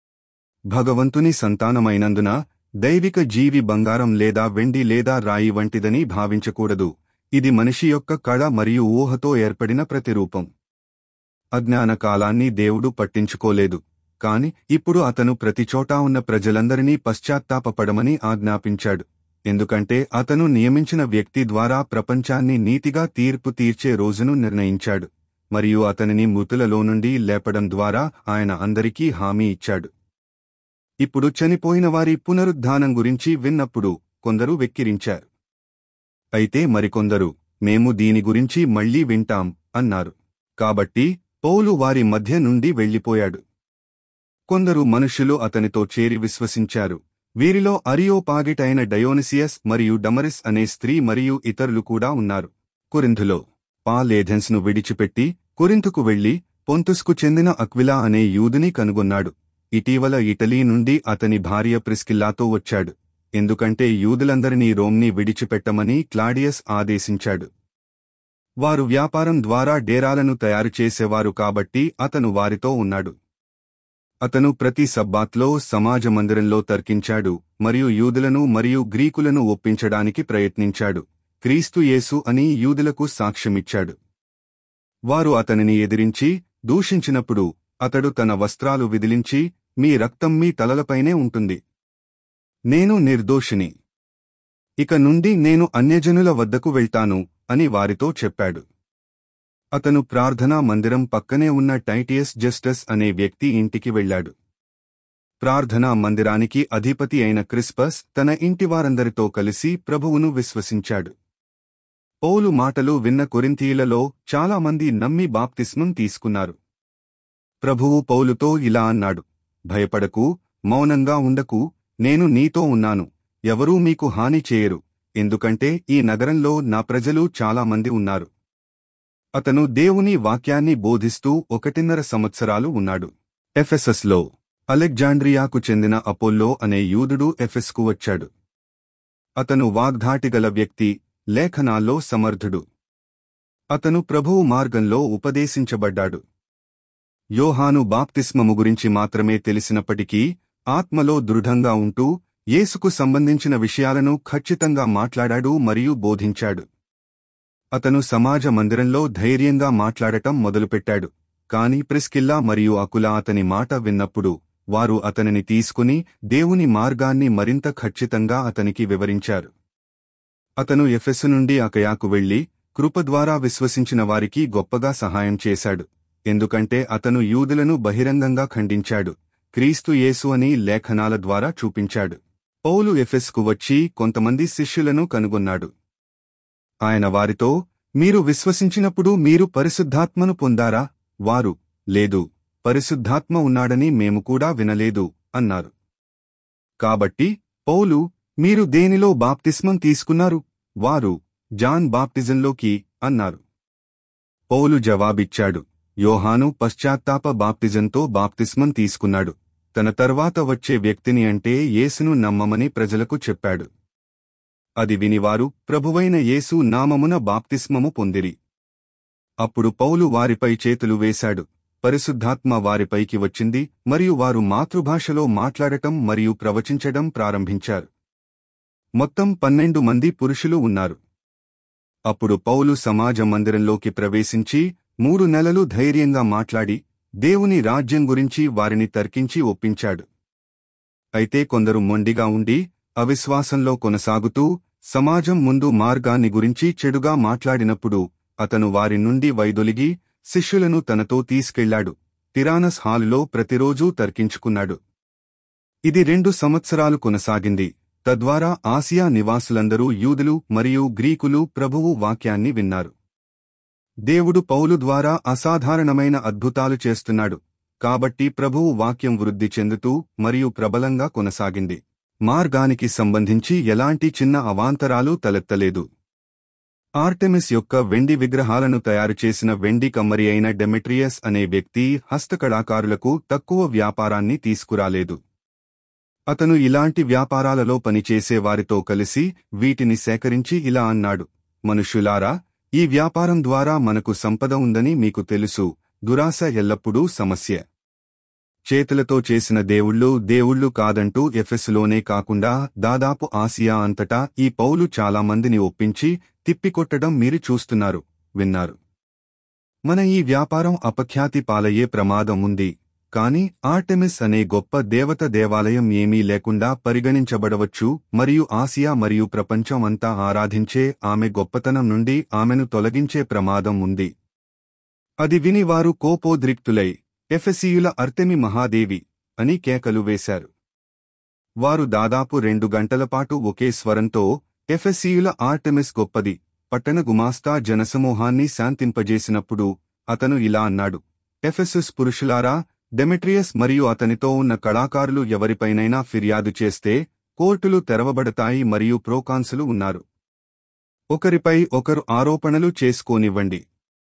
భగవంతుని సంతానమైనందున దైవిక జీవి బంగారం లేదా వెండి లేదా రాయి వంటిదని భావించకూడదు ఇది మనిషి యొక్క కళ మరియు ఊహతో ఏర్పడిన ప్రతిరూపం అజ్ఞాన కాలాన్ని దేవుడు పట్టించుకోలేదు కాని ఇప్పుడు అతను ప్రతిచోటా ఉన్న ప్రజలందరినీ పశ్చాత్తాపపడమని ఆజ్ఞాపించాడు ఎందుకంటే అతను నియమించిన వ్యక్తి ద్వారా ప్రపంచాన్ని నీతిగా తీర్పు తీర్చే రోజును నిర్ణయించాడు మరియు అతనిని మృతులలో నుండి లేపడం ద్వారా ఆయన అందరికీ హామీ ఇచ్చాడు ఇప్పుడు చనిపోయిన వారి పునరుద్ధానం గురించి విన్నప్పుడు కొందరు వెక్కిరించారు అయితే మరికొందరు మేము దీని గురించి మళ్లీ వింటాం అన్నారు కాబట్టి పౌలు వారి మధ్య నుండి వెళ్లిపోయాడు కొందరు మనుష్యులు అతనితో చేరి విశ్వసించారు వీరిలో అరియోపాగిటైన డయోనిసియస్ మరియు డమరిస్ అనే స్త్రీ మరియు ఇతరులు కూడా ఉన్నారు కొరింథులో పాలేథెన్స్ను విడిచిపెట్టి కొరింథుకు వెళ్లి పొంతుస్కు చెందిన అక్విలా అనే యూదుని కనుగొన్నాడు ఇటీవల ఇటలీ నుండి అతని భార్య ప్రిస్కిల్లాతో వచ్చాడు ఎందుకంటే యూదులందరినీ రోమ్ని విడిచిపెట్టమని క్లాడియస్ ఆదేశించాడు వారు వ్యాపారం ద్వారా డేరాలను తయారు చేసేవారు కాబట్టి అతను వారితో ఉన్నాడు అతను ప్రతి సబ్బాత్లో సమాజ మందిరంలో తర్కించాడు మరియు యూదులను మరియు గ్రీకులను ఒప్పించడానికి ప్రయత్నించాడు క్రీస్తు యేసు అని యూదులకు సాక్ష్యమిచ్చాడు వారు అతనిని ఎదిరించి దూషించినప్పుడు అతడు తన వస్త్రాలు విదిలించి మీ రక్తం మీ తలలపైనే ఉంటుంది నేను నిర్దోషిని ఇక నుండి నేను అన్యజనుల వద్దకు వెళ్తాను అని వారితో చెప్పాడు అతను ప్రార్థనా మందిరం పక్కనే ఉన్న టైటియస్ జస్టస్ అనే వ్యక్తి ఇంటికి వెళ్ళాడు ప్రార్థనా మందిరానికి అధిపతి అయిన క్రిస్పస్ తన ఇంటివారందరితో కలిసి ప్రభువును విశ్వసించాడు పౌలు మాటలు విన్న కొరింథీయులలో చాలామంది నమ్మి బాప్తిస్మం తీసుకున్నారు ప్రభువు పౌలుతో ఇలా అన్నాడు భయపడకు మౌనంగా ఉండకు నేను నీతో ఉన్నాను ఎవరూ మీకు హాని చేయరు ఎందుకంటే ఈ నగరంలో నా ప్రజలు చాలా మంది ఉన్నారు అతను దేవుని వాక్యాన్ని బోధిస్తూ ఒకటిన్నర సంవత్సరాలు ఉన్నాడు ఎఫెసస్లో అలెగ్జాండ్రియాకు చెందిన అపోల్లో అనే యూదుడు ఎఫెస్కు వచ్చాడు అతను వాగ్ధాటిగల వ్యక్తి లేఖనాల్లో సమర్థుడు అతను ప్రభువు మార్గంలో ఉపదేశించబడ్డాడు యోహాను బాప్తిస్మము గురించి మాత్రమే తెలిసినప్పటికీ ఆత్మలో దృఢంగా ఉంటూ యేసుకు సంబంధించిన విషయాలను ఖచ్చితంగా మాట్లాడాడు మరియు బోధించాడు అతను సమాజ మందిరంలో ధైర్యంగా మాట్లాడటం మొదలుపెట్టాడు కాని ప్రిస్కిల్లా మరియు అకుల అతని మాట విన్నప్పుడు వారు అతనిని తీసుకుని దేవుని మార్గాన్ని మరింత ఖచ్చితంగా అతనికి వివరించారు అతను ఎఫెస్సు నుండి అకయాకు వెళ్లి కృప ద్వారా విశ్వసించిన వారికి గొప్పగా సహాయం చేశాడు ఎందుకంటే అతను యూదులను బహిరంగంగా ఖండించాడు క్రీస్తు యేసు అని లేఖనాల ద్వారా చూపించాడు పౌలు ఎఫెస్కు వచ్చి కొంతమంది శిష్యులను కనుగొన్నాడు ఆయన వారితో మీరు విశ్వసించినప్పుడు మీరు పరిశుద్ధాత్మను పొందారా వారు లేదు పరిశుద్ధాత్మ ఉన్నాడని మేము కూడా వినలేదు అన్నారు కాబట్టి పౌలు మీరు దేనిలో బాప్తిస్మం తీసుకున్నారు వారు జాన్ బాప్టిజంలోకి అన్నారు పౌలు జవాబిచ్చాడు యోహాను పశ్చాత్తాప బాప్తిజంతో బాప్తిస్మం తీసుకున్నాడు తన తర్వాత వచ్చే వ్యక్తిని అంటే యేసును నమ్మమని ప్రజలకు చెప్పాడు అది వినివారు ప్రభువైన యేసు నామమున బాప్తిస్మము పొందిరి అప్పుడు పౌలు వారిపై చేతులు వేశాడు పరిశుద్ధాత్మ వారిపైకి వచ్చింది మరియు వారు మాతృభాషలో మాట్లాడటం మరియు ప్రవచించడం ప్రారంభించారు మొత్తం పన్నెండు మంది పురుషులు ఉన్నారు అప్పుడు పౌలు సమాజ మందిరంలోకి ప్రవేశించి మూడు నెలలు ధైర్యంగా మాట్లాడి దేవుని రాజ్యం గురించి వారిని తర్కించి ఒప్పించాడు అయితే కొందరు మొండిగా ఉండి అవిశ్వాసంలో కొనసాగుతూ సమాజం ముందు మార్గాన్ని గురించి చెడుగా మాట్లాడినప్పుడు అతను వారి నుండి వైదొలిగి శిష్యులను తనతో తీసుకెళ్లాడు తిరానస్ హాలులో ప్రతిరోజూ తర్కించుకున్నాడు ఇది రెండు సంవత్సరాలు కొనసాగింది తద్వారా ఆసియా నివాసులందరూ యూదులు మరియు గ్రీకులు ప్రభువు వాక్యాన్ని విన్నారు దేవుడు పౌలు ద్వారా అసాధారణమైన అద్భుతాలు చేస్తున్నాడు కాబట్టి ప్రభువు వాక్యం వృద్ధి చెందుతూ మరియు ప్రబలంగా కొనసాగింది మార్గానికి సంబంధించి ఎలాంటి చిన్న అవాంతరాలు తలెత్తలేదు ఆర్టెమిస్ యొక్క వెండి విగ్రహాలను తయారు చేసిన వెండి కమ్మరి అయిన డెమెట్రియస్ అనే వ్యక్తి హస్తకళాకారులకు తక్కువ వ్యాపారాన్ని తీసుకురాలేదు అతను ఇలాంటి వ్యాపారాలలో పనిచేసే వారితో కలిసి వీటిని సేకరించి ఇలా అన్నాడు మనుషులారా ఈ వ్యాపారం ద్వారా మనకు సంపద ఉందని మీకు తెలుసు దురాశ ఎల్లప్పుడూ సమస్య చేతులతో చేసిన దేవుళ్ళు దేవుళ్ళు కాదంటూ ఎఫెస్లోనే కాకుండా దాదాపు ఆసియా అంతటా ఈ పౌలు చాలా మందిని ఒప్పించి తిప్పికొట్టడం మీరు చూస్తున్నారు విన్నారు మన ఈ వ్యాపారం అపఖ్యాతి పాలయ్యే ప్రమాదం ఉంది కాని ఆర్టెమిస్ అనే గొప్ప దేవత దేవాలయం ఏమీ లేకుండా పరిగణించబడవచ్చు మరియు ఆసియా మరియు ప్రపంచం అంతా ఆరాధించే ఆమె గొప్పతనం నుండి ఆమెను తొలగించే ప్రమాదం ఉంది అది విని వారు కోపోద్రిక్తులై ఎఫెసీయుల అర్తెమి మహాదేవి అని కేకలు వేశారు వారు దాదాపు రెండు గంటలపాటు ఒకే స్వరంతో ఎఫెసీయుల ఆర్టెమిస్ గొప్పది పట్టణ గుమాస్తా జనసమూహాన్ని శాంతింపజేసినప్పుడు అతను ఇలా అన్నాడు ఎఫెసస్ పురుషులారా డెమెట్రియస్ మరియు అతనితో ఉన్న కళాకారులు ఎవరిపైనైనా ఫిర్యాదు చేస్తే కోర్టులు తెరవబడతాయి మరియు ప్రోకాన్సులు ఉన్నారు ఒకరిపై ఒకరు ఆరోపణలు చేసుకోనివ్వండి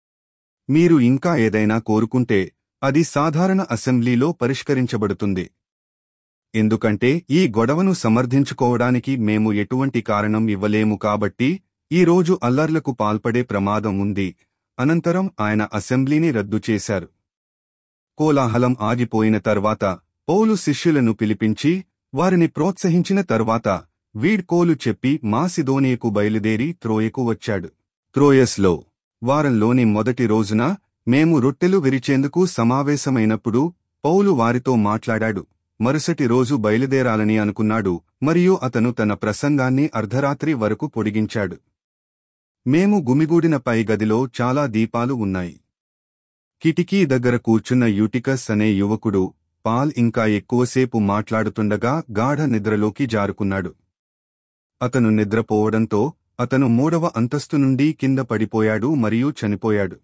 మీరు ఇంకా ఏదైనా కోరుకుంటే అది సాధారణ అసెంబ్లీలో పరిష్కరించబడుతుంది ఎందుకంటే ఈ గొడవను సమర్థించుకోవడానికి మేము ఎటువంటి కారణం ఇవ్వలేము కాబట్టి ఈ రోజు అల్లర్లకు పాల్పడే ప్రమాదం ఉంది అనంతరం ఆయన అసెంబ్లీని రద్దు చేశారు కోలాహలం ఆగిపోయిన తర్వాత పౌలు శిష్యులను పిలిపించి వారిని ప్రోత్సహించిన తర్వాత వీడ్కోలు చెప్పి మాసిదోనియకు బయలుదేరి త్రోయకు వచ్చాడు త్రోయస్లో వారంలోని మొదటి రోజున మేము రొట్టెలు విరిచేందుకు సమావేశమైనప్పుడు పౌలు వారితో మాట్లాడాడు మరుసటి రోజు బయలుదేరాలని అనుకున్నాడు మరియు అతను తన ప్రసంగాన్ని అర్ధరాత్రి వరకు పొడిగించాడు మేము గుమిగూడిన పై గదిలో చాలా దీపాలు ఉన్నాయి కిటికీ దగ్గర కూర్చున్న యూటికస్ అనే యువకుడు పాల్ ఇంకా ఎక్కువసేపు మాట్లాడుతుండగా గాఢ నిద్రలోకి జారుకున్నాడు అతను నిద్రపోవడంతో అతను మూడవ అంతస్తు నుండి కింద పడిపోయాడు మరియు చనిపోయాడు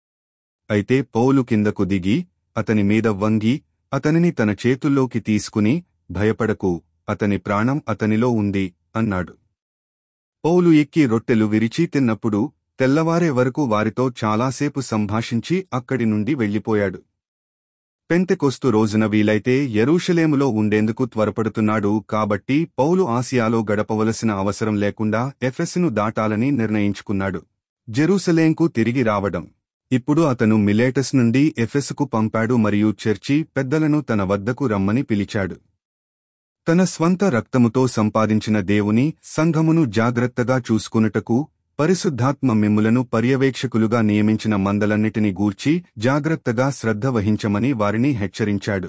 అయితే పౌలు కిందకు దిగి అతని మీద వంగి అతనిని తన చేతుల్లోకి తీసుకుని భయపడకు అతని ప్రాణం అతనిలో ఉంది అన్నాడు పౌలు ఎక్కి రొట్టెలు విరిచి తిన్నప్పుడు తెల్లవారే వరకు వారితో చాలాసేపు సంభాషించి అక్కడి నుండి వెళ్ళిపోయాడు పెంతెకొస్తు రోజున వీలైతే యెరూషలేములో ఉండేందుకు త్వరపడుతున్నాడు కాబట్టి పౌలు ఆసియాలో గడపవలసిన అవసరం లేకుండా ఎఫెస్ను దాటాలని నిర్ణయించుకున్నాడు జెరూసలేంకు తిరిగి రావడం ఇప్పుడు అతను మిలేటస్ నుండి ఎఫెసుకు పంపాడు మరియు చర్చి పెద్దలను తన వద్దకు రమ్మని పిలిచాడు తన స్వంత రక్తముతో సంపాదించిన దేవుని సంఘమును జాగ్రత్తగా చూసుకునుటకు పరిశుద్ధాత్మ మిమ్ములను పర్యవేక్షకులుగా నియమించిన మందలన్నిటిని గూర్చి జాగ్రత్తగా శ్రద్ధ వహించమని వారిని హెచ్చరించాడు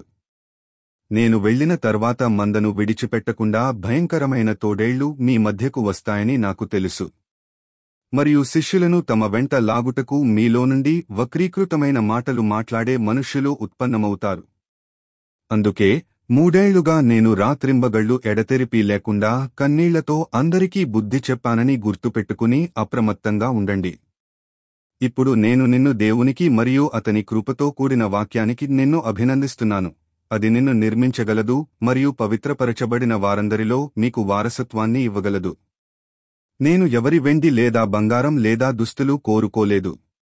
నేను వెళ్లిన తర్వాత మందను విడిచిపెట్టకుండా భయంకరమైన తోడేళ్లు మీ మధ్యకు వస్తాయని నాకు తెలుసు మరియు శిష్యులను తమ వెంట లాగుటకు మీలో నుండి వక్రీకృతమైన మాటలు మాట్లాడే మనుష్యులు ఉత్పన్నమవుతారు అందుకే మూడేళ్లుగా నేను రాత్రింబగళ్లు ఎడతెరిపి లేకుండా కన్నీళ్లతో అందరికీ బుద్ధి చెప్పానని గుర్తుపెట్టుకుని అప్రమత్తంగా ఉండండి ఇప్పుడు నేను నిన్ను దేవునికి మరియు అతని కృపతో కూడిన వాక్యానికి నిన్ను అభినందిస్తున్నాను అది నిన్ను నిర్మించగలదు మరియు పవిత్రపరచబడిన వారందరిలో మీకు వారసత్వాన్ని ఇవ్వగలదు నేను ఎవరి వెండి లేదా బంగారం లేదా దుస్తులు కోరుకోలేదు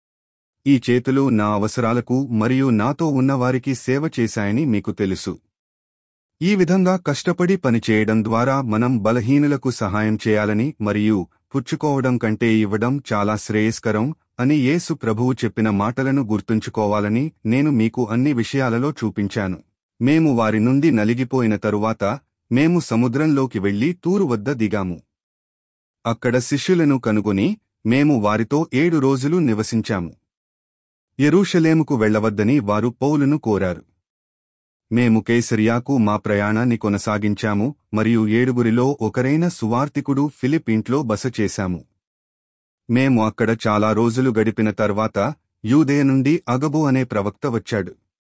ఈ చేతులు నా అవసరాలకు మరియు నాతో ఉన్నవారికి సేవ చేశాయని మీకు తెలుసు ఈ విధంగా కష్టపడి పనిచేయడం ద్వారా మనం బలహీనులకు సహాయం చేయాలని మరియు పుచ్చుకోవడం కంటే ఇవ్వడం చాలా శ్రేయస్కరం అని యేసు ప్రభువు చెప్పిన మాటలను గుర్తుంచుకోవాలని నేను మీకు అన్ని విషయాలలో చూపించాను మేము వారి నుండి నలిగిపోయిన తరువాత మేము సముద్రంలోకి వెళ్లి తూరు వద్ద దిగాము అక్కడ శిష్యులను కనుగొని మేము వారితో ఏడు రోజులు నివసించాము యెరూషలేముకు వెళ్లవద్దని వారు పౌలును కోరారు మేము కేసరియాకు మా ప్రయాణాన్ని కొనసాగించాము మరియు ఏడుగురిలో ఒకరైన సువార్తికుడు ఫిలిప్ ఇంట్లో బస చేశాము మేము అక్కడ చాలా రోజులు గడిపిన తర్వాత యూదయ నుండి అగబు అనే ప్రవక్త వచ్చాడు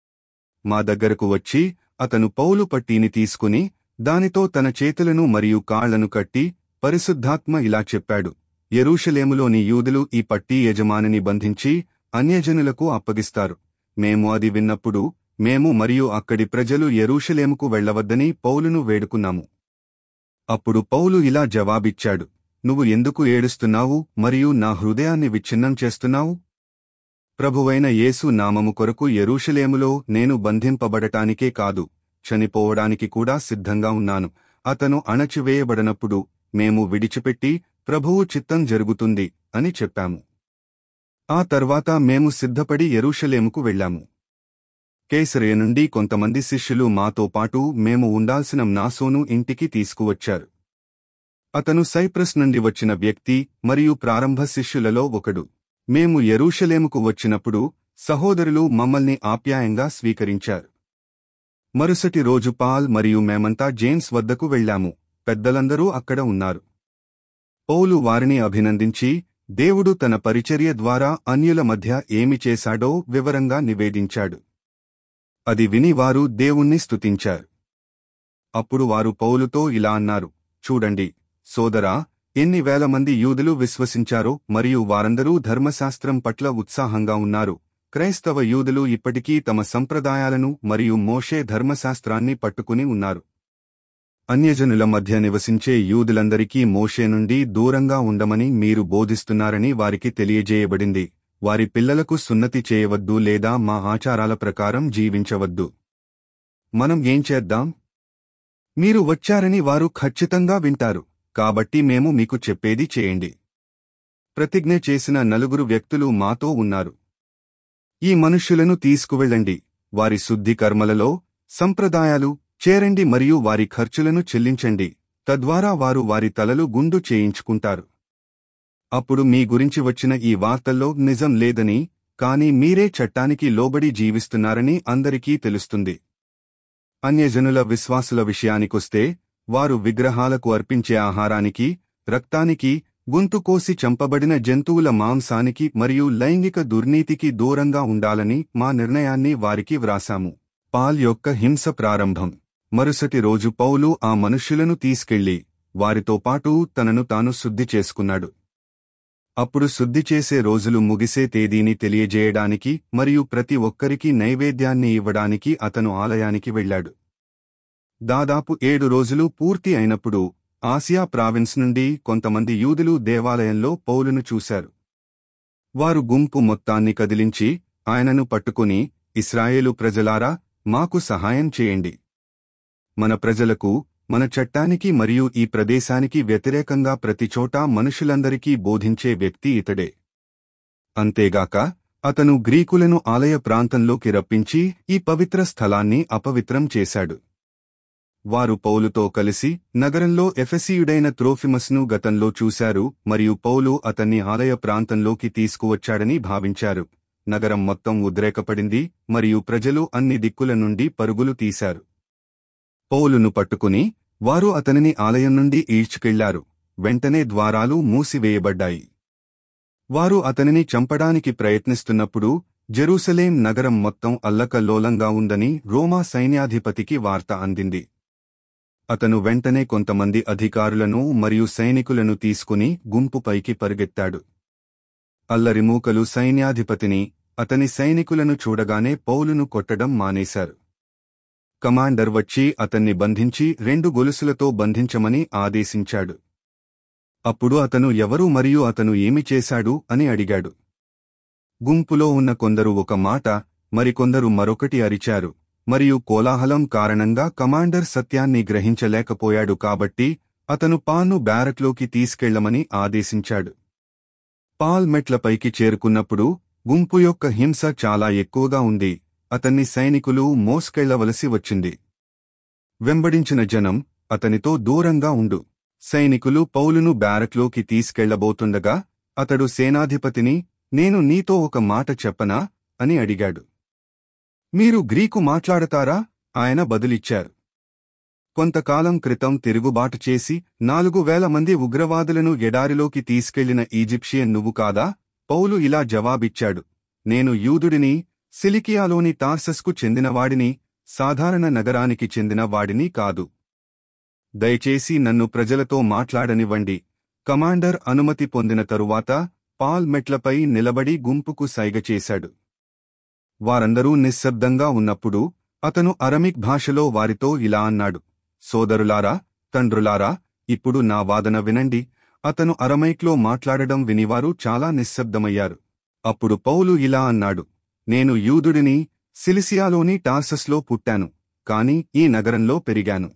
మా దగ్గరకు వచ్చి అతను పౌలు పట్టీని తీసుకుని దానితో తన చేతులను మరియు కాళ్లను కట్టి పరిశుద్ధాత్మ ఇలా చెప్పాడు యెరూషలేములోని యూదులు ఈ పట్టీ యజమానిని బంధించి అన్యజనులకు అప్పగిస్తారు మేము అది విన్నప్పుడు మేము మరియు అక్కడి ప్రజలు యెరూషలేముకు వెళ్లవద్దని పౌలును వేడుకున్నాము అప్పుడు పౌలు ఇలా జవాబిచ్చాడు నువ్వు ఎందుకు ఏడుస్తున్నావు మరియు నా హృదయాన్ని విచ్ఛిన్నం చేస్తున్నావు ప్రభువైన యేసు నామము కొరకు యెరూషలేములో నేను బంధింపబడటానికే కాదు చనిపోవడానికి కూడా సిద్ధంగా ఉన్నాను అతను అణచివేయబడనప్పుడు మేము విడిచిపెట్టి ప్రభువు చిత్తం జరుగుతుంది అని చెప్పాము ఆ తర్వాత మేము సిద్ధపడి యెరూషలేముకు వెళ్ళాము కేసరయ నుండి కొంతమంది శిష్యులు మాతో పాటు మేము ఉండాల్సిన నాసోను ఇంటికి తీసుకువచ్చారు అతను సైప్రస్ నుండి వచ్చిన వ్యక్తి మరియు ప్రారంభ శిష్యులలో ఒకడు మేము యెరూషలేముకు వచ్చినప్పుడు సహోదరులు మమ్మల్ని ఆప్యాయంగా స్వీకరించారు మరుసటి రోజు పాల్ మరియు మేమంతా జేమ్స్ వద్దకు వెళ్ళాము పెద్దలందరూ అక్కడ ఉన్నారు పౌలు వారిని అభినందించి దేవుడు తన పరిచర్య ద్వారా అన్యుల మధ్య ఏమి చేశాడో వివరంగా నివేదించాడు అది విని వారు దేవుణ్ణి స్తుతించారు అప్పుడు వారు పౌలుతో ఇలా అన్నారు చూడండి సోదరా ఎన్ని వేల మంది యూదులు విశ్వసించారో మరియు వారందరూ ధర్మశాస్త్రం పట్ల ఉత్సాహంగా ఉన్నారు క్రైస్తవ యూదులు ఇప్పటికీ తమ సంప్రదాయాలను మరియు మోషే ధర్మశాస్త్రాన్ని పట్టుకుని ఉన్నారు అన్యజనుల మధ్య నివసించే యూదులందరికీ మోషే నుండి దూరంగా ఉండమని మీరు బోధిస్తున్నారని వారికి తెలియజేయబడింది వారి పిల్లలకు సున్నతి చేయవద్దు లేదా మా ఆచారాల ప్రకారం జీవించవద్దు మనం ఏం చేద్దాం మీరు వచ్చారని వారు ఖచ్చితంగా వింటారు కాబట్టి మేము మీకు చెప్పేది చేయండి ప్రతిజ్ఞ చేసిన నలుగురు వ్యక్తులు మాతో ఉన్నారు ఈ మనుష్యులను తీసుకువెళ్ళండి వారి శుద్ధి కర్మలలో సంప్రదాయాలు చేరండి మరియు వారి ఖర్చులను చెల్లించండి తద్వారా వారు వారి తలలు గుండు చేయించుకుంటారు అప్పుడు మీ గురించి వచ్చిన ఈ వార్తల్లో నిజం లేదని కాని మీరే చట్టానికి లోబడి జీవిస్తున్నారని అందరికీ తెలుస్తుంది అన్యజనుల విశ్వాసుల విషయానికొస్తే వారు విగ్రహాలకు అర్పించే ఆహారానికి రక్తానికి గొంతు కోసి చంపబడిన జంతువుల మాంసానికి మరియు లైంగిక దుర్నీతికి దూరంగా ఉండాలని మా నిర్ణయాన్ని వారికి వ్రాసాము పాల్ యొక్క హింస ప్రారంభం మరుసటి రోజు పౌలు ఆ మనుష్యులను తీసుకెళ్లి వారితో పాటు తనను తాను శుద్ధి చేసుకున్నాడు అప్పుడు శుద్ధి చేసే రోజులు ముగిసే తేదీని తెలియజేయడానికి మరియు ప్రతి ఒక్కరికి నైవేద్యాన్ని ఇవ్వడానికి అతను ఆలయానికి వెళ్ళాడు దాదాపు ఏడు రోజులు పూర్తి అయినప్పుడు ఆసియా ప్రావిన్స్ నుండి కొంతమంది యూదులు దేవాలయంలో పౌలును చూశారు వారు గుంపు మొత్తాన్ని కదిలించి ఆయనను పట్టుకుని ఇస్రాయేలు ప్రజలారా మాకు సహాయం చేయండి మన ప్రజలకు మన చట్టానికి మరియు ఈ ప్రదేశానికి వ్యతిరేకంగా ప్రతిచోటా మనుషులందరికీ బోధించే వ్యక్తి ఇతడే అంతేగాక అతను గ్రీకులను ఆలయ ప్రాంతంలోకి రప్పించి ఈ పవిత్ర స్థలాన్ని అపవిత్రం చేశాడు వారు పౌలుతో కలిసి నగరంలో ఎఫెసీయుడైన త్రోఫిమస్ను గతంలో చూశారు మరియు పౌలు అతన్ని ఆలయ ప్రాంతంలోకి తీసుకువచ్చాడని భావించారు నగరం మొత్తం ఉద్రేకపడింది మరియు ప్రజలు అన్ని దిక్కుల నుండి పరుగులు తీశారు పౌలును పట్టుకుని వారు అతనిని ఆలయం నుండి ఈడ్చుకెళ్లారు వెంటనే ద్వారాలు మూసివేయబడ్డాయి వారు అతనిని చంపడానికి ప్రయత్నిస్తున్నప్పుడు జెరూసలేం నగరం మొత్తం అల్లకల్లోలంగా ఉందని రోమా సైన్యాధిపతికి వార్త అందింది అతను వెంటనే కొంతమంది అధికారులను మరియు సైనికులను తీసుకుని గుంపుపైకి పరిగెత్తాడు అల్లరిమూకలు సైన్యాధిపతిని అతని సైనికులను చూడగానే పౌలును కొట్టడం మానేశారు కమాండర్ వచ్చి అతన్ని బంధించి రెండు గొలుసులతో బంధించమని ఆదేశించాడు అప్పుడు అతను ఎవరు మరియు అతను ఏమి చేశాడు అని అడిగాడు గుంపులో ఉన్న కొందరు ఒక మాట మరికొందరు మరొకటి అరిచారు మరియు కోలాహలం కారణంగా కమాండర్ సత్యాన్ని గ్రహించలేకపోయాడు కాబట్టి అతను పాల్ను బ్యారక్లోకి తీసుకెళ్లమని ఆదేశించాడు పాల్ మెట్లపైకి చేరుకున్నప్పుడు గుంపు యొక్క హింస చాలా ఎక్కువగా ఉంది అతన్ని సైనికులు మోసుకెళ్లవలసి వచ్చింది వెంబడించిన జనం అతనితో దూరంగా ఉండు సైనికులు పౌలును బ్యారక్లోకి తీసుకెళ్లబోతుండగా అతడు సేనాధిపతిని నేను నీతో ఒక మాట చెప్పనా అని అడిగాడు మీరు గ్రీకు మాట్లాడతారా ఆయన బదులిచ్చారు కొంతకాలం క్రితం తిరుగుబాటు చేసి నాలుగు వేల మంది ఉగ్రవాదులను ఎడారిలోకి తీసుకెళ్లిన ఈజిప్షియన్ నువ్వు కాదా పౌలు ఇలా జవాబిచ్చాడు నేను యూదుడిని సిలికియాలోని తార్సస్కు చెందినవాడిని సాధారణ నగరానికి చెందిన వాడిని కాదు దయచేసి నన్ను ప్రజలతో మాట్లాడనివ్వండి కమాండర్ అనుమతి పొందిన తరువాత పాల్ మెట్లపై నిలబడి గుంపుకు సైగ చేశాడు వారందరూ నిశ్శబ్దంగా ఉన్నప్పుడు అతను అరమిక్ భాషలో వారితో ఇలా అన్నాడు సోదరులారా తండ్రులారా ఇప్పుడు నా వాదన వినండి అతను అరమైక్లో మాట్లాడడం వినివారు చాలా నిశ్శబ్దమయ్యారు అప్పుడు పౌలు ఇలా అన్నాడు నేను యూదుడిని సిలిసియాలోని టార్సస్లో పుట్టాను కాని ఈ నగరంలో పెరిగాను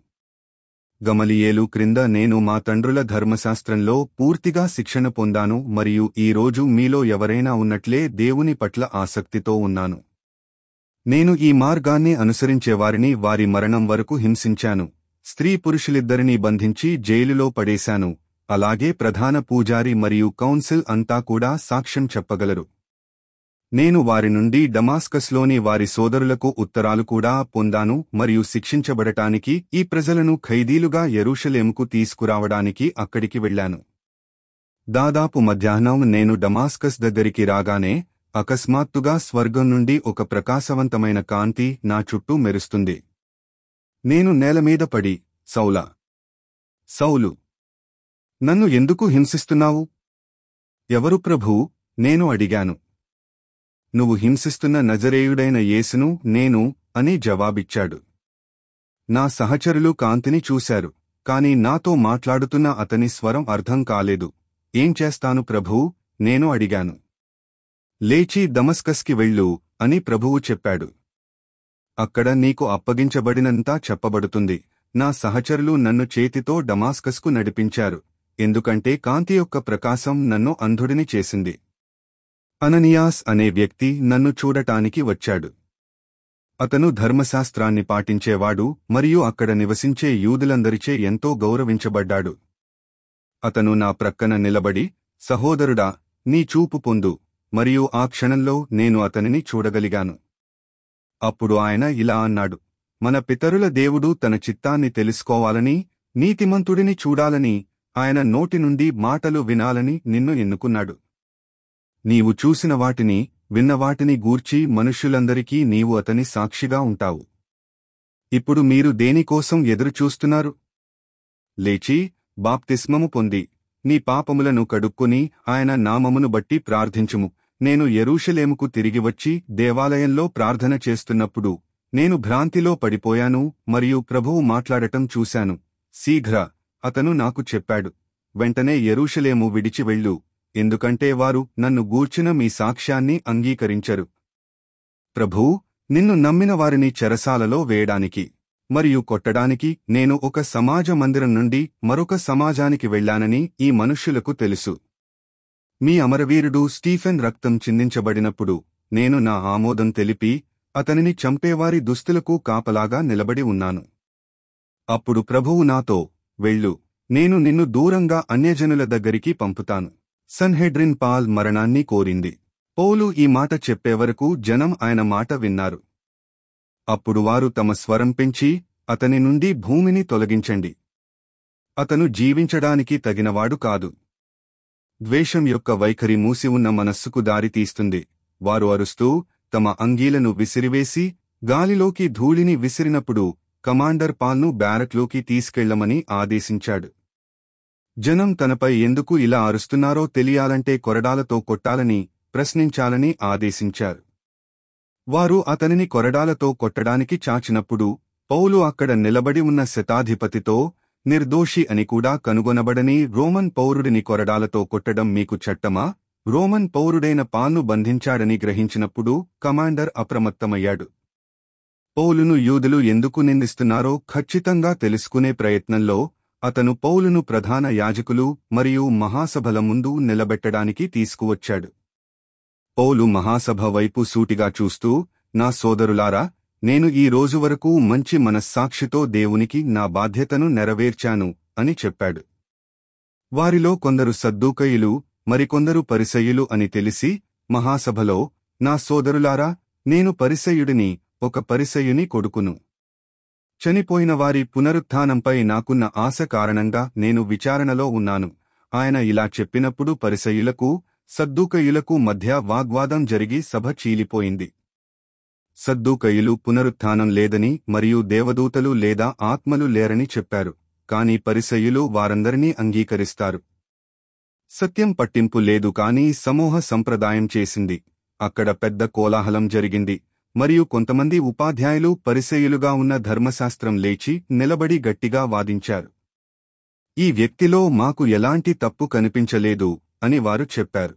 గమలియేలు క్రింద నేను మా తండ్రుల ధర్మశాస్త్రంలో పూర్తిగా శిక్షణ పొందాను మరియు ఈ రోజు మీలో ఎవరైనా ఉన్నట్లే దేవుని పట్ల ఆసక్తితో ఉన్నాను నేను ఈ మార్గాన్ని అనుసరించేవారిని వారి మరణం వరకు హింసించాను స్త్రీ పురుషులిద్దరినీ బంధించి జైలులో పడేశాను అలాగే ప్రధాన పూజారి మరియు కౌన్సిల్ అంతా కూడా సాక్ష్యం చెప్పగలరు నేను వారి నుండి డమాస్కస్లోని వారి సోదరులకు ఉత్తరాలు కూడా పొందాను మరియు శిక్షించబడటానికి ఈ ప్రజలను ఖైదీలుగా ఎరూషలేముకు తీసుకురావడానికి అక్కడికి వెళ్లాను దాదాపు మధ్యాహ్నం నేను డమాస్కస్ దగ్గరికి రాగానే అకస్మాత్తుగా స్వర్గం నుండి ఒక ప్రకాశవంతమైన కాంతి నా చుట్టూ మెరుస్తుంది నేను నేలమీద పడి సౌలా సౌలు నన్ను ఎందుకు హింసిస్తున్నావు ఎవరు ప్రభూ నేను అడిగాను నువ్వు హింసిస్తున్న నజరేయుడైన యేసును నేను అని జవాబిచ్చాడు నా సహచరులు కాంతిని చూశారు కాని నాతో మాట్లాడుతున్న అతని స్వరం అర్థం కాలేదు ఏం చేస్తాను ప్రభూ నేను అడిగాను లేచి దమస్కస్కి వెళ్ళు అని ప్రభువు చెప్పాడు అక్కడ నీకు అప్పగించబడినంతా చెప్పబడుతుంది నా సహచరులు నన్ను చేతితో డమాస్కస్కు నడిపించారు ఎందుకంటే కాంతి యొక్క ప్రకాశం నన్ను అంధుడిని చేసింది అననియాస్ అనే వ్యక్తి నన్ను చూడటానికి వచ్చాడు అతను ధర్మశాస్త్రాన్ని పాటించేవాడు మరియు అక్కడ నివసించే యూదులందరిచే ఎంతో గౌరవించబడ్డాడు అతను నా ప్రక్కన నిలబడి సహోదరుడా నీ చూపు పొందు మరియు ఆ క్షణంలో నేను అతనిని చూడగలిగాను అప్పుడు ఆయన ఇలా అన్నాడు మన పితరుల దేవుడు తన చిత్తాన్ని తెలుసుకోవాలని నీతిమంతుడిని చూడాలని ఆయన నోటి నుండి మాటలు వినాలని నిన్ను ఎన్నుకున్నాడు నీవు చూసిన వాటిని విన్న వాటిని గూర్చి మనుష్యులందరికీ నీవు అతని సాక్షిగా ఉంటావు ఇప్పుడు మీరు దేనికోసం ఎదురుచూస్తున్నారు లేచి బాప్తిస్మము పొంది నీ పాపములను కడుక్కొని ఆయన నామమును బట్టి ప్రార్థించుము నేను ఎరూషలేముకు తిరిగి వచ్చి దేవాలయంలో ప్రార్థన చేస్తున్నప్పుడు నేను భ్రాంతిలో పడిపోయాను మరియు ప్రభువు మాట్లాడటం చూశాను శీఘ్ర అతను నాకు చెప్పాడు వెంటనే ఎరూషలేము విడిచి వెళ్ళు ఎందుకంటే వారు నన్ను గూర్చిన మీ సాక్ష్యాన్ని అంగీకరించరు ప్రభూ నిన్ను నమ్మిన వారిని చెరసాలలో వేయడానికి మరియు కొట్టడానికి నేను ఒక సమాజ మందిరం నుండి మరొక సమాజానికి వెళ్లానని ఈ మనుష్యులకు తెలుసు మీ అమరవీరుడు స్టీఫెన్ రక్తం చిందించబడినప్పుడు నేను నా ఆమోదం తెలిపి అతనిని చంపేవారి దుస్తులకు కాపలాగా నిలబడి ఉన్నాను అప్పుడు ప్రభువు నాతో వెళ్ళు నేను నిన్ను దూరంగా అన్యజనుల దగ్గరికి పంపుతాను సన్హెడ్రిన్ పాల్ మరణాన్ని కోరింది పౌలు ఈ మాట చెప్పేవరకు జనం ఆయన మాట విన్నారు అప్పుడు వారు తమ స్వరం పెంచి అతని నుండి భూమిని తొలగించండి అతను జీవించడానికి తగినవాడు కాదు ద్వేషం యొక్క వైఖరి మూసి ఉన్న మనస్సుకు దారి తీస్తుంది వారు అరుస్తూ తమ అంగీలను విసిరివేసి గాలిలోకి ధూళిని విసిరినప్పుడు కమాండర్ పాల్ను బ్యారక్లోకి తీసుకెళ్లమని ఆదేశించాడు జనం తనపై ఎందుకు ఇలా అరుస్తున్నారో తెలియాలంటే కొరడాలతో కొట్టాలని ప్రశ్నించాలని ఆదేశించారు వారు అతనిని కొరడాలతో కొట్టడానికి చాచినప్పుడు పౌలు అక్కడ నిలబడి ఉన్న శతాధిపతితో నిర్దోషి అని కూడా కనుగొనబడని రోమన్ పౌరుడిని కొరడాలతో కొట్టడం మీకు చట్టమా రోమన్ పౌరుడైన పాల్ను బంధించాడని గ్రహించినప్పుడు కమాండర్ అప్రమత్తమయ్యాడు పౌలును యూదులు ఎందుకు నిందిస్తున్నారో ఖచ్చితంగా తెలుసుకునే ప్రయత్నంలో అతను పౌలును ప్రధాన యాజకులు మరియు మహాసభల ముందు నిలబెట్టడానికి తీసుకువచ్చాడు పౌలు మహాసభ వైపు సూటిగా చూస్తూ నా సోదరులారా నేను ఈ రోజు వరకు మంచి మనస్సాక్షితో దేవునికి నా బాధ్యతను నెరవేర్చాను అని చెప్పాడు వారిలో కొందరు సద్దూకయులు మరికొందరు పరిసయ్యులు అని తెలిసి మహాసభలో నా సోదరులారా నేను పరిసయ్యుడిని ఒక పరిసయ్యుని కొడుకును చనిపోయిన వారి పునరుత్థానంపై నాకున్న ఆశ కారణంగా నేను విచారణలో ఉన్నాను ఆయన ఇలా చెప్పినప్పుడు పరిసయ్యులకు సద్దూకయులకు మధ్య వాగ్వాదం జరిగి సభ చీలిపోయింది సద్దూకయులు పునరుత్థానం లేదని మరియు దేవదూతలు లేదా ఆత్మలు లేరని చెప్పారు కాని పరిసయ్యులు వారందరినీ అంగీకరిస్తారు సత్యం పట్టింపు లేదు కాని సమూహ సంప్రదాయం చేసింది అక్కడ పెద్ద కోలాహలం జరిగింది మరియు కొంతమంది ఉపాధ్యాయులు పరిసయ్యులుగా ఉన్న ధర్మశాస్త్రం లేచి నిలబడి గట్టిగా వాదించారు ఈ వ్యక్తిలో మాకు ఎలాంటి తప్పు కనిపించలేదు అని వారు చెప్పారు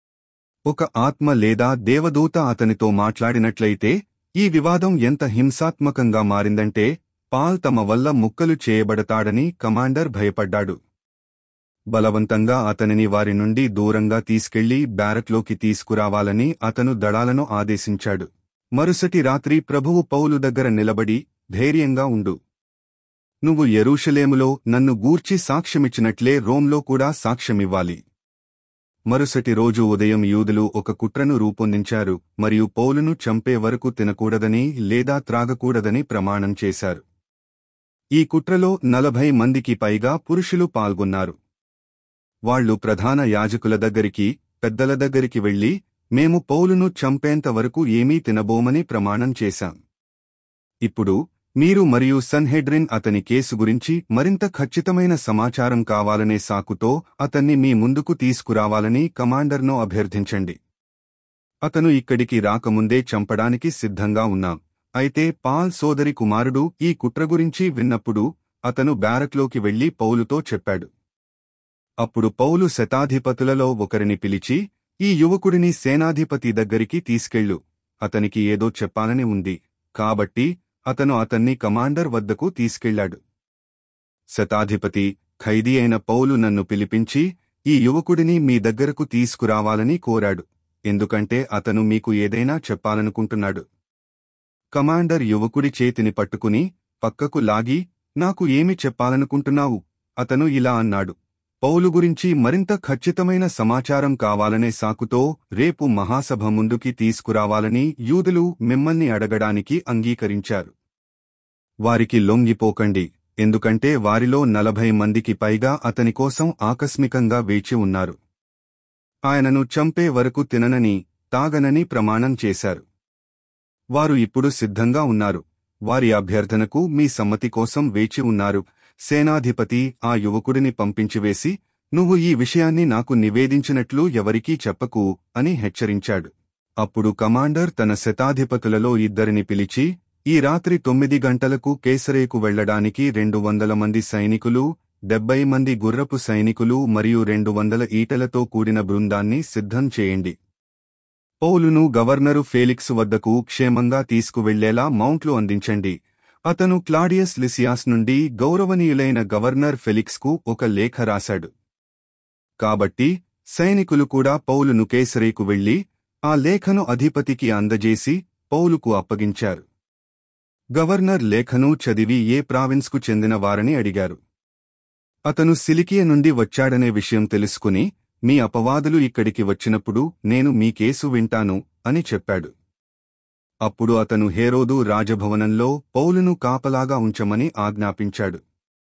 ఒక ఆత్మ లేదా దేవదూత అతనితో మాట్లాడినట్లయితే ఈ వివాదం ఎంత హింసాత్మకంగా మారిందంటే పాల్ తమ వల్ల ముక్కలు చేయబడతాడని కమాండర్ భయపడ్డాడు బలవంతంగా అతనిని వారి నుండి దూరంగా తీసుకెళ్లి బ్యారక్లోకి తీసుకురావాలని అతను దళాలను ఆదేశించాడు మరుసటి రాత్రి ప్రభువు పౌలు దగ్గర నిలబడి ధైర్యంగా ఉండు నువ్వు యెరూషలేములో నన్ను గూర్చి సాక్ష్యమిచ్చినట్లే రోంలో కూడా సాక్ష్యమివ్వాలి మరుసటి రోజు ఉదయం యూదులు ఒక కుట్రను రూపొందించారు మరియు పౌలును చంపే వరకు తినకూడదని లేదా త్రాగకూడదని ప్రమాణం చేశారు ఈ కుట్రలో నలభై మందికి పైగా పురుషులు పాల్గొన్నారు వాళ్లు ప్రధాన యాజకుల దగ్గరికి పెద్దల దగ్గరికి వెళ్లి మేము పౌలును చంపేంత వరకు ఏమీ తినబోమని ప్రమాణం చేశాం ఇప్పుడు మీరు మరియు సన్హెడ్రిన్ అతని కేసు గురించి మరింత ఖచ్చితమైన సమాచారం కావాలనే సాకుతో అతన్ని మీ ముందుకు తీసుకురావాలని కమాండర్ను అభ్యర్థించండి అతను ఇక్కడికి రాకముందే చంపడానికి సిద్ధంగా ఉన్నాం అయితే పాల్ సోదరి కుమారుడు ఈ కుట్ర గురించి విన్నప్పుడు అతను బ్యారక్లోకి వెళ్లి పౌలుతో చెప్పాడు అప్పుడు పౌలు శతాధిపతులలో ఒకరిని పిలిచి ఈ యువకుడిని సేనాధిపతి దగ్గరికి తీసుకెళ్ళు అతనికి ఏదో చెప్పాలని ఉంది కాబట్టి అతను అతన్ని కమాండర్ వద్దకు తీసుకెళ్లాడు శతాధిపతి ఖైదీ అయిన పౌలు నన్ను పిలిపించి ఈ యువకుడిని మీ దగ్గరకు తీసుకురావాలని కోరాడు ఎందుకంటే అతను మీకు ఏదైనా చెప్పాలనుకుంటున్నాడు కమాండర్ యువకుడి చేతిని పట్టుకుని పక్కకు లాగి నాకు ఏమి చెప్పాలనుకుంటున్నావు అతను ఇలా అన్నాడు పౌలు గురించి మరింత ఖచ్చితమైన సమాచారం కావాలనే సాకుతో రేపు మహాసభ ముందుకి తీసుకురావాలని యూదులు మిమ్మల్ని అడగడానికి అంగీకరించారు వారికి లొంగిపోకండి ఎందుకంటే వారిలో నలభై మందికి పైగా అతని కోసం ఆకస్మికంగా వేచి ఉన్నారు ఆయనను చంపే వరకు తిననని తాగనని ప్రమాణం చేశారు వారు ఇప్పుడు సిద్ధంగా ఉన్నారు వారి అభ్యర్థనకు మీ సమ్మతి కోసం వేచి ఉన్నారు సేనాధిపతి ఆ యువకుడిని పంపించివేసి నువ్వు ఈ విషయాన్ని నాకు నివేదించినట్లు ఎవరికీ చెప్పకు అని హెచ్చరించాడు అప్పుడు కమాండర్ తన శతాధిపతులలో ఇద్దరిని పిలిచి ఈ రాత్రి తొమ్మిది గంటలకు కేసరేకు వెళ్లడానికి రెండు వందల మంది సైనికులు డెబ్బై మంది గుర్రపు సైనికులు మరియు రెండు వందల ఈటలతో కూడిన బృందాన్ని సిద్ధం చేయండి పౌలును గవర్నరు ఫేలిక్స్ వద్దకు క్షేమంగా తీసుకువెళ్లేలా మౌంట్లు అందించండి అతను క్లాడియస్ లిసియాస్ నుండి గౌరవనీయులైన గవర్నర్ ఫెలిక్స్కు ఒక లేఖ రాశాడు కాబట్టి సైనికులు కూడా పౌలును కేసరీకు వెళ్లి ఆ లేఖను అధిపతికి అందజేసి పౌలుకు అప్పగించారు గవర్నర్ లేఖను చదివి ఏ ప్రావిన్స్కు చెందిన వారని అడిగారు అతను సిలికియ నుండి వచ్చాడనే విషయం తెలుసుకుని మీ అపవాదులు ఇక్కడికి వచ్చినప్పుడు నేను మీ కేసు వింటాను అని చెప్పాడు అప్పుడు అతను హేరోదు రాజభవనంలో పౌలును కాపలాగా ఉంచమని ఆజ్ఞాపించాడు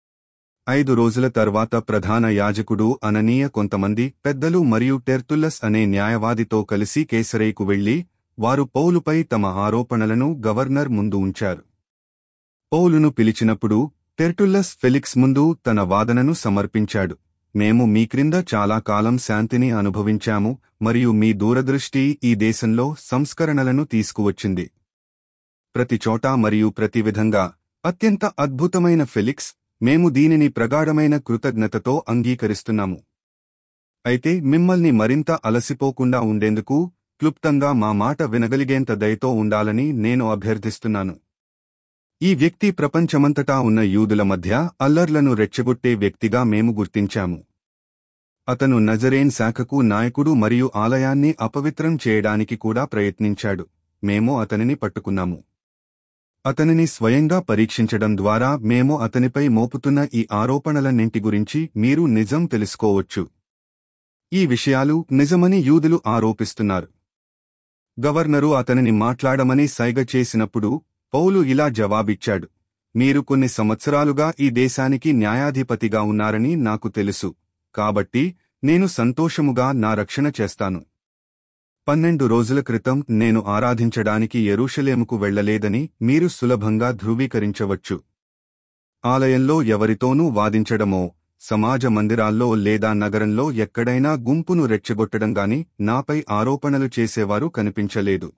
ఐదు రోజుల తర్వాత ప్రధాన యాజకుడు అననీయ కొంతమంది పెద్దలు మరియు టెర్తుల్లస్ అనే న్యాయవాదితో కలిసి కేసరేకు వెళ్లి వారు పౌలుపై తమ ఆరోపణలను గవర్నర్ ముందు ఉంచారు పౌలును పిలిచినప్పుడు టెర్టుల్లస్ ఫెలిక్స్ ముందు తన వాదనను సమర్పించాడు మేము మీ క్రింద చాలా కాలం శాంతిని అనుభవించాము మరియు మీ దూరదృష్టి ఈ దేశంలో సంస్కరణలను తీసుకువచ్చింది ప్రతి చోట మరియు ప్రతి విధంగా అత్యంత అద్భుతమైన ఫెలిక్స్ మేము దీనిని ప్రగాఢమైన కృతజ్ఞతతో అంగీకరిస్తున్నాము అయితే మిమ్మల్ని మరింత అలసిపోకుండా ఉండేందుకు క్లుప్తంగా మా మాట వినగలిగేంత దయతో ఉండాలని నేను అభ్యర్థిస్తున్నాను ఈ వ్యక్తి ప్రపంచమంతటా ఉన్న యూదుల మధ్య అల్లర్లను రెచ్చగొట్టే వ్యక్తిగా మేము గుర్తించాము అతను నజరేన్ శాఖకు నాయకుడు మరియు ఆలయాన్ని అపవిత్రం చేయడానికి కూడా ప్రయత్నించాడు మేము అతనిని పట్టుకున్నాము అతనిని స్వయంగా పరీక్షించడం ద్వారా మేము అతనిపై మోపుతున్న ఈ ఆరోపణలన్నింటి గురించి మీరు నిజం తెలుసుకోవచ్చు ఈ విషయాలు నిజమని యూదులు ఆరోపిస్తున్నారు గవర్నరు అతనిని మాట్లాడమని సైగ చేసినప్పుడు పౌలు ఇలా జవాబిచ్చాడు మీరు కొన్ని సంవత్సరాలుగా ఈ దేశానికి న్యాయాధిపతిగా ఉన్నారని నాకు తెలుసు కాబట్టి నేను సంతోషముగా నా రక్షణ చేస్తాను పన్నెండు రోజుల క్రితం నేను ఆరాధించడానికి ఎరూషలేముకు వెళ్లలేదని మీరు సులభంగా ధృవీకరించవచ్చు ఆలయంలో ఎవరితోనూ వాదించడమో సమాజ మందిరాల్లో లేదా నగరంలో ఎక్కడైనా గుంపును రెచ్చగొట్టడం గాని నాపై ఆరోపణలు చేసేవారు కనిపించలేదు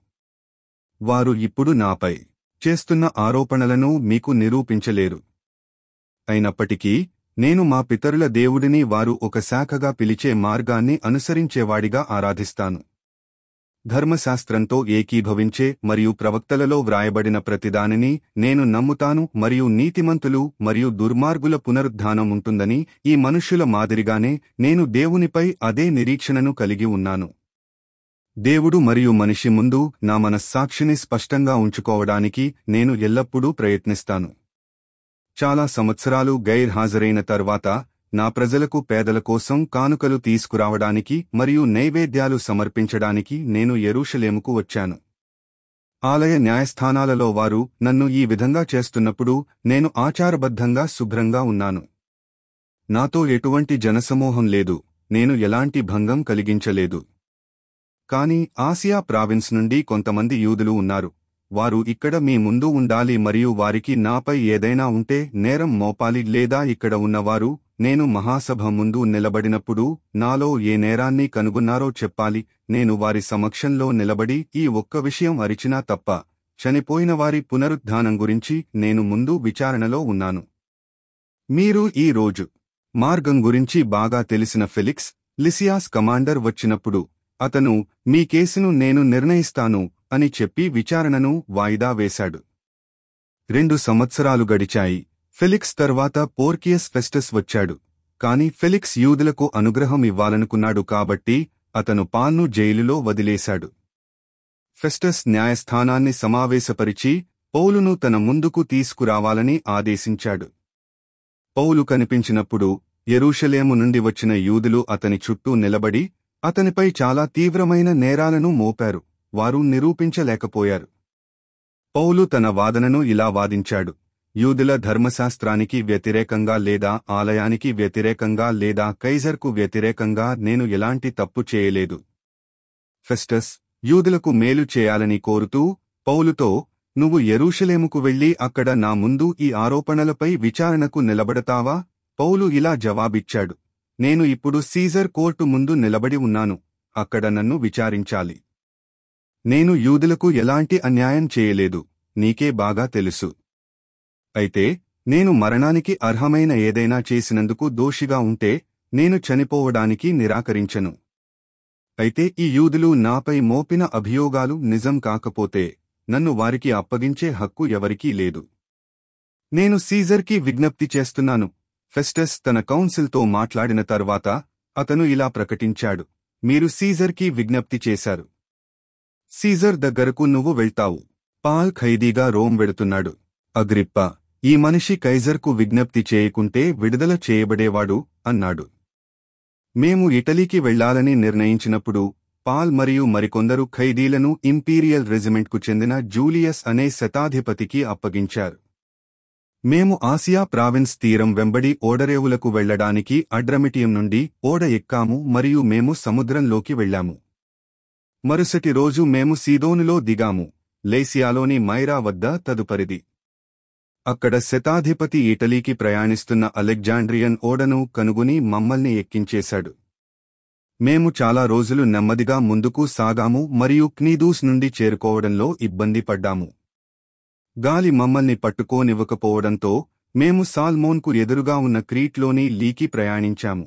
వారు ఇప్పుడు నాపై చేస్తున్న ఆరోపణలను మీకు నిరూపించలేరు అయినప్పటికీ నేను మా పితరుల దేవుడిని వారు ఒక శాఖగా పిలిచే మార్గాన్ని అనుసరించేవాడిగా ఆరాధిస్తాను ధర్మశాస్త్రంతో ఏకీభవించే మరియు ప్రవక్తలలో వ్రాయబడిన ప్రతిదానిని నేను నమ్ముతాను మరియు నీతిమంతులు మరియు దుర్మార్గుల పునరుద్ధానం ఉంటుందని ఈ మనుష్యుల మాదిరిగానే నేను దేవునిపై అదే నిరీక్షణను కలిగి ఉన్నాను దేవుడు మరియు మనిషి ముందు నా మనస్సాక్షిని స్పష్టంగా ఉంచుకోవడానికి నేను ఎల్లప్పుడూ ప్రయత్నిస్తాను చాలా సంవత్సరాలు గైర్హాజరైన తర్వాత నా ప్రజలకు పేదల కోసం కానుకలు తీసుకురావడానికి మరియు నైవేద్యాలు సమర్పించడానికి నేను ఎరూషలేముకు వచ్చాను ఆలయ న్యాయస్థానాలలో వారు నన్ను ఈ విధంగా చేస్తున్నప్పుడు నేను ఆచారబద్ధంగా శుభ్రంగా ఉన్నాను నాతో ఎటువంటి జనసమూహం లేదు నేను ఎలాంటి భంగం కలిగించలేదు కాని ఆసియా ప్రావిన్స్ నుండి కొంతమంది యూదులు ఉన్నారు వారు ఇక్కడ మీ ముందు ఉండాలి మరియు వారికి నాపై ఏదైనా ఉంటే నేరం మోపాలి లేదా ఇక్కడ ఉన్నవారు నేను మహాసభ ముందు నిలబడినప్పుడు నాలో ఏ నేరాన్ని కనుగొన్నారో చెప్పాలి నేను వారి సమక్షంలో నిలబడి ఈ ఒక్క విషయం అరిచినా తప్ప చనిపోయిన వారి పునరుద్ధానం గురించి నేను ముందు విచారణలో ఉన్నాను మీరు ఈ రోజు మార్గం గురించి బాగా తెలిసిన ఫెలిక్స్ లిసియాస్ కమాండర్ వచ్చినప్పుడు అతను మీ కేసును నేను నిర్ణయిస్తాను అని చెప్పి విచారణను వాయిదా వేశాడు రెండు సంవత్సరాలు గడిచాయి ఫెలిక్స్ తర్వాత పోర్కియస్ ఫెస్టస్ వచ్చాడు కాని ఫెలిక్స్ యూదులకు అనుగ్రహం ఇవ్వాలనుకున్నాడు కాబట్టి అతను పాల్ను జైలులో వదిలేశాడు ఫెస్టస్ న్యాయస్థానాన్ని సమావేశపరిచి పౌలును తన ముందుకు తీసుకురావాలని ఆదేశించాడు పౌలు కనిపించినప్పుడు ఎరూషలేము నుండి వచ్చిన యూదులు అతని చుట్టూ నిలబడి అతనిపై చాలా తీవ్రమైన నేరాలను మోపారు వారు నిరూపించలేకపోయారు పౌలు తన వాదనను ఇలా వాదించాడు యూదుల ధర్మశాస్త్రానికి వ్యతిరేకంగా లేదా ఆలయానికి వ్యతిరేకంగా లేదా కైజర్కు వ్యతిరేకంగా నేను ఎలాంటి తప్పు చేయలేదు ఫెస్టస్ యూదులకు మేలు చేయాలని కోరుతూ పౌలుతో నువ్వు ఎరూషలేముకు వెళ్లి అక్కడ నా ముందు ఈ ఆరోపణలపై విచారణకు నిలబడతావా పౌలు ఇలా జవాబిచ్చాడు నేను ఇప్పుడు సీజర్ కోర్టు ముందు నిలబడి ఉన్నాను అక్కడ నన్ను విచారించాలి నేను యూదులకు ఎలాంటి అన్యాయం చేయలేదు నీకే బాగా తెలుసు అయితే నేను మరణానికి అర్హమైన ఏదైనా చేసినందుకు దోషిగా ఉంటే నేను చనిపోవడానికి నిరాకరించను అయితే ఈ యూదులు నాపై మోపిన అభియోగాలు నిజం కాకపోతే నన్ను వారికి అప్పగించే హక్కు ఎవరికీ లేదు నేను సీజర్కి విజ్ఞప్తి చేస్తున్నాను ఫెస్టస్ తన కౌన్సిల్తో మాట్లాడిన తర్వాత అతను ఇలా ప్రకటించాడు మీరు సీజర్కి విజ్ఞప్తి చేశారు సీజర్ దగ్గరకు నువ్వు వెళ్తావు పాల్ ఖైదీగా రోమ్ వెడుతున్నాడు అగ్రిప్ప ఈ మనిషి కైజర్కు విజ్ఞప్తి చేయకుంటే విడుదల చేయబడేవాడు అన్నాడు మేము ఇటలీకి వెళ్లాలని నిర్ణయించినప్పుడు పాల్ మరియు మరికొందరు ఖైదీలను ఇంపీరియల్ రెజిమెంట్కు చెందిన జూలియస్ అనే శతాధిపతికి అప్పగించారు మేము ఆసియా ప్రావిన్స్ తీరం వెంబడి ఓడరేవులకు వెళ్లడానికి అడ్రమిటియం నుండి ఓడ ఎక్కాము మరియు మేము సముద్రంలోకి వెళ్లాము మరుసటి రోజు మేము సీదోనులో దిగాము లేసియాలోని మైరా వద్ద తదుపరిది అక్కడ శతాధిపతి ఇటలీకి ప్రయాణిస్తున్న అలెగ్జాండ్రియన్ ఓడను కనుగొని మమ్మల్ని ఎక్కించేశాడు మేము చాలా రోజులు నెమ్మదిగా ముందుకు సాగాము మరియు క్నీదూస్ నుండి చేరుకోవడంలో ఇబ్బంది పడ్డాము గాలి మమ్మల్ని పట్టుకోనివ్వకపోవడంతో మేము సాల్మోన్కు ఎదురుగా ఉన్న క్రీట్లోని లీకి ప్రయాణించాము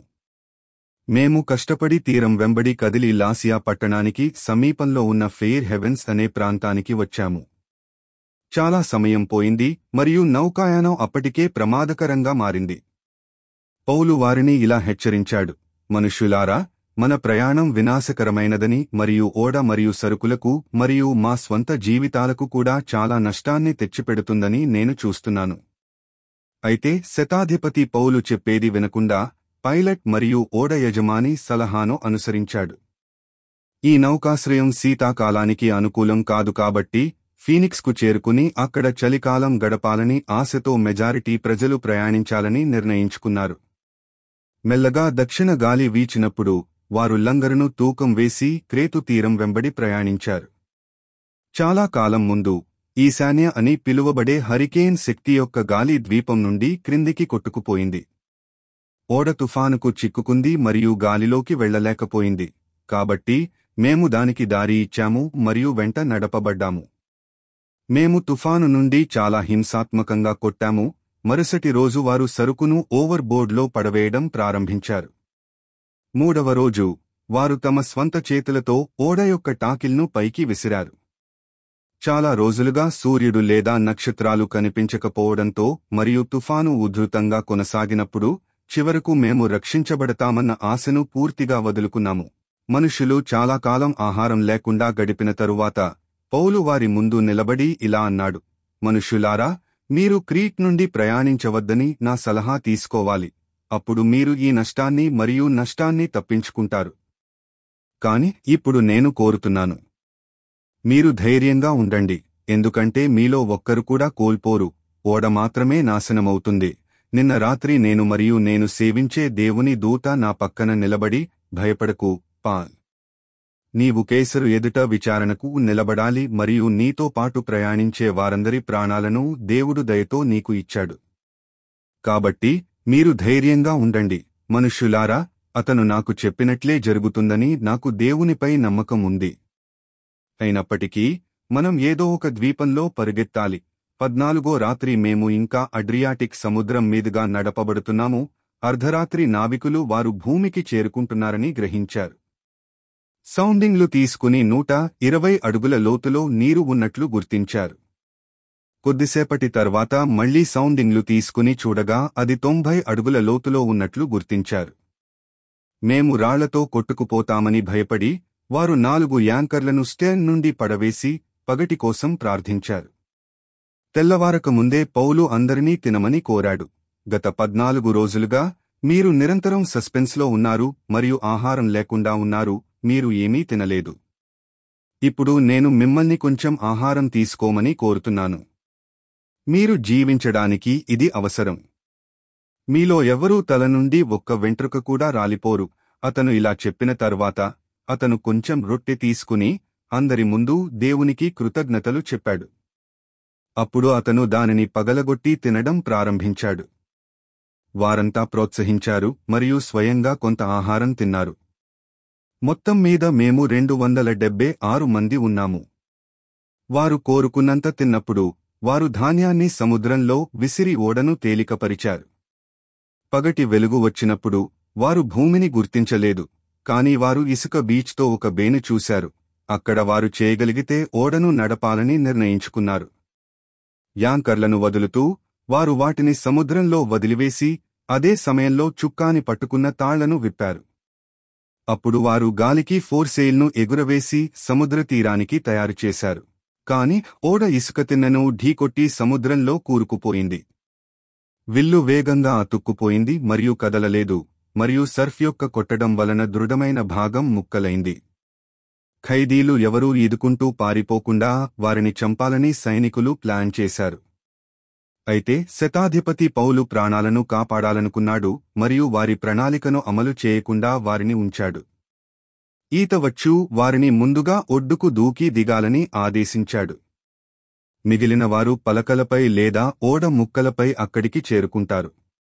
మేము కష్టపడి తీరం వెంబడి కదిలి లాసియా పట్టణానికి సమీపంలో ఉన్న ఫెయిర్ హెవెన్స్ అనే ప్రాంతానికి వచ్చాము చాలా సమయం పోయింది మరియు నౌకాయానం అప్పటికే ప్రమాదకరంగా మారింది పౌలు వారిని ఇలా హెచ్చరించాడు మనుష్యులారా మన ప్రయాణం వినాశకరమైనదని మరియు ఓడ మరియు సరుకులకు మరియు మా స్వంత జీవితాలకు కూడా చాలా నష్టాన్ని తెచ్చిపెడుతుందని నేను చూస్తున్నాను అయితే శతాధిపతి పౌలు చెప్పేది వినకుండా పైలట్ మరియు ఓడ యజమాని సలహాను అనుసరించాడు ఈ నౌకాశ్రయం శీతాకాలానికి అనుకూలం కాదు కాబట్టి ఫీనిక్స్కు చేరుకుని అక్కడ చలికాలం గడపాలని ఆశతో మెజారిటీ ప్రజలు ప్రయాణించాలని నిర్ణయించుకున్నారు మెల్లగా దక్షిణ గాలి వీచినప్పుడు వారు లంగరును తూకం వేసి క్రేతు తీరం వెంబడి ప్రయాణించారు చాలా కాలం ముందు ఈశాన్య అని పిలువబడే హరికేన్ శక్తి యొక్క గాలి ద్వీపం నుండి క్రిందికి కొట్టుకుపోయింది ఓడ తుఫానుకు చిక్కుకుంది మరియు గాలిలోకి వెళ్లలేకపోయింది కాబట్టి మేము దానికి దారి ఇచ్చాము మరియు వెంట నడపబడ్డాము మేము తుఫాను నుండి చాలా హింసాత్మకంగా కొట్టాము మరుసటి రోజు వారు సరుకును ఓవర్ బోర్డ్లో పడవేయడం ప్రారంభించారు మూడవ రోజు వారు తమ స్వంత చేతులతో ఓడ యొక్క టాకిల్ను పైకి విసిరారు చాలా రోజులుగా సూర్యుడు లేదా నక్షత్రాలు కనిపించకపోవడంతో మరియు తుఫాను ఉధృతంగా కొనసాగినప్పుడు చివరకు మేము రక్షించబడతామన్న ఆశను పూర్తిగా వదులుకున్నాము మనుషులు చాలా కాలం ఆహారం లేకుండా గడిపిన తరువాత పౌలు వారి ముందు నిలబడి ఇలా అన్నాడు మనుష్యులారా మీరు క్రీట్ నుండి ప్రయాణించవద్దని నా సలహా తీసుకోవాలి అప్పుడు మీరు ఈ నష్టాన్ని మరియు నష్టాన్ని తప్పించుకుంటారు కాని ఇప్పుడు నేను కోరుతున్నాను మీరు ధైర్యంగా ఉండండి ఎందుకంటే మీలో ఒక్కరు కూడా కోల్పోరు ఓడ మాత్రమే నాశనమవుతుంది నిన్న రాత్రి నేను మరియు నేను సేవించే దేవుని దూత నా పక్కన నిలబడి భయపడకు పాల్ నీవు కేసరు ఎదుట విచారణకు నిలబడాలి మరియు నీతో పాటు ప్రయాణించే వారందరి ప్రాణాలను దేవుడు దయతో నీకు ఇచ్చాడు కాబట్టి మీరు ధైర్యంగా ఉండండి మనుష్యులారా అతను నాకు చెప్పినట్లే జరుగుతుందని నాకు దేవునిపై నమ్మకం ఉంది అయినప్పటికీ మనం ఏదో ఒక ద్వీపంలో పరుగెత్తాలి పద్నాలుగో రాత్రి మేము ఇంకా అడ్రియాటిక్ సముద్రం మీదుగా నడపబడుతున్నాము అర్ధరాత్రి నావికులు వారు భూమికి చేరుకుంటున్నారని గ్రహించారు సౌండింగ్లు తీసుకుని నూట ఇరవై అడుగుల లోతులో నీరు ఉన్నట్లు గుర్తించారు కొద్దిసేపటి తర్వాత మళ్లీ సౌండింగ్లు తీసుకుని చూడగా అది తొంభై అడుగుల లోతులో ఉన్నట్లు గుర్తించారు మేము రాళ్లతో కొట్టుకుపోతామని భయపడి వారు నాలుగు యాంకర్లను స్టేన్ నుండి పడవేసి పగటి కోసం ప్రార్థించారు తెల్లవారక ముందే పౌలు అందరినీ తినమని కోరాడు గత పద్నాలుగు రోజులుగా మీరు నిరంతరం సస్పెన్స్లో ఉన్నారు మరియు ఆహారం లేకుండా ఉన్నారు మీరు ఏమీ తినలేదు ఇప్పుడు నేను మిమ్మల్ని కొంచెం ఆహారం తీసుకోమని కోరుతున్నాను మీరు జీవించడానికి ఇది అవసరం మీలో ఎవరూ తల నుండి ఒక్క వెంట్రుక కూడా రాలిపోరు అతను ఇలా చెప్పిన తర్వాత అతను కొంచెం రొట్టె తీసుకుని అందరి ముందు దేవునికి కృతజ్ఞతలు చెప్పాడు అప్పుడు అతను దానిని పగలగొట్టి తినడం ప్రారంభించాడు వారంతా ప్రోత్సహించారు మరియు స్వయంగా కొంత ఆహారం తిన్నారు మొత్తం మీద మేము రెండు వందల డెబ్బై ఆరు మంది ఉన్నాము వారు కోరుకున్నంత తిన్నప్పుడు వారు ధాన్యాన్ని సముద్రంలో విసిరి ఓడను తేలికపరిచారు పగటి వెలుగు వచ్చినప్పుడు వారు భూమిని గుర్తించలేదు కాని వారు ఇసుక బీచ్తో ఒక బేను చూశారు అక్కడ వారు చేయగలిగితే ఓడను నడపాలని నిర్ణయించుకున్నారు యాంకర్లను వదులుతూ వారు వాటిని సముద్రంలో వదిలివేసి అదే సమయంలో చుక్కాని పట్టుకున్న తాళ్లను విప్పారు అప్పుడు వారు గాలికి ఫోర్సెయిల్ను ఎగురవేసి సముద్ర తీరానికి తయారు చేశారు కాని ఓడ ఇసుక తిన్నను ఢీకొట్టి సముద్రంలో కూరుకుపోయింది విల్లు వేగంగా అతుక్కుపోయింది మరియు కదలలేదు మరియు సర్ఫ్ యొక్క కొట్టడం వలన దృఢమైన భాగం ముక్కలైంది ఖైదీలు ఎవరూ ఈదుకుంటూ పారిపోకుండా వారిని చంపాలని సైనికులు ప్లాన్ చేశారు అయితే శతాధిపతి పౌలు ప్రాణాలను కాపాడాలనుకున్నాడు మరియు వారి ప్రణాళికను అమలు చేయకుండా వారిని ఉంచాడు ఈతవచ్చు వారిని ముందుగా ఒడ్డుకు దూకి దిగాలని ఆదేశించాడు మిగిలిన వారు పలకలపై లేదా ఓడ ముక్కలపై అక్కడికి చేరుకుంటారు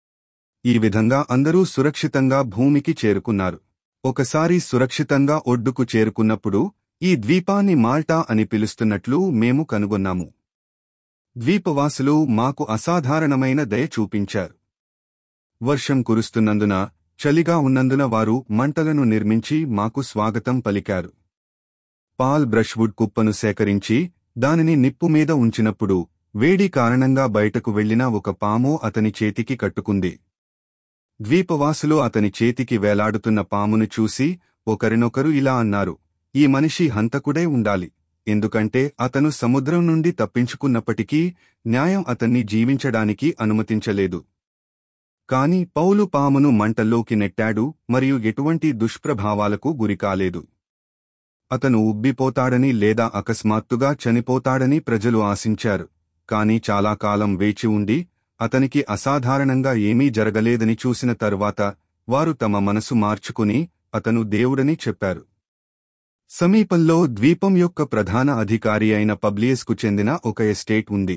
ఈ విధంగా అందరూ సురక్షితంగా భూమికి చేరుకున్నారు ఒకసారి సురక్షితంగా ఒడ్డుకు చేరుకున్నప్పుడు ఈ ద్వీపాన్ని మాల్టా అని పిలుస్తున్నట్లు మేము కనుగొన్నాము ద్వీపవాసులు మాకు అసాధారణమైన దయ చూపించారు వర్షం కురుస్తున్నందున చలిగా ఉన్నందున వారు మంటలను నిర్మించి మాకు స్వాగతం పలికారు పాల్ బ్రష్వుడ్ కుప్పను సేకరించి దానిని నిప్పు మీద ఉంచినప్పుడు వేడి కారణంగా బయటకు వెళ్లిన ఒక పాము అతని చేతికి కట్టుకుంది ద్వీపవాసులు అతని చేతికి వేలాడుతున్న పామును చూసి ఒకరినొకరు ఇలా అన్నారు ఈ మనిషి హంతకుడే ఉండాలి ఎందుకంటే అతను సముద్రం నుండి తప్పించుకున్నప్పటికీ న్యాయం అతన్ని జీవించడానికి అనుమతించలేదు కాని పౌలు పామును మంటల్లోకి నెట్టాడు మరియు ఎటువంటి దుష్ప్రభావాలకు గురికాలేదు అతను ఉబ్బిపోతాడని లేదా అకస్మాత్తుగా చనిపోతాడని ప్రజలు ఆశించారు కాని చాలా కాలం వేచి ఉండి అతనికి అసాధారణంగా ఏమీ జరగలేదని చూసిన తరువాత వారు తమ మనసు మార్చుకుని అతను దేవుడని చెప్పారు సమీపంలో ద్వీపం యొక్క ప్రధాన అధికారి అయిన పబ్లియస్కు చెందిన ఒక ఎస్టేట్ ఉంది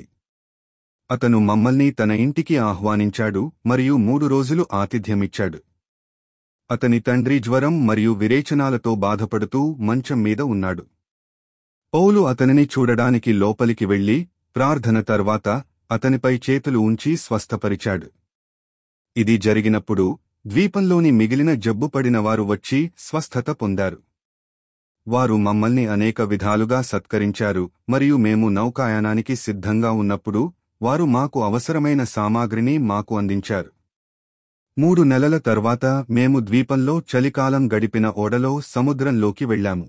అతను మమ్మల్ని తన ఇంటికి ఆహ్వానించాడు మరియు మూడు రోజులు ఆతిథ్యమిచ్చాడు అతని తండ్రి జ్వరం మరియు విరేచనాలతో బాధపడుతూ మంచం మీద ఉన్నాడు పౌలు అతనిని చూడడానికి లోపలికి వెళ్లి ప్రార్థన తర్వాత అతనిపై చేతులు ఉంచి స్వస్థపరిచాడు ఇది జరిగినప్పుడు ద్వీపంలోని మిగిలిన జబ్బుపడిన వారు వచ్చి స్వస్థత పొందారు వారు మమ్మల్ని అనేక విధాలుగా సత్కరించారు మరియు మేము నౌకాయానానికి సిద్ధంగా ఉన్నప్పుడు వారు మాకు అవసరమైన సామాగ్రిని మాకు అందించారు మూడు నెలల తర్వాత మేము ద్వీపంలో చలికాలం గడిపిన ఓడలో సముద్రంలోకి వెళ్ళాము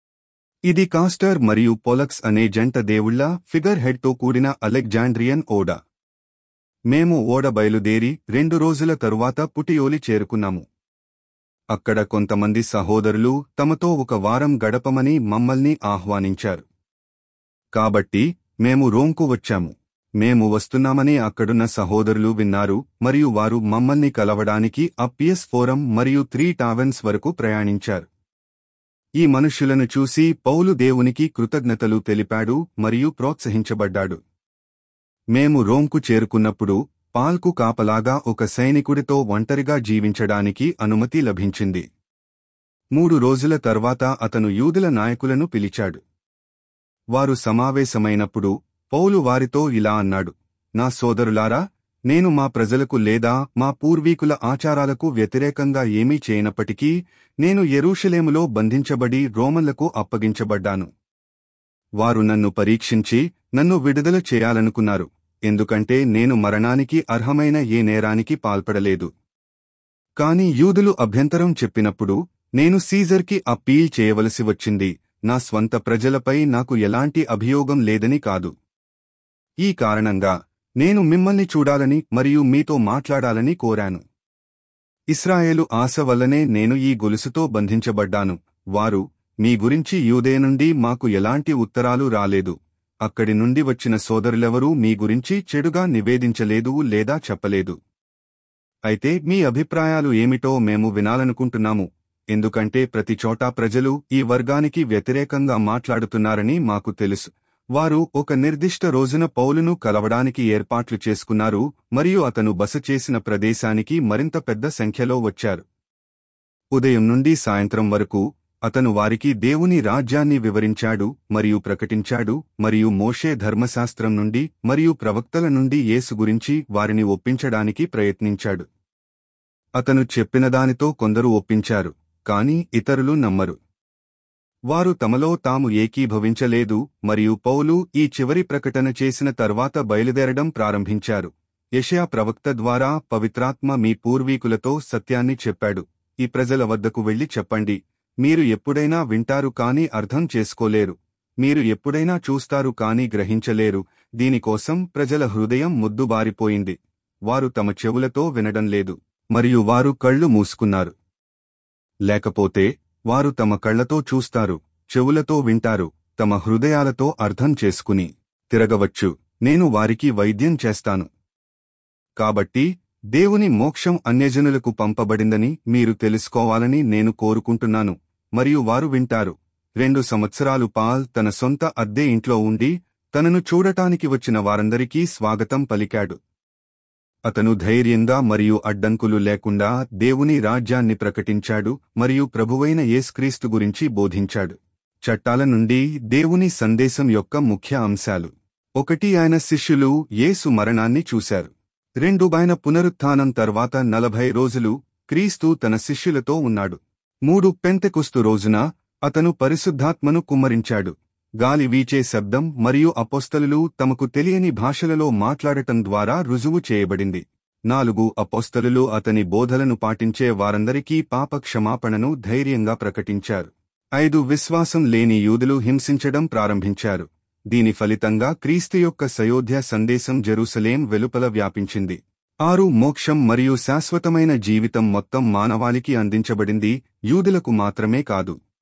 ఇది కాస్టర్ మరియు పొలక్స్ అనే జంట దేవుళ్ల ఫిగర్ హెడ్తో కూడిన అలెగ్జాండ్రియన్ ఓడ మేము ఓడ బయలుదేరి రెండు రోజుల తరువాత పుటియోలి చేరుకున్నాము అక్కడ కొంతమంది సహోదరులు తమతో ఒక వారం గడపమని మమ్మల్ని ఆహ్వానించారు కాబట్టి మేము రోంకు వచ్చాము మేము వస్తున్నామని అక్కడున్న సహోదరులు విన్నారు మరియు వారు మమ్మల్ని కలవడానికి అప్పియస్ ఫోరం మరియు త్రీ టావెన్స్ వరకు ప్రయాణించారు ఈ మనుష్యులను చూసి పౌలు దేవునికి కృతజ్ఞతలు తెలిపాడు మరియు ప్రోత్సహించబడ్డాడు మేము రోంకు చేరుకున్నప్పుడు పాల్కు కాపలాగా ఒక సైనికుడితో ఒంటరిగా జీవించడానికి అనుమతి లభించింది మూడు రోజుల తర్వాత అతను యూదుల నాయకులను పిలిచాడు వారు సమావేశమైనప్పుడు పౌలు వారితో ఇలా అన్నాడు నా సోదరులారా నేను మా ప్రజలకు లేదా మా పూర్వీకుల ఆచారాలకు వ్యతిరేకంగా ఏమీ చేయనప్పటికీ నేను యెరూషలేములో బంధించబడి రోమన్లకు అప్పగించబడ్డాను వారు నన్ను పరీక్షించి నన్ను విడుదల చేయాలనుకున్నారు ఎందుకంటే నేను మరణానికి అర్హమైన ఏ నేరానికి పాల్పడలేదు కాని యూదులు అభ్యంతరం చెప్పినప్పుడు నేను సీజర్కి అప్పీల్ చేయవలసి వచ్చింది నా స్వంత ప్రజలపై నాకు ఎలాంటి అభియోగం లేదని కాదు ఈ కారణంగా నేను మిమ్మల్ని చూడాలని మరియు మీతో మాట్లాడాలని కోరాను ఇస్రాయేలు ఆశ వల్లనే నేను ఈ గొలుసుతో బంధించబడ్డాను వారు మీ గురించి యూదే నుండి మాకు ఎలాంటి ఉత్తరాలు రాలేదు అక్కడి నుండి వచ్చిన సోదరులెవరూ మీ గురించి చెడుగా నివేదించలేదు లేదా చెప్పలేదు అయితే మీ అభిప్రాయాలు ఏమిటో మేము వినాలనుకుంటున్నాము ఎందుకంటే ప్రతి చోటా ప్రజలు ఈ వర్గానికి వ్యతిరేకంగా మాట్లాడుతున్నారని మాకు తెలుసు వారు ఒక నిర్దిష్ట రోజున పౌలును కలవడానికి ఏర్పాట్లు చేసుకున్నారు మరియు అతను బస చేసిన ప్రదేశానికి మరింత పెద్ద సంఖ్యలో వచ్చారు ఉదయం నుండి సాయంత్రం వరకు అతను వారికి దేవుని రాజ్యాన్ని వివరించాడు మరియు ప్రకటించాడు మరియు మోషే ధర్మశాస్త్రం నుండి మరియు ప్రవక్తల నుండి యేసు గురించి వారిని ఒప్పించడానికి ప్రయత్నించాడు అతను చెప్పిన దానితో కొందరు ఒప్పించారు కాని ఇతరులు నమ్మరు వారు తమలో తాము ఏకీభవించలేదు మరియు పౌలు ఈ చివరి ప్రకటన చేసిన తర్వాత బయలుదేరడం ప్రారంభించారు యెషయా ప్రవక్త ద్వారా పవిత్రాత్మ మీ పూర్వీకులతో సత్యాన్ని చెప్పాడు ఈ ప్రజల వద్దకు వెళ్లి చెప్పండి మీరు ఎప్పుడైనా వింటారు కాని అర్థం చేసుకోలేరు మీరు ఎప్పుడైనా చూస్తారు కాని గ్రహించలేరు దీనికోసం ప్రజల హృదయం ముద్దుబారిపోయింది వారు తమ చెవులతో వినడం లేదు మరియు వారు కళ్ళు మూసుకున్నారు లేకపోతే వారు తమ కళ్లతో చూస్తారు చెవులతో వింటారు తమ హృదయాలతో అర్థం చేసుకుని తిరగవచ్చు నేను వారికి వైద్యం చేస్తాను కాబట్టి దేవుని మోక్షం అన్యజనులకు పంపబడిందని మీరు తెలుసుకోవాలని నేను కోరుకుంటున్నాను మరియు వారు వింటారు రెండు సంవత్సరాలు పాల్ తన సొంత అద్దె ఇంట్లో ఉండి తనను చూడటానికి వచ్చిన వారందరికీ స్వాగతం పలికాడు అతను ధైర్యంగా మరియు అడ్డంకులు లేకుండా దేవుని రాజ్యాన్ని ప్రకటించాడు మరియు ప్రభువైన యేస్క్రీస్తు గురించి బోధించాడు చట్టాల నుండి దేవుని సందేశం యొక్క ముఖ్య అంశాలు ఒకటి ఆయన శిష్యులు యేసు మరణాన్ని చూశారు రెండు ఆయన పునరుత్థానం తర్వాత నలభై రోజులు క్రీస్తు తన శిష్యులతో ఉన్నాడు మూడు పెంతెకుస్తు రోజున అతను పరిశుద్ధాత్మను కుమ్మరించాడు గాలి వీచే శబ్దం మరియు అపోస్తలులు తమకు తెలియని భాషలలో మాట్లాడటం ద్వారా రుజువు చేయబడింది నాలుగు అపోస్తలులు అతని బోధలను పాటించే వారందరికీ పాప క్షమాపణను ధైర్యంగా ప్రకటించారు ఐదు విశ్వాసం లేని యూదులు హింసించడం ప్రారంభించారు దీని ఫలితంగా క్రీస్తు యొక్క సయోధ్య సందేశం జెరూసలేం వెలుపల వ్యాపించింది ఆరు మోక్షం మరియు శాశ్వతమైన జీవితం మొత్తం మానవాళికి అందించబడింది యూదులకు మాత్రమే కాదు